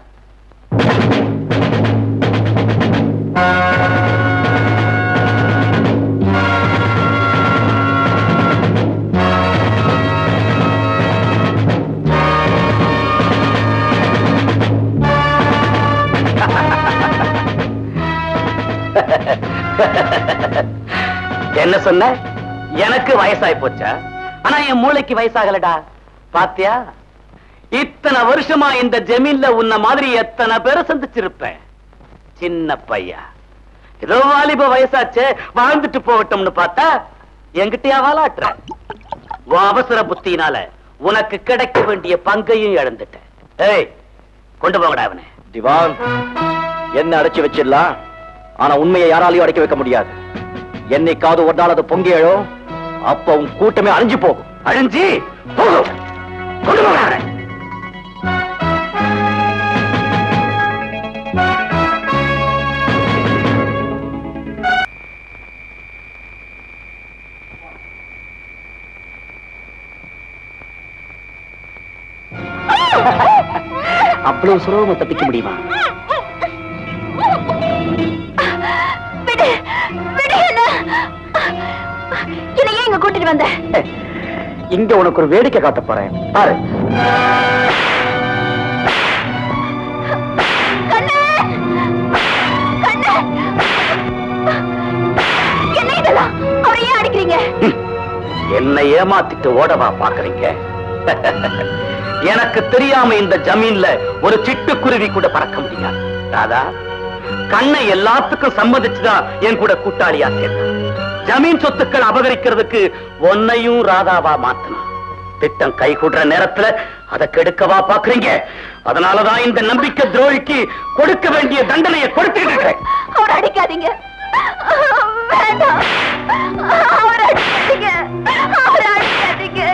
என்ன சொன்ன எனக்கு வயசாய் போச்சா ஆனா என் மூளைக்கு வயசாகலடா பாத்தியா இத்தனை வருஷமா இந்த ஜமீன்ல உன்ன மாதிரி எத்தனை பேரை சந்திச்சிருப்பேன் சின்ன பையா ஏதோ வாலிப வயசாச்சே வாழ்ந்துட்டு போகட்டும்னு பார்த்தா என்கிட்டயா வாலாட்டுற உன் அவசர புத்தியினால உனக்கு கிடைக்க வேண்டிய பங்கையும் இழந்துட்டேன் ஏய் கொண்டு போங்கடா அவனை திவான் என்ன அடைச்சு வச்சிடலாம் ஆனா உண்மையை யாராலையும் அடைக்க வைக்க முடியாது என்னைக்காவது ஒரு நாள் அது பொங்கி எழும் அப்ப உன் கூட்டமே அழிஞ்சு போகும் அழிஞ்சி போகும் கொண்டு போங்க அவனை. அவ்வளவு சுலபமா தப்பிக்க முடியுமா விடு விடு என்ன என்னை ஏன் இங்க கூட்டிட்டு வந்த இங்க உனக்கு ஒரு வேடிக்கை காட்ட போறேன் பாரு கண்ணு கண்ணு என்ன இதெல்லாம் அவரை ஏன் அடிக்கிறீங்க என்னை ஏமாத்திட்டு ஓடவா பாக்குறீங்க எனக்கு தெரியாம இந்த ஜமீன்ல ஒரு சிட்டுக்குருவி கூட பறக்க முடியாது ராதா கண்ணை எல்லாத்துக்கும் சம்மதிச்சுதான் என் கூட கூட்டாளியா சேர்ந்தான் ஜமீன் சொத்துக்கள் அபகரிக்கிறதுக்கு உன்னையும் ராதாவா மாத்தணும் திட்டம் கைகூடுற நேரத்துல அதை கெடுக்கவா பாக்குறீங்க அதனாலதான் இந்த நம்பிக்கை துரோகிக்கு கொடுக்க வேண்டிய தண்டனையை கொடுத்துக்கிட்டு இருக்கிறேன் அவர் அடிக்காதீங்க வேண்டாம் அவர் அடிக்காதீங்க அவர் அடிக்காதீங்க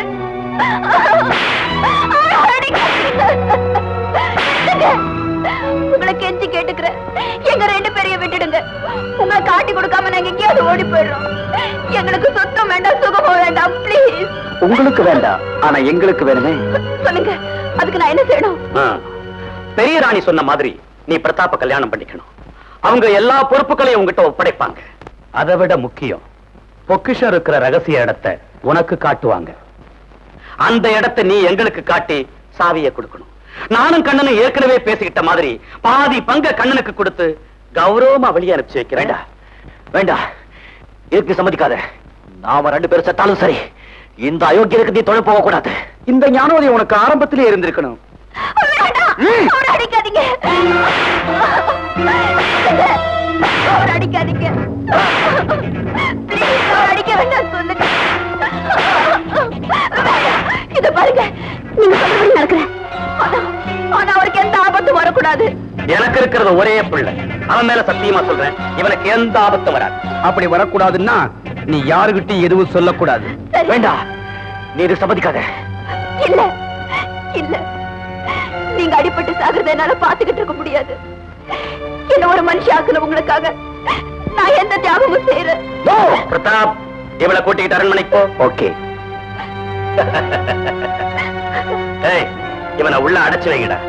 அவர் அடிக்காதீங்க விடுங்க. உங்களை கெஞ்சி கேட்டுக்கிறேன் எங்க ரெண்டு பேரையும் விட்டுடுங்க உங்களை காட்டி கொடுக்காம நாங்க எங்கேயாவது ஓடி போயிடுறோம் எங்களுக்கு சொத்தம் வேண்டாம் சுகமும் வேண்டாம் ப்ளீஸ் உங்களுக்கு வேண்டாம் ஆனா எங்களுக்கு வேணுமே சொல்லுங்க அதுக்கு நான் என்ன செய்யணும் ஆ. பெரிய ராணி சொன்ன மாதிரி நீ பிரதாப்ப கல்யாணம் பண்ணிக்கணும் அவங்க எல்லா பொறுப்புகளையும் உங்ககிட்ட ஒப்படைப்பாங்க அதை விட முக்கியம் பொக்கிஷம் இருக்கிற ரகசிய இடத்தை உனக்கு காட்டுவாங்க அந்த இடத்தை நீ எங்களுக்கு காட்டி சாவியை கொடுக்கணும் நானும் கண்ணனும் ஏற்கனவே பேசிக்கிட்ட மாதிரி பாதி பங்க கண்ணனுக்கு கொடுத்து கௌரவமா வெளியே அனுப்பிச்சு வைக்கிறேன் வேண்டாம் வேண்டாம் இதுக்கு சம்மதிக்காத நாம ரெண்டு பேரும் செத்தாலும் சரி இந்த அயோக்கியருக்கு நீ தொழில் போக கூடாது இந்த ஞானோதயம் உனக்கு ஆரம்பத்திலே இருந்திருக்கணும் வேண்டாம் அவர் அடிக்காதீங்க அவர் அடிக்காதீங்க Please, அவர் அடிக்க வேண்டாம் சொல்லுங்க வேண்டாம். இத பாருங்க நீங்க சொல்றபடி நடக்கிறேன் ஆனா ஆனா அவருக்கு எந்த ஆபத்தும் வரக்கூடாது எனக்கு இருக்கிறது ஒரே பிள்ளை அவன் மேல சத்தியமா சொல்றேன் இவனுக்கு எந்த ஆபத்தும் வராது அப்படி வரக்கூடாதுன்னா நீ யாருகிட்டயும் எதுவும் சொல்லக்கூடாது சரி. வேண்டாம் நீ இது சம்மதிக்காத இல்ல இல்ல நீங்க அடிபட்டு சாகுறத என்னால பாத்துக்கிட்டு இருக்க முடியாது என்ன ஒரு மனுஷாக்குல உங்களுக்காக நான் எந்த தியாகமும் செய்யறேன் பிரதாப் இவளை கூட்டிக்கிட்டு அரண்மனைக்கு போ ஓகே ஏய் இவனை உள்ள அடைச்சு வைங்கடா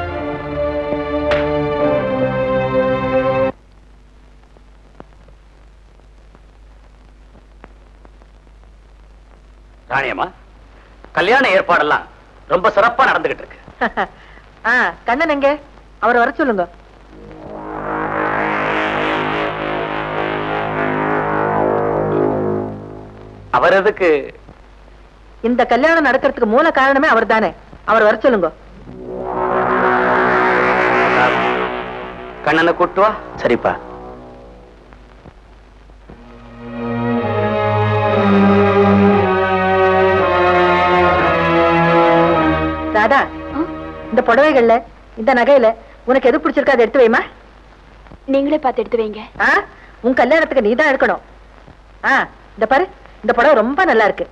ராணியம்மா கல்யாண ஏற்பாடெல்லாம் ரொம்ப சிறப்பா நடந்துகிட்டு இருக்கு ஆ கண்ணன் எங்க அவரை வர சொல்லுங்க அவர் எதுக்கு இந்த கல்யாணம் நடக்கிறதுக்கு மூல காரணமே அவர் தானே அவர் வர சொல்லுங்க கண்ணனை கூட்டு வா சரிப்பா ராதா இந்த புடவைகள்ல இந்த நகையில உனக்கு எது பிடிச்சிருக்கோ அதை எடுத்து வைமா நீங்களே பார்த்து எடுத்து வைங்க ஆ உன் கல்யாணத்துக்கு நீ தான் எடுக்கணும் ஆ இந்த பாரு இந்த புடவை ரொம்ப நல்லா இருக்கு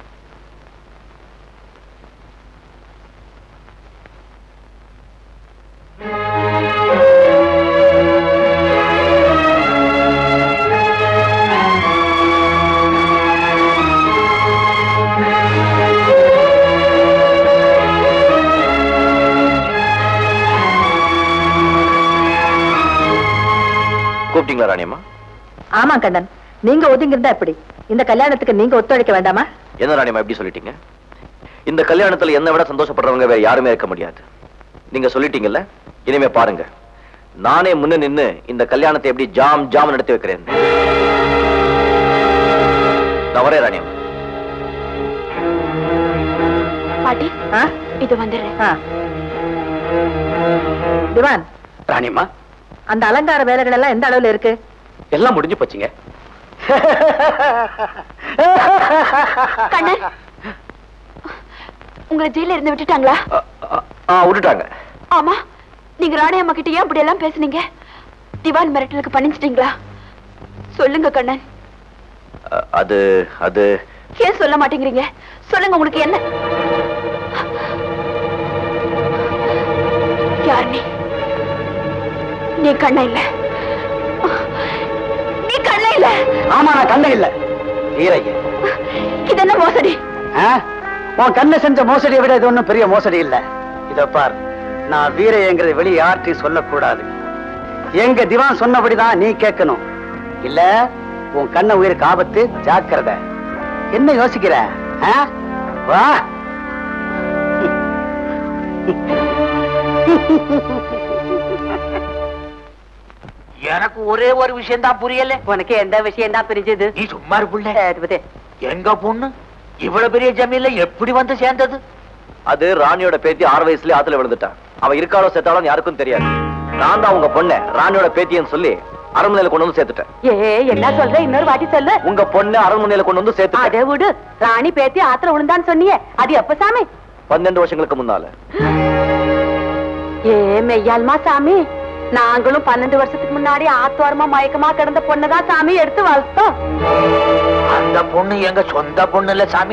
கூப்பிட்டீங்களா ராணியம்மா ஆமா கண்ணன் நீங்க ஒதுங்கி இருந்தா எப்படி இந்த கல்யாணத்துக்கு நீங்க ஒத்துழைக்க வேண்டாமா என்ன ராணியம்மா எப்படி சொல்லிட்டீங்க இந்த கல்யாணத்துல என்னை விட சந்தோஷப்படுறவங்க வேற யாருமே இருக்க முடியாது நீங்க சொல்லிட்டீங்கல்ல இனிமே பாருங்க நானே முன்ன நின்னு இந்த கல்யாணத்தை எப்படி ஜாம் ஜாம் நடத்தி வைக்கிறேன் நான் வரேன் ராணியம்மா பாட்டி ஆ இது வந்துடுறேன் ஆ திவான் ராணியம்மா அந்த அலங்கார வேலைகள் எல்லாம் எந்த அளவுல இருக்கு எல்லாம் முடிஞ்சு போச்சுங்க கண்ணன் உங்களை ஜெயில இருந்து விட்டுட்டாங்களா ஆ, ஆ, ஆ விட்டுட்டாங்க ஆமா நீங்க ராணி அம்மா கிட்ட ஏன் அப்படி எல்லாம் பேசுனீங்க திவான் மிரட்டலுக்கு பண்ணிச்சிட்டீங்களா சொல்லுங்க கண்ணன் ஆ, அது அது ஏன் சொல்ல மாட்டேங்கிறீங்க சொல்லுங்க உங்களுக்கு என்ன யார் நீ நீ கண்ண இல்ல நீ கண்ண இல்ல ஆமா நான் கண்ண இல்ல வீரையா இது என்ன மோசடி ஆ? உன் கண்ணை செஞ்ச மோசடியை விட இது ஒண்ணும் பெரிய மோசடி இல்ல இத பார் நான் வீரையங்கிறத வெளியே யார்ட்டையும் சொல்லக்கூடாது எங்க திவான் சொன்னபடிதான் நீ கேட்கணும் இல்ல உன் கண்ண உயிருக்கு ஆபத்து ஜாக்கிரதை என்ன யோசிக்கிற ஆ? வா எனக்கு ஒரே ஒரு விஷயம் தான் புரியல உனக்கு எந்த விஷயம் தான் பிரிஞ்சது நீ சும்மா இருப்புள்ள எங்க பொண்ணு இவ்வளவு பெரிய ஜமீன்ல எப்படி வந்து சேர்ந்தது அது ராணியோட பேத்தி ஆறு வயசுலயே ஆத்துல விழுந்துட்டான் அவ இருக்காளோ செத்தாலும் யாருக்கும் தெரியாது நான் தான் உங்க பொண்ண ராணியோட பேத்தின்னு சொல்லி அரண்மனையில கொண்டு வந்து சேர்த்துட்டேன் ஏ என்ன சொல்ற இன்னொரு வாட்டி சொல்லு உங்க பொண்ணு அரண்மனையில கொண்டு வந்து சேர்த்துட்டேன் அதே விடு ராணி பேத்தி ஆத்திர விழுந்தான்னு சொன்னியே அது எப்ப சாமி பன்னெண்டு வருஷங்களுக்கு முன்னால ஏ மெய்யால்மா சாமி நாங்களும் பன்னெண்டு வருஷத்துக்கு முன்னாடி ஆத்வாரமா மயக்கமா கிடந்த பொண்ணுதான் சாமி எடுத்து வளர்த்தோம் அந்த பொண்ணு எங்க சொந்த பொண்ணு இல்ல சாமி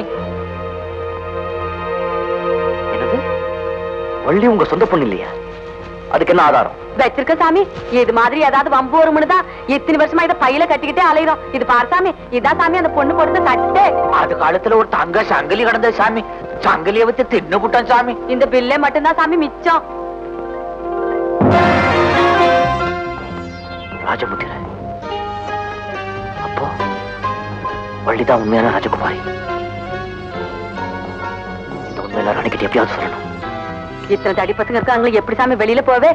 என்னது வள்ளி உங்க சொந்த பொண்ணு இல்லையா அதுக்கு என்ன ஆதாரம் வச்சிருக்க சாமி இது மாதிரி ஏதாவது வம்பு வரும்னு தான் இத்தனை வருஷமா இதை பையில கட்டிக்கிட்டே அலையிறோம் இது பாரு சாமி இதான் சாமி அந்த பொண்ணு கொடுத்த சட்டை அது காலத்துல ஒரு தங்க சங்கிலி கிடந்தது சாமி சங்கிலிய வச்சு தின்னு புட்டான் சாமி இந்த பில்லே மட்டும்தான் சாமி மிச்சம் ராஜமுத்திர அப்போ வள்ளிதான் உண்மையான ராஜகுமாரி இந்த உண்மையில ராணிக்கிட்ட எப்படியாவது சொல்லணும் இத்தனை தடி பசங்க இருக்காங்களே எப்படி சாமி வெளியில போவே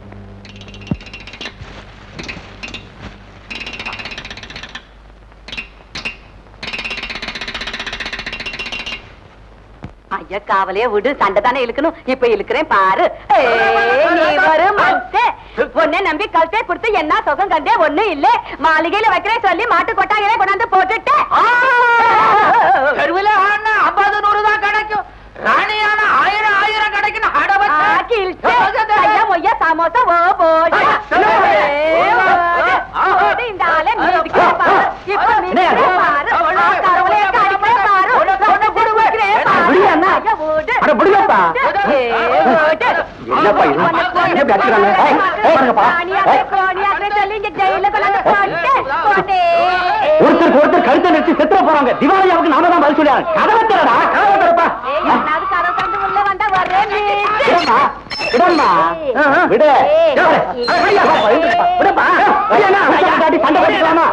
ஐயா காவலையே விடு சண்டை தானே இழுக்கணும் இப்ப இழுக்கிறேன் பாரு ஏய், நீ ஒரு மனுஷ உன்னை நம்பி கழுத்தே கொடுத்து என்ன சுகம் கண்டே ஒண்ணும் இல்ல மாளிகையில வைக்கிறேன் சொல்லி மாட்டு கொட்டாங்களே கொண்டாந்து போட்டுட்டு தெருவில் ஆனா ஐம்பது நூறு தான் கிடைக்கும் ராணியான ஆயிரம் ஆயிரம் கிடைக்கும் அட வச்சு. ஆக்கில்ச்சே. ஐயா, ஒய்யா, சமோசா, ஓ, போடு. ஏ, ஓடு. ஓடு, இந்த ஆளை மிதிக்கிறேன் பாரு. இப்ப மிதிக்கிறேன் பாரு. ஆ, கடவுளே, கடிக்கிறேன் பாரு. சொன்ன குடு வைக்கிறேன் பாரு. விடுயா அண்ணா. ஐயா, ஓடு. அட, விடுயாப்பா. ஏ, ஓடு. என்னப்பா இது? உன்னை கொன்னு எப்படி அடிக்கிறாங்க? ஏய், ஏய், பாருங்கப்பா. ராணியாக்கே, ஏய். கோணியாக்கே சொல்லி இங்க ஜெயில்ல கொண்டாந்து போட்டு, போட்டு. ஒருத்தருக்கு ஒருத்தர் கழுத்தை நிறுத்தி செத்துற போறாங்க திவாலியாவுக்கு நாம தான் பதில் சொல்லியாங்க கதவை திறடா கதவை திறப்பா ஏய், எவனாவது கதவை திறந்து உள்ள வந்தா வரேன் மீட்டு. விடம்மா விடம்மா விடு ஏய். அட, விடுயா, பாப்பா, எழுந்திருப்பா. விடுப்பா விடுயா, அண்ணா, உட்கார்ந்து காட்டி சண்டை போட்டுக்கலாமா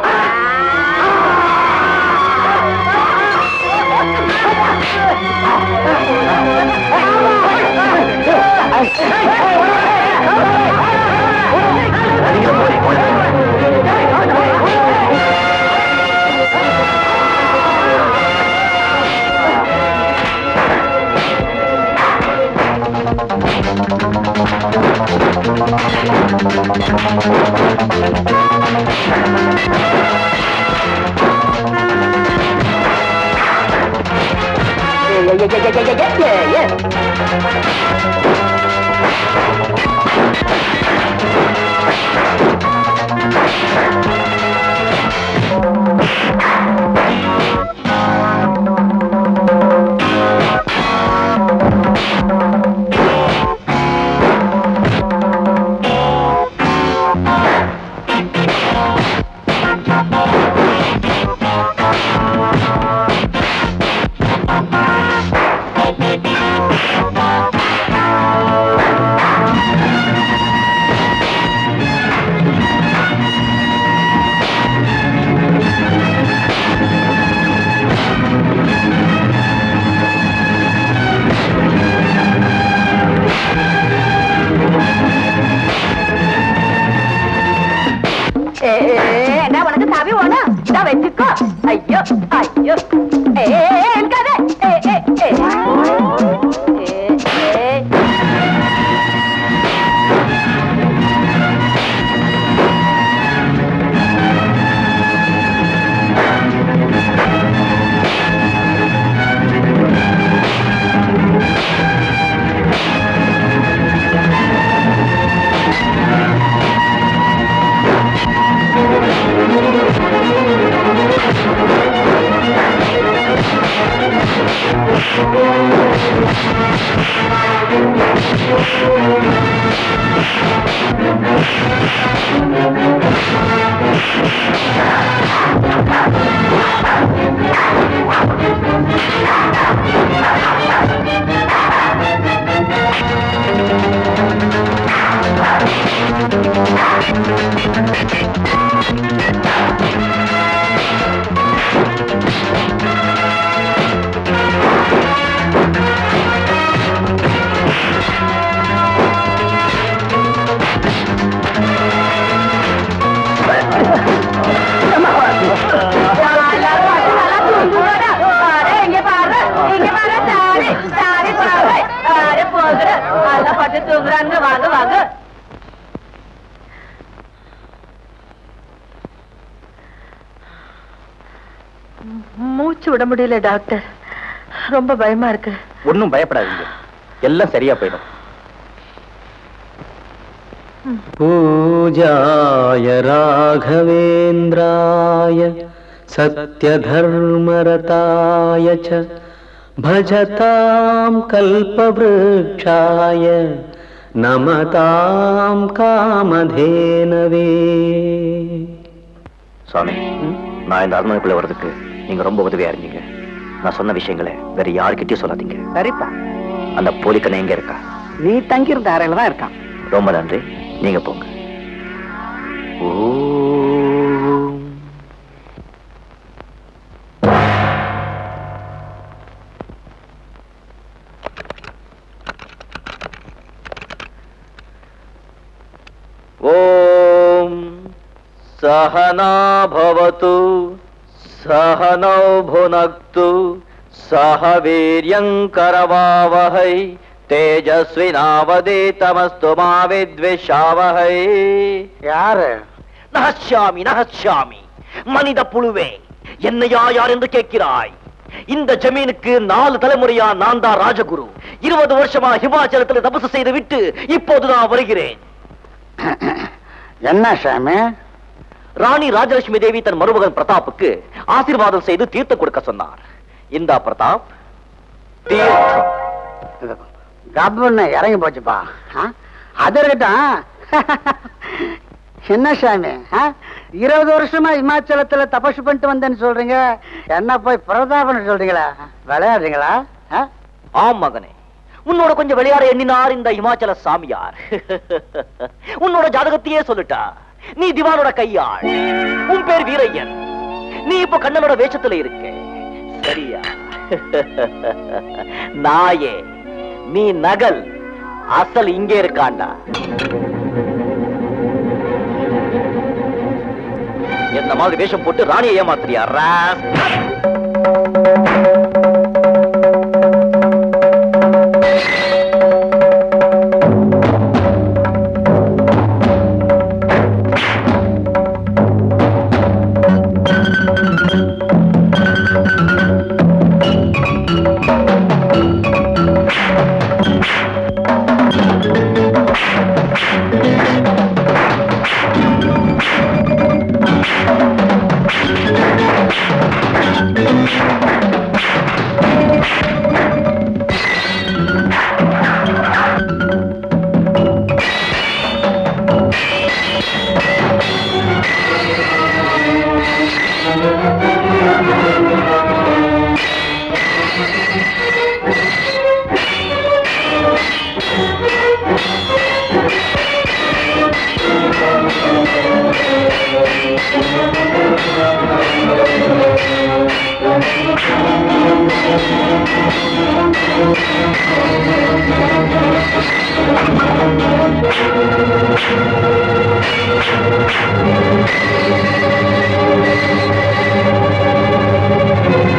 ஏய், ஏய், ஏய், ஏய், ஏய், ஏய், ஏய், ஏய். ஏய், ஏய், என்ன உனக்கு சாவி வேணும் இதா வச்சுக்கோ ஐயோ ஐயோ ஏய், ஏய், ஏய், இருக்காத. ஏய், ஏய், ஏய். ஏய், ஏய். எல்லாரும் பார்த்து நல்லா தூங்குங்கடா. பாரு, இங்க பாரு, இங்க பாரு, சாரி, சாரி பாரு. பாரு, போகுது. நல்லா பட்டு தூங்குறாங்க வாங்க வாங்க மூச்சு விட முடியல டாக்டர் ரொம்ப பயமா இருக்கு ஒன்னும் பயப்படாதீங்க எல்லாம் சரியா போயிடும் पूजाय राघवेन्द्राय सत्यधर्मरताय च भजतां कल्पवृक्षाय नमतां कामधेनवे சுவாமி நான் இந்த அரண்மனைக்குள்ள வர்றதுக்கு நீங்க ரொம்ப உதவியா இருந்தீங்க நான் சொன்ன விஷயங்களை வேற யாருக்கிட்டயும் சொல்லாதீங்க சரிப்பா அந்த போலிக்கனை எங்க இருக்கா நீ தங்கியிருந்த அறையில தான் இருக்கான் ரொம்ப நன்றி நீங்க போங்க ஓம். ஓம் சகனா பவது சகனௌ புனக்து சக வீரியங்கரவாவகை தேஜஸ்வினாவதீதமஸ்து மாவித்விஷாவகை யாரு நகச்சாமி நகச்சாமி மனித புழுவே என்னையா யார் என்று கேட்கிறாய் இந்த ஜமீனுக்கு நாலு தலைமுறையா நான் தான் ராஜகுரு இருபது வருஷமா ஹிமாச்சலத்தில் தபசு செய்து விட்டு இப்போது நான் வருகிறேன் என்ன சாமி ராணி ராஜலட்சுமி தேவி தன் மருமகன் பிரதாப்புக்கு ஆசீர்வாதம் செய்து தீர்த்தம் கொடுக்க சொன்னார் இந்தா பிரதாப் தீர்த்தம் கப்புன்னு இறங்கி போச்சுப்பா ஆ? அது இருக்கட்டும் என்ன சாமி ஆ? இருபது வருஷமா இமாச்சலத்துல தபசு பண்ணிட்டு வந்தேன்னு சொல்றீங்க என்ன போய் பிரதாபன் சொல்றீங்களா விளையாடுறீங்களா ஆ? ஆம் மகனே உன்னோட கொஞ்சம் விளையாட எண்ணினார் இந்த இமாச்சல சாமியார் உன்னோட ஜாதகத்தையே சொல்லிட்டா நீ திவானோட கையாள் உன் பேர் வீரையன் நீ இப்ப கண்ணனோட வேஷத்துல இருக்க சரியா நாயே நீ நகல் அசல் இங்கே இருக்காண்டா என்ன மாதிரி வேஷம் போட்டு ராணியை ஏமாத்துறியா ராஸ்கல். Thank you.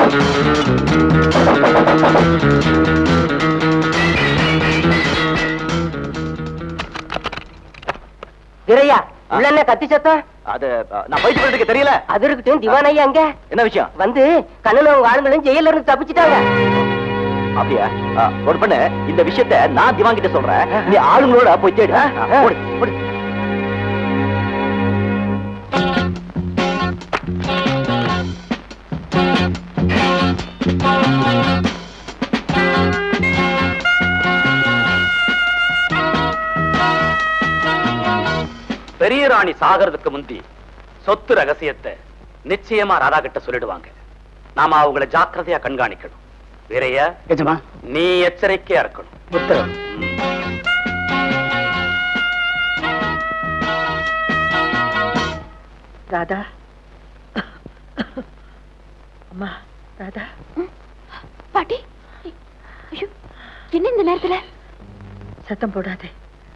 வீரையா உள்ள என்ன கத்தி சத்தம் அது அஹ், நான் பயிற்சி பண்ணிட்டு தெரியல அது இருக்கட்டும் திவான் ஐயா அங்க என்ன விஷயம் வந்து கண்ணன் அவங்க ஆளுங்களும் ஜெயில இருந்து தப்பிச்சிட்டாங்க அப்படியா அஹ், ஒரு பண்ணு இந்த விஷயத்த நான் திவான் கிட்ட சொல்றேன் நீ ஆளுங்களோட போய் தேடு அஹ், போடு, போடு. பெரிய ராணி சாகிறதுக்கு முந்தி சொத்து ரகசியத்தை நிச்சயமா ராதா கிட்ட சொல்லிடுவாங்க நாம அவங்கள ஜாக்கிரதையா கண்காணிக்கணும் வேறையா எஜமா நீ எச்சரிக்கையா இருக்கணும் உத்தரவு ராதா அம்மா ராதா பாட்டி ஐயோ என்ன இந்த நேரத்துல சத்தம் போடாதே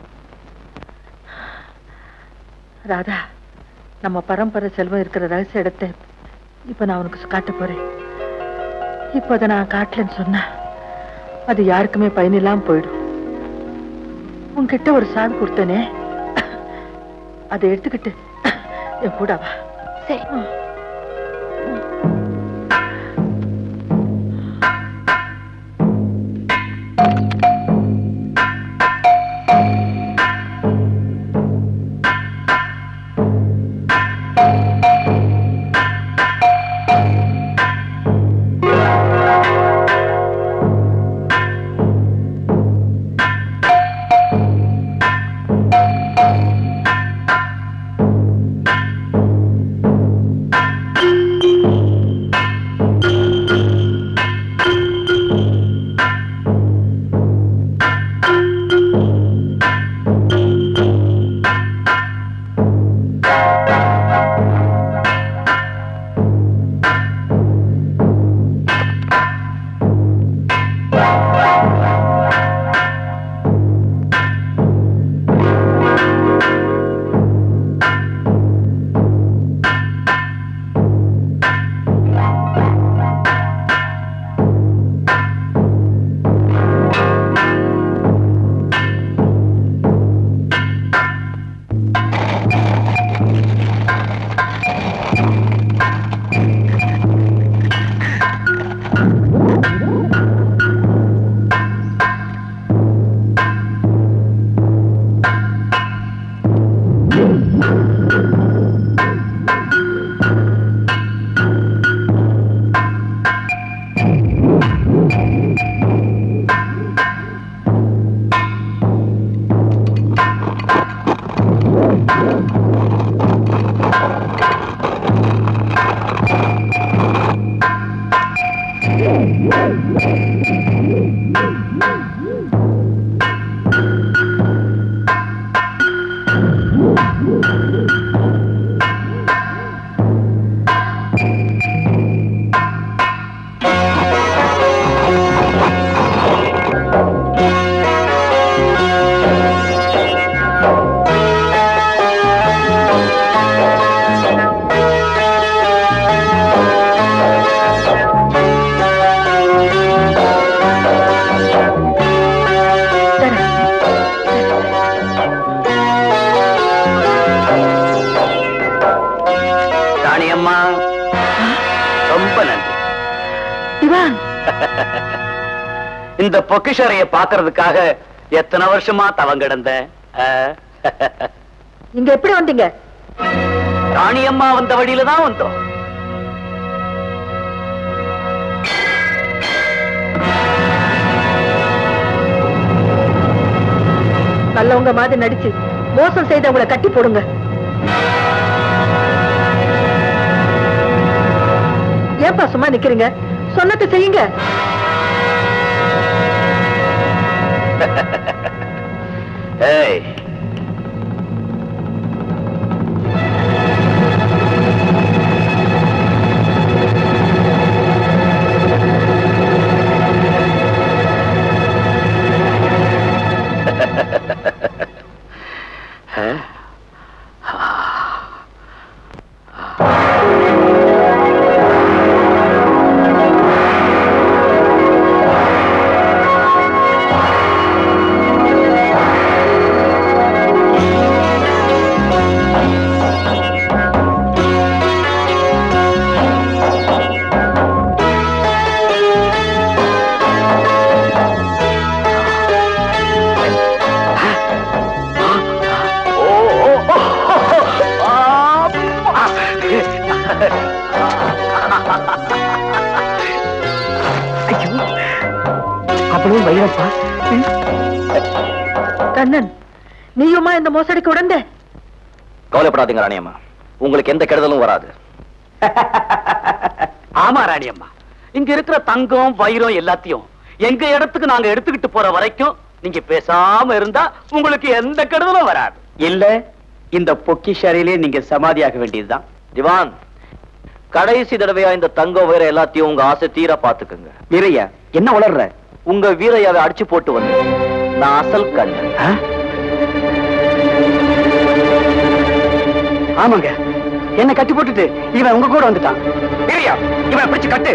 ராதா நம்ம பரம்பரை செல்வம் இருக்கிற ரகசிய இடத்தை இப்ப நான் உனக்கு காட்ட போறேன் இப்ப அதை நான் காட்டலன்னு சொன்னா அது யாருக்குமே பயனில்லாம போயிடும் உன்கிட்ட ஒரு சாவி கொடுத்தனே அதை எடுத்துக்கிட்டு என் கூட வா சரி ராணி அம்மா ரொம்ப நன்றி திவான் இந்த பொக்கிஷரைய பாக்குறதுக்காக எத்தனை வருஷமா தவம் கிடந்தேன் ஆ? இங்க எப்படி வந்தீங்க ராணி அம்மா வந்த வழியில தான் வந்தோம் நல்லவங்க மாதிரி நடிச்சு மோசம் செய்தவங்களை கட்டி போடுங்க ஏன்பா சும்மா நிக்கிறீங்க சொன்னதை செய்யுங்க ஏய் அவ்வளவு வைரப்பா கண்ணன் நீயுமா இந்த மோசடிக்கு உடந்த கவலைப்படாதீங்க ராணியம்மா உங்களுக்கு எந்த கெடுதலும் வராது ஆமா ராணியம்மா இங்க இருக்கிற தங்கம் வைரம் எல்லாத்தையும் எங்க இடத்துக்கு நாங்க எடுத்துக்கிட்டு போற வரைக்கும் நீங்க பேசாம இருந்தா உங்களுக்கு எந்த கெடுதலும் வராது இல்ல இந்த பொக்கிஷாரியிலே நீங்க சமாதியாக வேண்டியதுதான் திவான் கடைசி தடவையா இந்த தங்கம் வைர எல்லாத்தையும் உங்க ஆசை தீர பாத்துக்குங்க வீரையா என்ன வளர்ற உங்க வீரையாவை அடிச்சு போட்டு வந்து நான் அசல் கண்ணன் ஆமாங்க என்ன கட்டி போட்டுட்டு இவன் உங்க கூட வந்துட்டான் வீரையா இவனை பிடிச்சு கட்டு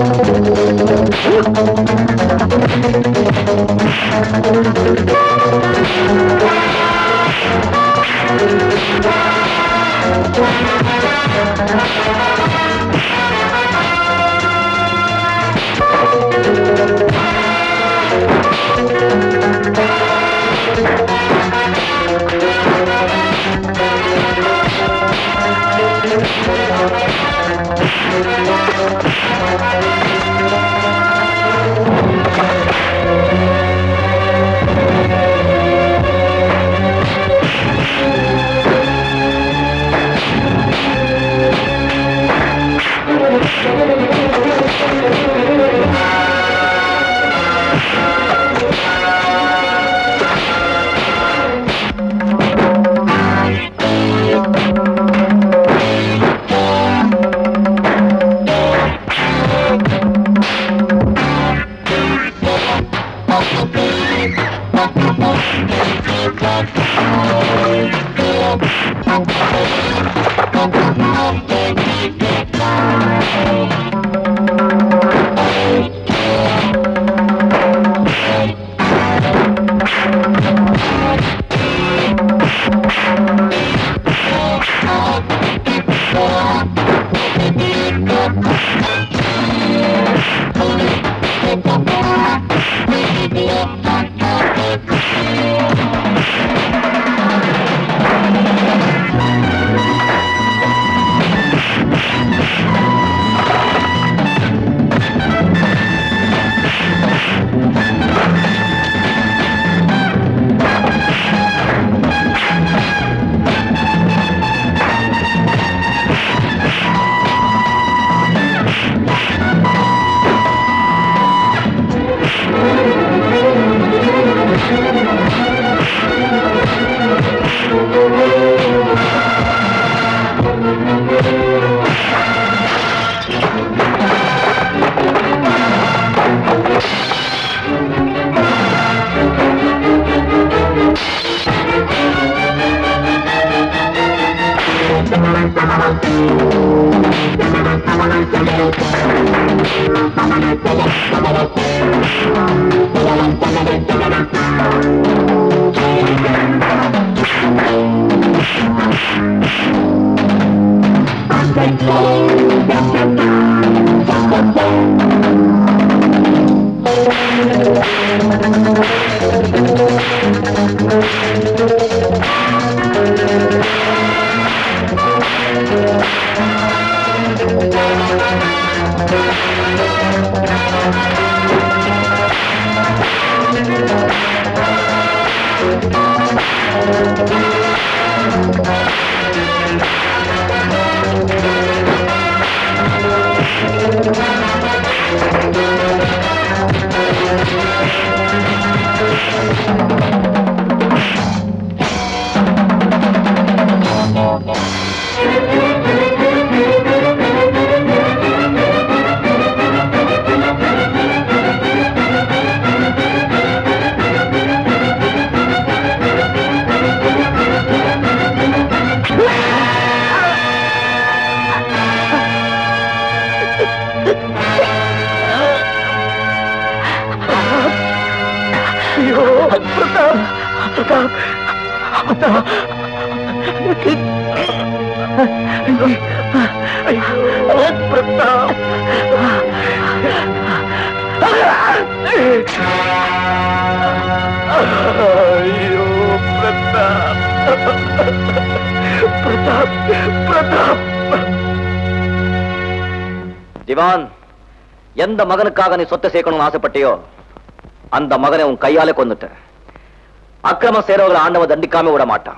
ஐயோ பிரதாப் பிரதாப் பிரதாப் ஐயோ பிரதாப் ஐயோ பிரதாப் பிரதாப் பிரதாப் திவான் எந்த மகனுக்காக நீ சொத்தை சேர்க்கணும்னு ஆசைப்பட்டியோ அந்த மகனை உன் கையாலே கொண்டுட்ட அக்கிரமம் செய்றவங்களை ஆண்டவன் தண்டிக்காம விட மாட்டான்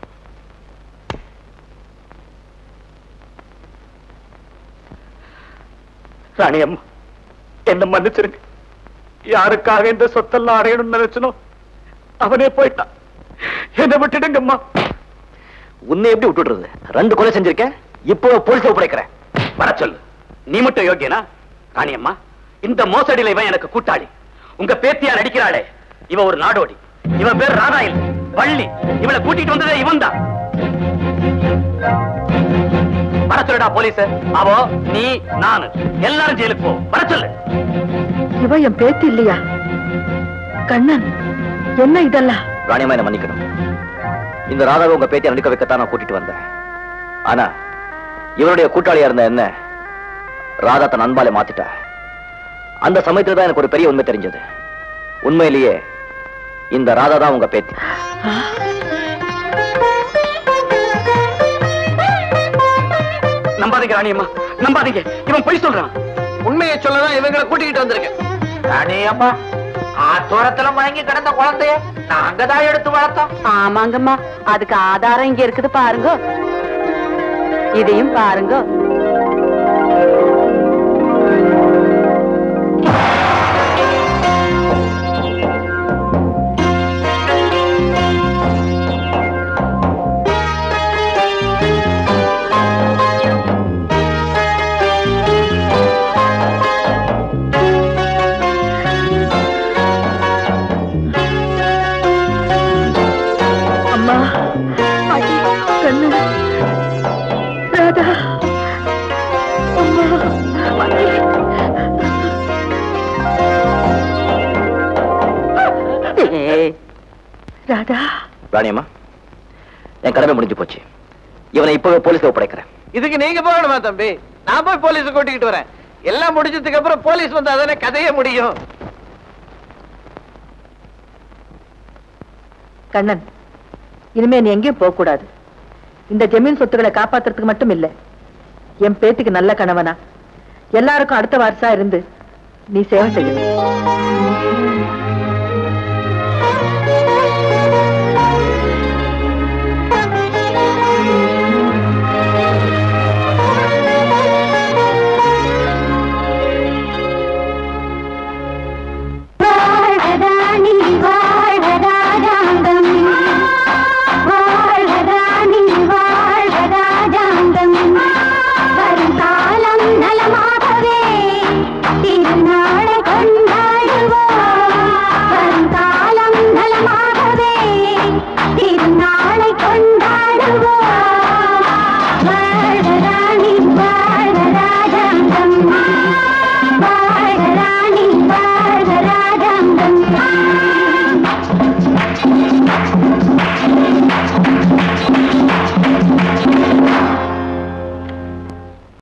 ராணி அம்மா என்ன மன்னிச்சிருங்க யாருக்காக இந்த சொத்தெல்லாம் அடையணும்னு நினைச்சனோ அவனே போயிட்டான் என்ன விட்டுடுங்கம்மா உன்னை எப்படி விட்டுடுறது ரெண்டு கொலை செஞ்சிருக்கேன் இப்போ போலீஸ் ஒப்படைக்கிறேன் வர சொல்லு நீ மட்டும் யோக்கியனா ராணியம்மா இந்த மோசடியில இவன் எனக்கு கூட்டாளி உங்க பேத்தியா நடிக்கிறாளே இவ ஒரு நாடோடி இவன் பேர் ராதா இல்ல வள்ளி இவளை கூட்டிட்டு வந்ததே இவன் தான் வர சொல்லுடா போலீஸ் அவோ நீ நானு எல்லாரும் ஜெயிலுக்கு போ வர சொல்லு இவ என் பேத்தி இல்லையா கண்ணன் என்ன இதெல்லாம் ராணியம்மா என்ன மன்னிக்கணும் இந்த ராதாவை உங்க பேத்தியை நடிக்க வைக்கத்தான் நான் கூட்டிட்டு வந்தேன் ஆனா இவருடைய கூட்டாளியா இருந்த என்ன ராதா தன் அன்பாலே மாத்திட்டா அந்த சமயத்துல தான் எனக்கு ஒரு பெரிய உண்மை தெரிஞ்சது உண்மையிலேயே இந்த ராதா தான் உங்க பேத்தி நம்பாதீங்க ராணியம்மா நம்பாதீங்க இவன் பொய் சொல்றான் உண்மையை சொல்லதான் இவங்களை கூட்டிக்கிட்டு வந்திருக்கேன் ராணி அம்மா ஆத்தோரத்துல மயங்கி கிடந்த குழந்தைய நாங்க தான் எடுத்து வளர்த்தோம் ஆமாங்கம்மா அதுக்கு ஆதாரம் இங்க இருக்குது பாருங்க இதையும் பாருங்க அம்மா பாட்டி கண்ணு ராதா அம்மா பாட்டி ராதா ராணியம்மா என் கடமை முடிஞ்சு போச்சு இவனை இப்பவே போலீஸ்ல ஒப்படைக்கிறேன் இதுக்கு நீங்க போகணுமா தம்பி நான் போய் போலீஸ் கூட்டிக்கிட்டு வரேன் எல்லாம் முடிஞ்சதுக்கு அப்புறம் போலீஸ் வந்தா தானே கதையே முடியும் கண்ணன் இனிமே நீ எங்கேயும் போக கூடாது இந்த ஜமீன் சொத்துக்களை காப்பாத்துறதுக்கு மட்டும் இல்ல என் பேத்திக்கு நல்ல கணவனா எல்லாருக்கும் அடுத்த வாரிசா இருந்து நீ சேவை செய்யணும்